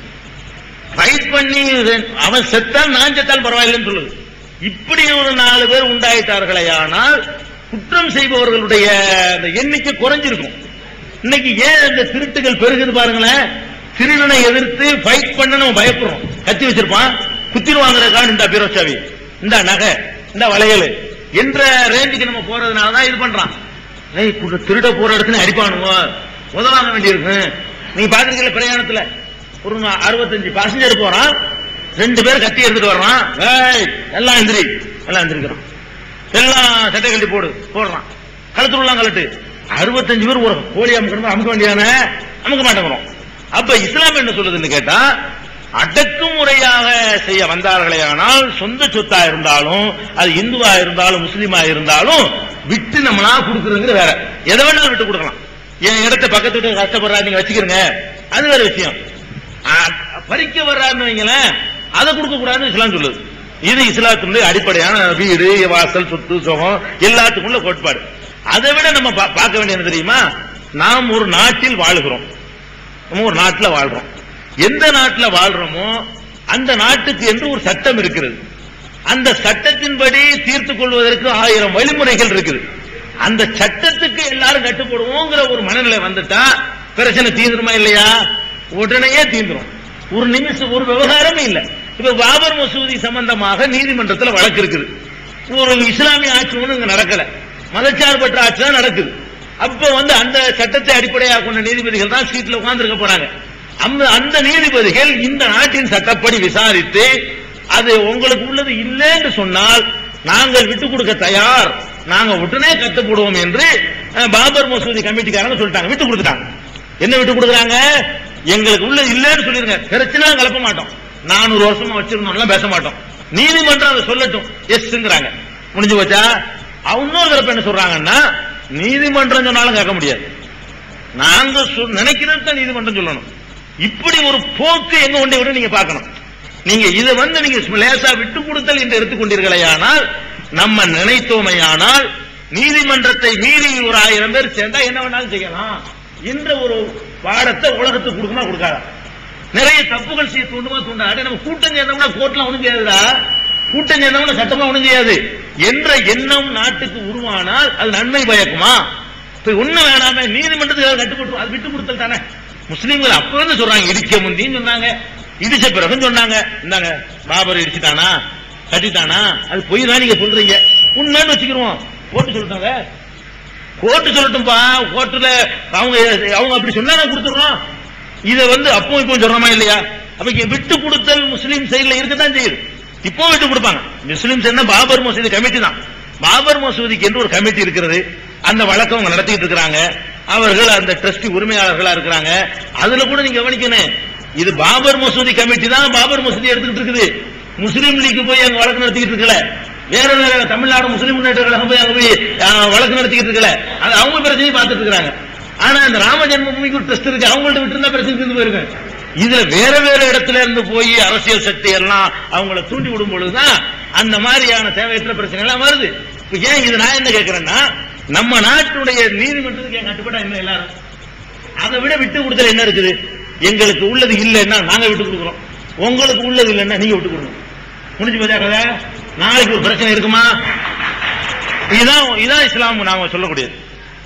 ஃபைட் பண்ணி அவன் செத்தான் நான் செத்தால் பரவாயில்லைன்னு சொல்லுது இப்படி ஒரு நாலு பேர் உண்டாயிட்டார்களே ஆனால் குற்றம் செய்பவர்களுடைய அந்த எண்ணிக்கை குறைஞ்சிருக்கும் இன்னைக்கு ஏன் இந்த திருட்டுகள் பெருகுது பாருங்களேன் திருடனை எதிர்த்து ஃபைட் பண்ண நம்ம பயப்படுறோம் கத்தி வச்சிருப்பான் குத்திடுவாங்கிறதுக்காக இந்த பீரோச்சாவி இந்த நகை இந்த வளையல் என்ற ரேஞ்சுக்கு நம்ம போறதுனால தான் இது பண்றான் ஏய், கு- திருட போற இடத்துல அடிப்பானுங்க உதவாங்க வேண்டியிருக்கு நீங்க பாத்துருக்கீங்களா பிரயாணத்துல ஒரு நா- அறுபத்தஞ்சு பாசஞ்சர் போறான் ரெண்டு பேர் கத்தி எடுத்துட்டு வர்றான் ஏய், எல்லாம் எந்திரி எல்லாம் எந்திரிக்கிறான் எல்லாம் சட்டை கட்டி போடு போடுறான் கழுத்து உள்ளாம் கழட்டு அறுபத்தஞ்சு பேர் ஒரு கோழி அமுக்கணும் அமுக்க வேண்டியதானே அமுக்க மாட்டேங்கிறோம் அப்ப இஸ்லாம் என்ன சொல்லுதுன்னு கேட்டா அடக்குமுறையாக செய்ய வந்தார்களே ஆனால் சொந்த சொத்தா இருந்தாலும் அது இந்துவா இருந்தாலும் முஸ்லீமா இருந்தாலும் விட்டு நம்மளா கொடுக்குறதுங்கிற வேற எதை வேணாலும் விட்டு கொடுக்கலாம் என் இடத்த பக்கத்து வீட்டு கஷ்டப்படுறா நீங்க வச்சுக்கிறீங்க அது வேற விஷயம் ஆ, பறிக்க வர்றாருன்னு வைங்களேன் அதை கொடுக்க கூடாதுன்னு இஸ்லாம் சொல்லுது இது இஸ்லாத்தினுடைய அடிப்படையான வீடு வாசல் சொத்து சுகம் எல்லாத்துக்குள்ள கோட்பாடு அதை விட நம்ம பா- பார்க்க வேண்டியது என்ன தெரியுமா நாம் ஒரு நாட்டில் வாழ்கிறோம் நம்ம ஒரு நாட்டில் வாழ்றோம் எந்த நாட்டில் வாழ்றோமோ அந்த நாட்டுக்கு என்று ஒரு சட்டம் இருக்கிறது அந்த சட்டத்தின்படி தீர்த்துக் கொள்வதற்கு ஆயிரம் வழிமுறைகள் இருக்குது அந்த சட்டத்துக்கு எல்லாரும் கட்டுப்படுவோங்கிற ஒரு மனநிலை வந்துட்டா பிரச்சனை தீந்துருமா இல்லையா உடனேயே தீந்துரும் ஒரு நிமிஷம் ஒரு விவகாரமே இல்ல இப்ப பாபர் மசூதி சம்பந்தமாக நீதிமன்றத்துல வழக்கு இருக்குது ஒரு இஸ்லாமிய ஆட்சி ஒண்ணு இங்க நடக்கல மதச்சார்பற்ற ஆட்சி தான் நடக்குது அப்ப வந்து அந்த சட்டத்தை அடிப்படையாக கொண்ட நீதிபதிகள் தான் சீட்ல உட்கார்ந்துருக்க போறாங்க அந்த அந்த நீதிபதிகள் இந்த நாட்டின் சட்டப்படி விசாரித்து அது உங்களுக்கு உள்ளது இல்லை என்று சொன்னால் நாங்கள் விட்டு கொடுக்க தயார் நாங்க உடனே கட்டுப்படுவோம் என்று அஹ், பாபர் மசூதி கமிட்டிக்காரங்க சொல்லிட்டாங்க விட்டு கொடுத்துட்டாங்க என்ன விட்டு கொடுக்குறாங்க எங்களுக்கு உள்ளது இல்லைன்னு சொல்லிருங்க பிரச்சனை கலப்ப மாட்டோம் நானூறு வருஷமா வச்சிருந்தோம்லாம் பேச மாட்டோம் நீதிமன்றம் அதை சொல்லட்டும் எஸ்ங்கிறாங்க முடிஞ்சு போச்சா இன்னொரு தரப்பு என்ன சொல்றாங்கன்னா நீதிமன்றம் சொன்னாலும் கேட்க முடியாது நாங்க சொ- நினைக்கிறது தான் நீதிமன்றம் சொல்லணும் இப்படி ஒரு போக்கு எங்க கொண்டே விட நீங்க பார்க்கணும் நீங்க இதை வந்து நீங்க லேசா விட்டு கொடுத்தல் என்று எடுத்துக்கொண்டீர்களேயானால் நம்ம நினைத்தோமையானால் நீதிமன்றத்தை மீறி ஒரு ஆயிரம் பேர் சேர்ந்தா என்ன வேணாலும் செய்யலாம் என்ற ஒரு பாடத்தை உலகத்துக்கு கொடுக்குமா கொடுக்காதா நிறைய தப்புகள் செய்ய தூண்டுமா தூண்டாது நம்ம கூட்டம் சேர்ந்தோம்னா கோர்ட்ல ஒண்ணும் செய்யாதுடா கூட்டம் சேர்ந்தோம்னா சட்டமா ஒண்ணும் செய்யாது என்ற எண்ணம் நாட்டுக்கு உருவானால் அது நன்மை பயக்குமா இப்ப ஒண்ணு வேணாம நீதிமன்றத்துக்கு கட்டுப்பட்டு அது விட்டு கொடுத்தல் தானே முஸ்லீம்கள் அப்ப இருந்து சொல்றாங்க இடிக்க முந்தின்னு சொன்னாங்க இடிச்ச பிறகு சொன்னாங்க இந்தாங்க பாபர் இடிச்சுட்டானா கட்டிட்டானா அது பொய் தான் நீங்க சொல்றீங்க உண்மைன்னு வச்சுக்கிருவோம் போட்டு சொல்லிட்டாங்க கோர்ட்டு சொல்லட்டும்பா கோர்ட்டுல அவங்க அவங்க அப்படி சொன்னா நான் கொடுத்துறோம் இத வந்து அப்போ இப்போ சொல்றோமா இல்லையா அப்ப இங்க விட்டு கொடுத்தல் முஸ்லீம் சைடுல இருக்கத்தான் செய்யுது இப்போ விட்டு கொடுப்பாங்க முஸ்லீம்ஸ் என்ன பாபர் மசூதி கமிட்டி தான் பாபர் மசூதிக்கு என்று ஒரு கமிட்டி இருக்கிறது அந்த வழக்கம் அவங்க நடத்திட்டு இருக்கிறாங்க அவர்கள் அந்த ட்ரஸ்டி உரிமையாளர்களா இருக்கிறாங்க அதுல கூட நீங்க கவனிக்கணும் இது பாபர் மசூதி கமிட்டி தான் பாபர் மசூதி எடுத்துக்கிட்டு இருக்குது முஸ்லீம் லீக் போய் அங்க வழக்கு நடத்திக்கிட்டு இருக்கல வேற வேற தமிழ்நாடு முஸ்லீம் முன்னேற்ற கழகம் போய் அங்க போய் ஆ, வழக்கு நடத்திக்கிட்டு இருக்கல அது அவங்க பிரச்சனையை பார்த்துட்டு இருக்காங்க ஆனா இந்த ராம ஜென்மபூமிக்கு ஒரு ட்ரஸ்ட் இருக்கு அவங்கள்ட்ட விட்டு இருந்தா பிரச்சனை தீர்ந்து போயிருக்கும் இதுல வேற வேற இடத்துல இருந்து போய் அரசியல் சக்தி எல்லாம் அவங்கள தூண்டி விடும் பொழுதுதான் அந்த மாதிரியான தேவையற்ற பிரச்சனை எல்லாம் வருது இப்ப ஏன் இது நான் என்ன கேட்கிறேன்னா நம்ம நாட்டுடைய நீதிமன்றத்துக்கு ஏன் கட்டுப்பட்டா என்ன எல்லாரும் அதை விட விட்டு கொடுத்தல என்ன இருக்குது எங்களுக்கு உள்ளது இல்லைன்னா நாங்க விட்டு கொடுக்குறோம் உங்களுக்கு உள்ளது இல்லைன்னா நீங்க விட்டு கொடுங்க முடிஞ்சு போச்சா கதை நாளைக்கு ஒரு பிரச்சனை இருக்குமா இதான் இதான் இஸ்லாம் நாம சொல்லக்கூடியது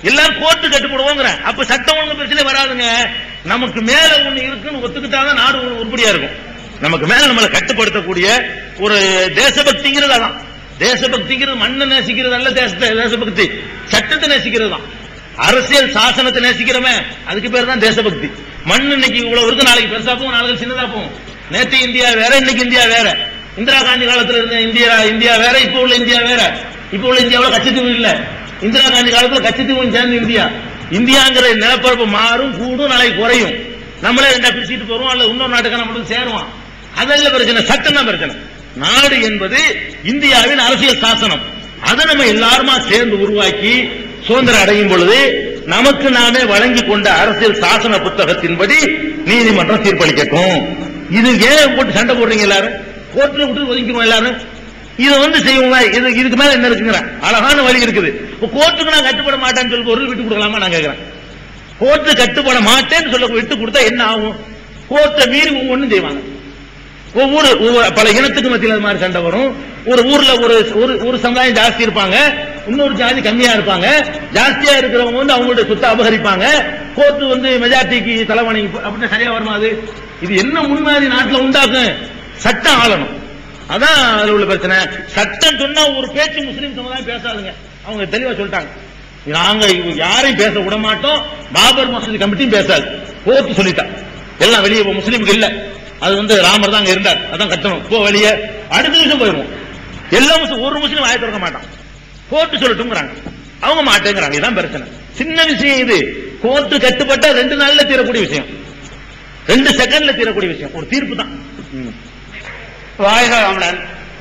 எல்லாம் கோர்ட்டு கட்டுப்படுவோங்கிற அப்ப சட்டம் ஒழுங்கு பிரச்சனை வராதுங்க நமக்கு மேல ஒண்ணு இருக்குன்னு ஒத்துக்கிட்டாதான் நாடு ஒரு உருப்படியா இருக்கும் நமக்கு மேல நம்மளை கட்டுப்படுத்தக்கூடிய ஒரு தேசபக்திங்கிறது அதான் தேசபக்திங்கிறது மண்ணை நேசிக்கிறது அல்ல தேசத்தை தேசபக்தி சட்டத்தை நேசிக்கிறது தான் அரசியல் சாசனத்தை நேசிக்கிறவன் அதுக்கு பேர் தான் தேசபக்தி மண் இன்னைக்கு இவ்வளவு இருக்கு நாளைக்கு பெருசா போகும் நாளைக்கு சின்னதா போகும் நேத்து இந்தியா வேற இன்னைக்கு இந்தியா வேற இந்திரா காந்தி காலத்துல இருந்த இந்தியா இந்தியா வேற இப்ப உள்ள இந்தியா வேற இப்ப உள்ள இந்தியாவுல கச்சத்தீவு இல்ல இந்திரா காந்தி காலத்துல கச்சத்தீவும் சேர்ந்து இந்தியா இந்தியாங்கிற நிலப்பரப்பு மாறும் கூடும் நாளைக்கு குறையும் நம்மளே ரெண்டா பிரிச்சுட்டு போறோம் அல்ல இன்னொரு நாட்டுக்கு நம்மளுக்கு சேருவோம் அதல்ல பிரச்சனை சட்டம் தான் பிரச்சனை நாடு என்பது இந்தியாவின் அரசியல் சாசனம் அதை நம்ம எல்லாருமா சேர்ந்து உருவாக்கி சுதந்திரம் அடையும் பொழுது நமக்கு நாமே வழங்கி கொண்ட அரசியல் சாசன புத்தகத்தின்படி நீதிமன்றம் தீர்ப்பளிக்கட்டும் இது ஏன் போட்டு சண்டை போடுறீங்க எல்லாரும் கோர்ட்ல விட்டு ஒதுக்கிடுவோம் எல்லாரும் இதை வந்து செய்வோங்க இது இதுக்கு மேல என்ன இருக்குங்கிற அழகான வழி இருக்குது இப்ப கோர்ட்டுக்கு நான் கட்டுப்பட மாட்டேன்னு சொல்லி ஒரு விட்டு கொடுக்கலாமா நான் கேட்கிறேன் கோர்ட்டு கட்டுப்பட மாட்டேன்னு சொல்ல விட்டு கொடுத்தா என்ன ஆகும் கோர்ட்டை மீறி ஒவ்வொன்றும் செய்வாங்க ஒவ்வொரு ஒவ்வொரு பல இனத்துக்கு மத்தியில் அது மாதிரி சண்டை வரும் ஒரு ஊர்ல ஒரு ஒரு ஒரு சமுதாயம் ஜாஸ்தி இருப்பாங்க இன்னொரு ஜாதி கம்மியா இருப்பாங்க ஜாஸ்தியா இருக்கிறவங்க வந்து அவங்களுடைய சொத்தை அபகரிப்பாங்க கோர்ட்டு வந்து மெஜாரிட்டிக்கு தலைவணி அப்படின்னு சரியா வருமா அது இது என்ன முன்மாதிரி நாட்டுல உண்டாக்கும் சட்டம் ஆளணும் அதான் அதுல உள்ள பிரச்சனை சட்டம் சொன்னா ஒரு பேச்சு முஸ்லீம் சமுதாயம் பேசாதுங்க அவங்க தெளிவா சொல்லிட்டாங்க நாங்க இவ- யாரையும் பேச விட மாட்டோம் பாபர் மசூதி கமிட்டியும் பேசாது கோர்ட்டு சொல்லிட்டா எல்லாம் வெளியே போ, முஸ்லீமுக்கு இல்ல அது வந்து ராமர் தான் அங்க இருந்தார் அதான் கட்டணும் போ வெளியே அடுத்த நிமிஷம் போயிருவோம் எல்லா முஸ்லீம் ஒரு முஸ்லீம் வாய திறக்க மாட்டான் கோர்ட்டு சொல்லட்டும்ங்கிறாங்க அவங்க மாட்டேங்கிறாங்க இதான் பிரச்சனை சின்ன விஷயம் இது கோர்ட்டு கட்டுப்பட்டா ரெண்டு நாள்ல தீரக்கூடிய விஷயம் ரெண்டு செகண்ட்ல தீரக்கூடிய விஷயம் ஒரு தீர்ப்பு தான் ம். வாழ்க வளமுடன்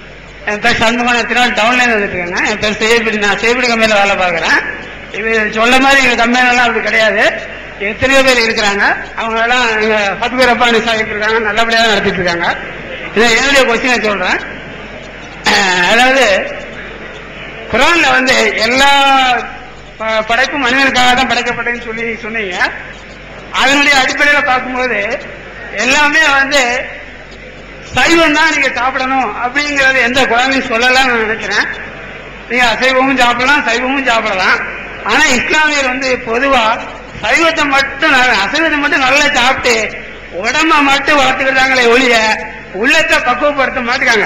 என் பேர் சண்முகம் திருநாள் டவுன்ல இருந்து வந்துட்டு இருக்கேங்க என் பேர் செய்யப்படி நான் செய்யப்படி கம்பெனில வேலை பார்க்குறேன் இது சொல்ல மாதிரி எங்க கம்பெனிலாம் அப்படி கிடையாது எத்தனையோ பேர் இருக்கிறாங்க அவங்க எல்லாம் எங்க பத்து பேர் அப்பா நிசாயிட்டு இருக்காங்க நல்லபடியா தான் நடத்திட்டு இருக்காங்க இதை என்னுடைய கொஸ்டினை சொல்றேன் அஹ், அதாவது குரான்ல வந்து எல்லா ப- படைப்பும் மனிதனுக்காக தான் படைக்கப்பட்டதுன்னு சொல்லி சொன்னீங்க அதனுடைய அடிப்படையில பார்க்கும்போது எல்லாமே வந்து சைவம் தான் நீங்க சாப்பிடணும் அப்படிங்கறது எந்த குழந்தையும் சொல்லலாம்னு நான் நினைக்கிறேன் நீங்க அசைவமும் சாப்பிடலாம் சைவமும் சாப்பிடலாம் ஆனா இஸ்லாமியர் வந்து பொதுவா சைவத்தை மட்டும் நல்ல- அசைவத்தை மட்டும் நல்லா சாப்பிட்டு உடம்ப மட்டும் வளர்த்துக்கிறாங்களே ஒழிய உள்ளத்தை பக்குவப்படுத்த மாட்டுக்காங்க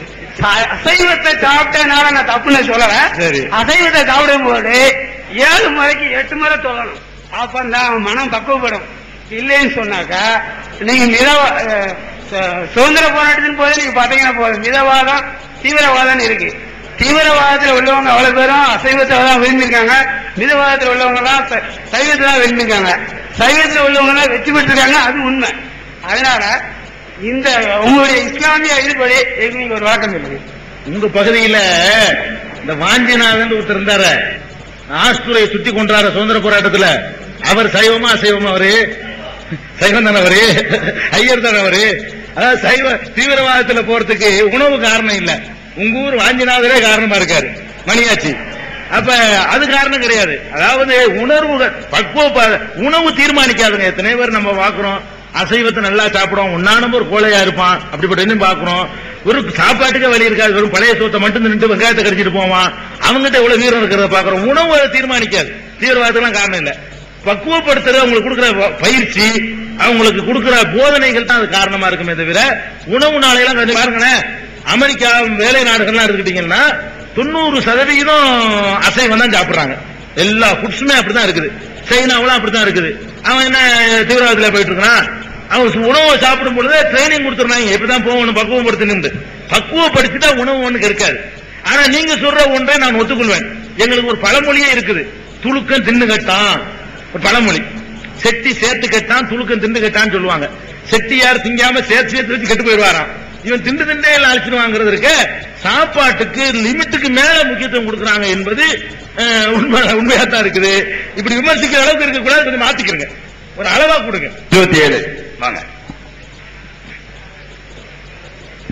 ச- அசைவத்தை சாப்பிட்டனால நான் தப்புன்னு சொல்லல சரி. அசைவத்தை சாப்பிடும்போது ஏழு முறைக்கு எட்டு முறை தொழணும் அப்பந்தான் அவன் மனம் பக்குவப்படும் இல்லைன்னு சொன்னாக்கா நீங்க மிதவ அஹ், சு- சுதந்திர போராட்டத்தின் போது நீங்க பாத்தீங்கன்னா போதும் மிதவாதம் தீவிரவாதம் இருக்கு தீவிரவாதத்தில் உள்ளவங்க அவ்வளவு பேரும் அசைவத்தை தான் விரும்பியிருக்காங்க மிதவாதத்தில் உள்ளவங்க எல்லாம் ச- சைவத்தை தான் விரும்பியிருக்காங்க சைவத்தில் உள்ளவங்க எல்லாம் வெற்றி பெற்றிருக்காங்க அது உண்மை அதனால இந்த உங்களுடைய இஸ்லாமிய இதுபடி இதுக்கு நீங்க ஒரு வழக்கம் சொல்லுங்க உங்க பகுதியில இந்த வாஞ்சிநாதன் ஒருத்தர் இருந்தாரு ஆஸ்துரை சுத்தி கொண்டாரு சுதந்திர போராட்டத்துல அவர் சைவமா அசைவமா அவரு சைவம் தானே அவரு ஐயர் தானே அவரு அதாவது சைவ தீவிரவாதத்துல போறதுக்கு உணவு காரணம் இல்ல உங்க ஊர் வாஞ்சிநாதரே காரணமா இருக்காரு மணியாச்சி அப்ப அது காரணம் கிடையாது அதாவது உணர்வுகள் பக்குவ உணவு தீர்மானிக்காதுங்க எத்தனை பேர் நம்ம பாக்குறோம் அசைவத்தை நல்லா சாப்பிடுவோம் உண்ணானும் ஒரு கோழையா இருப்பான் அப்படிப்பட்ட இன்னும் பாக்குறோம் ஒரு சாப்பாட்டுக்கே வழி இருக்காது வெறும் பழைய சோத்தை மட்டும் நின்று வெங்காயத்தை கடிச்சிட்டு போவான் அவங்ககிட்ட எவ்வளவு வீரம் இருக்கிறத பாக்குறோம் உணவு அதை தீர்மானிக்காது தீவிரவாதத்துலாம் காரணம் இல்ல பக்குவப்படுத்துறது அவங்களுக்கு கொடுக்கிற வ- பயிற்சி அவங்களுக்கு கொடுக்கிற போதனைகள் தான் அது காரணமா இருக்குமே தவிர உணவு நாளையெல்லாம் கொஞ்சம் பாருங்களேன் அமெரிக்கா வேலை நாடுகள்லாம் எடுத்துக்கிட்டீங்கன்னா தொண்ணூறு சதவிகிதம் அசைவம் தான் சாப்பிடுறாங்க எல்லா ஃபுட்ஸுமே அப்படிதான் இருக்குது சைனாவும் அப்படித்தான் இருக்குது அவன் என்ன தீவிரவாதத்துல போயிட்டு இருக்கான் அவன் சு- உணவை சாப்பிடும் பொழுது ட்ரைனிங் கொடுத்துருந்தாங்க இப்படிதான் போகணும் பக்குவப்படுத்தணும் பக்குவப்படுத்திட்டா உணவு ஒண்ணுக்கு இருக்காது ஆனா நீங்க சொல்ற ஒன்றை நான் ஒத்துக்கொள்வேன் எங்களுக்கு ஒரு பழமொழியே இருக்குது துளுக்கம் தின்னு கட்டான் ஒரு பழமொழி செட்டி சேர்த்து கட்டான் துளுக்கம் திண்டு கட்டான்னு சொல்லுவாங்க செட்டியார் திங்காம சேர்த்து சேர்த்து வச்சு கெட்டு போயிடுவாராம் இவன் திண்டு திண்டே அழைச்சிடுவாங்கிறது இருக்க சாப்பாட்டுக்கு லிமிட்டுக்கு மேல முக்கியத்துவம் கொடுக்கறாங்க என்பது அஹ், உண்மை உண்மையா தான் இருக்குது இப்படி விமர்சிக்கிற அளவுக்கு இருக்க கூடாது கொஞ்சம் மாத்திக்கிறங்க ஒரு அளவா கொடுங்க இருபத்தி ஏழு வாங்க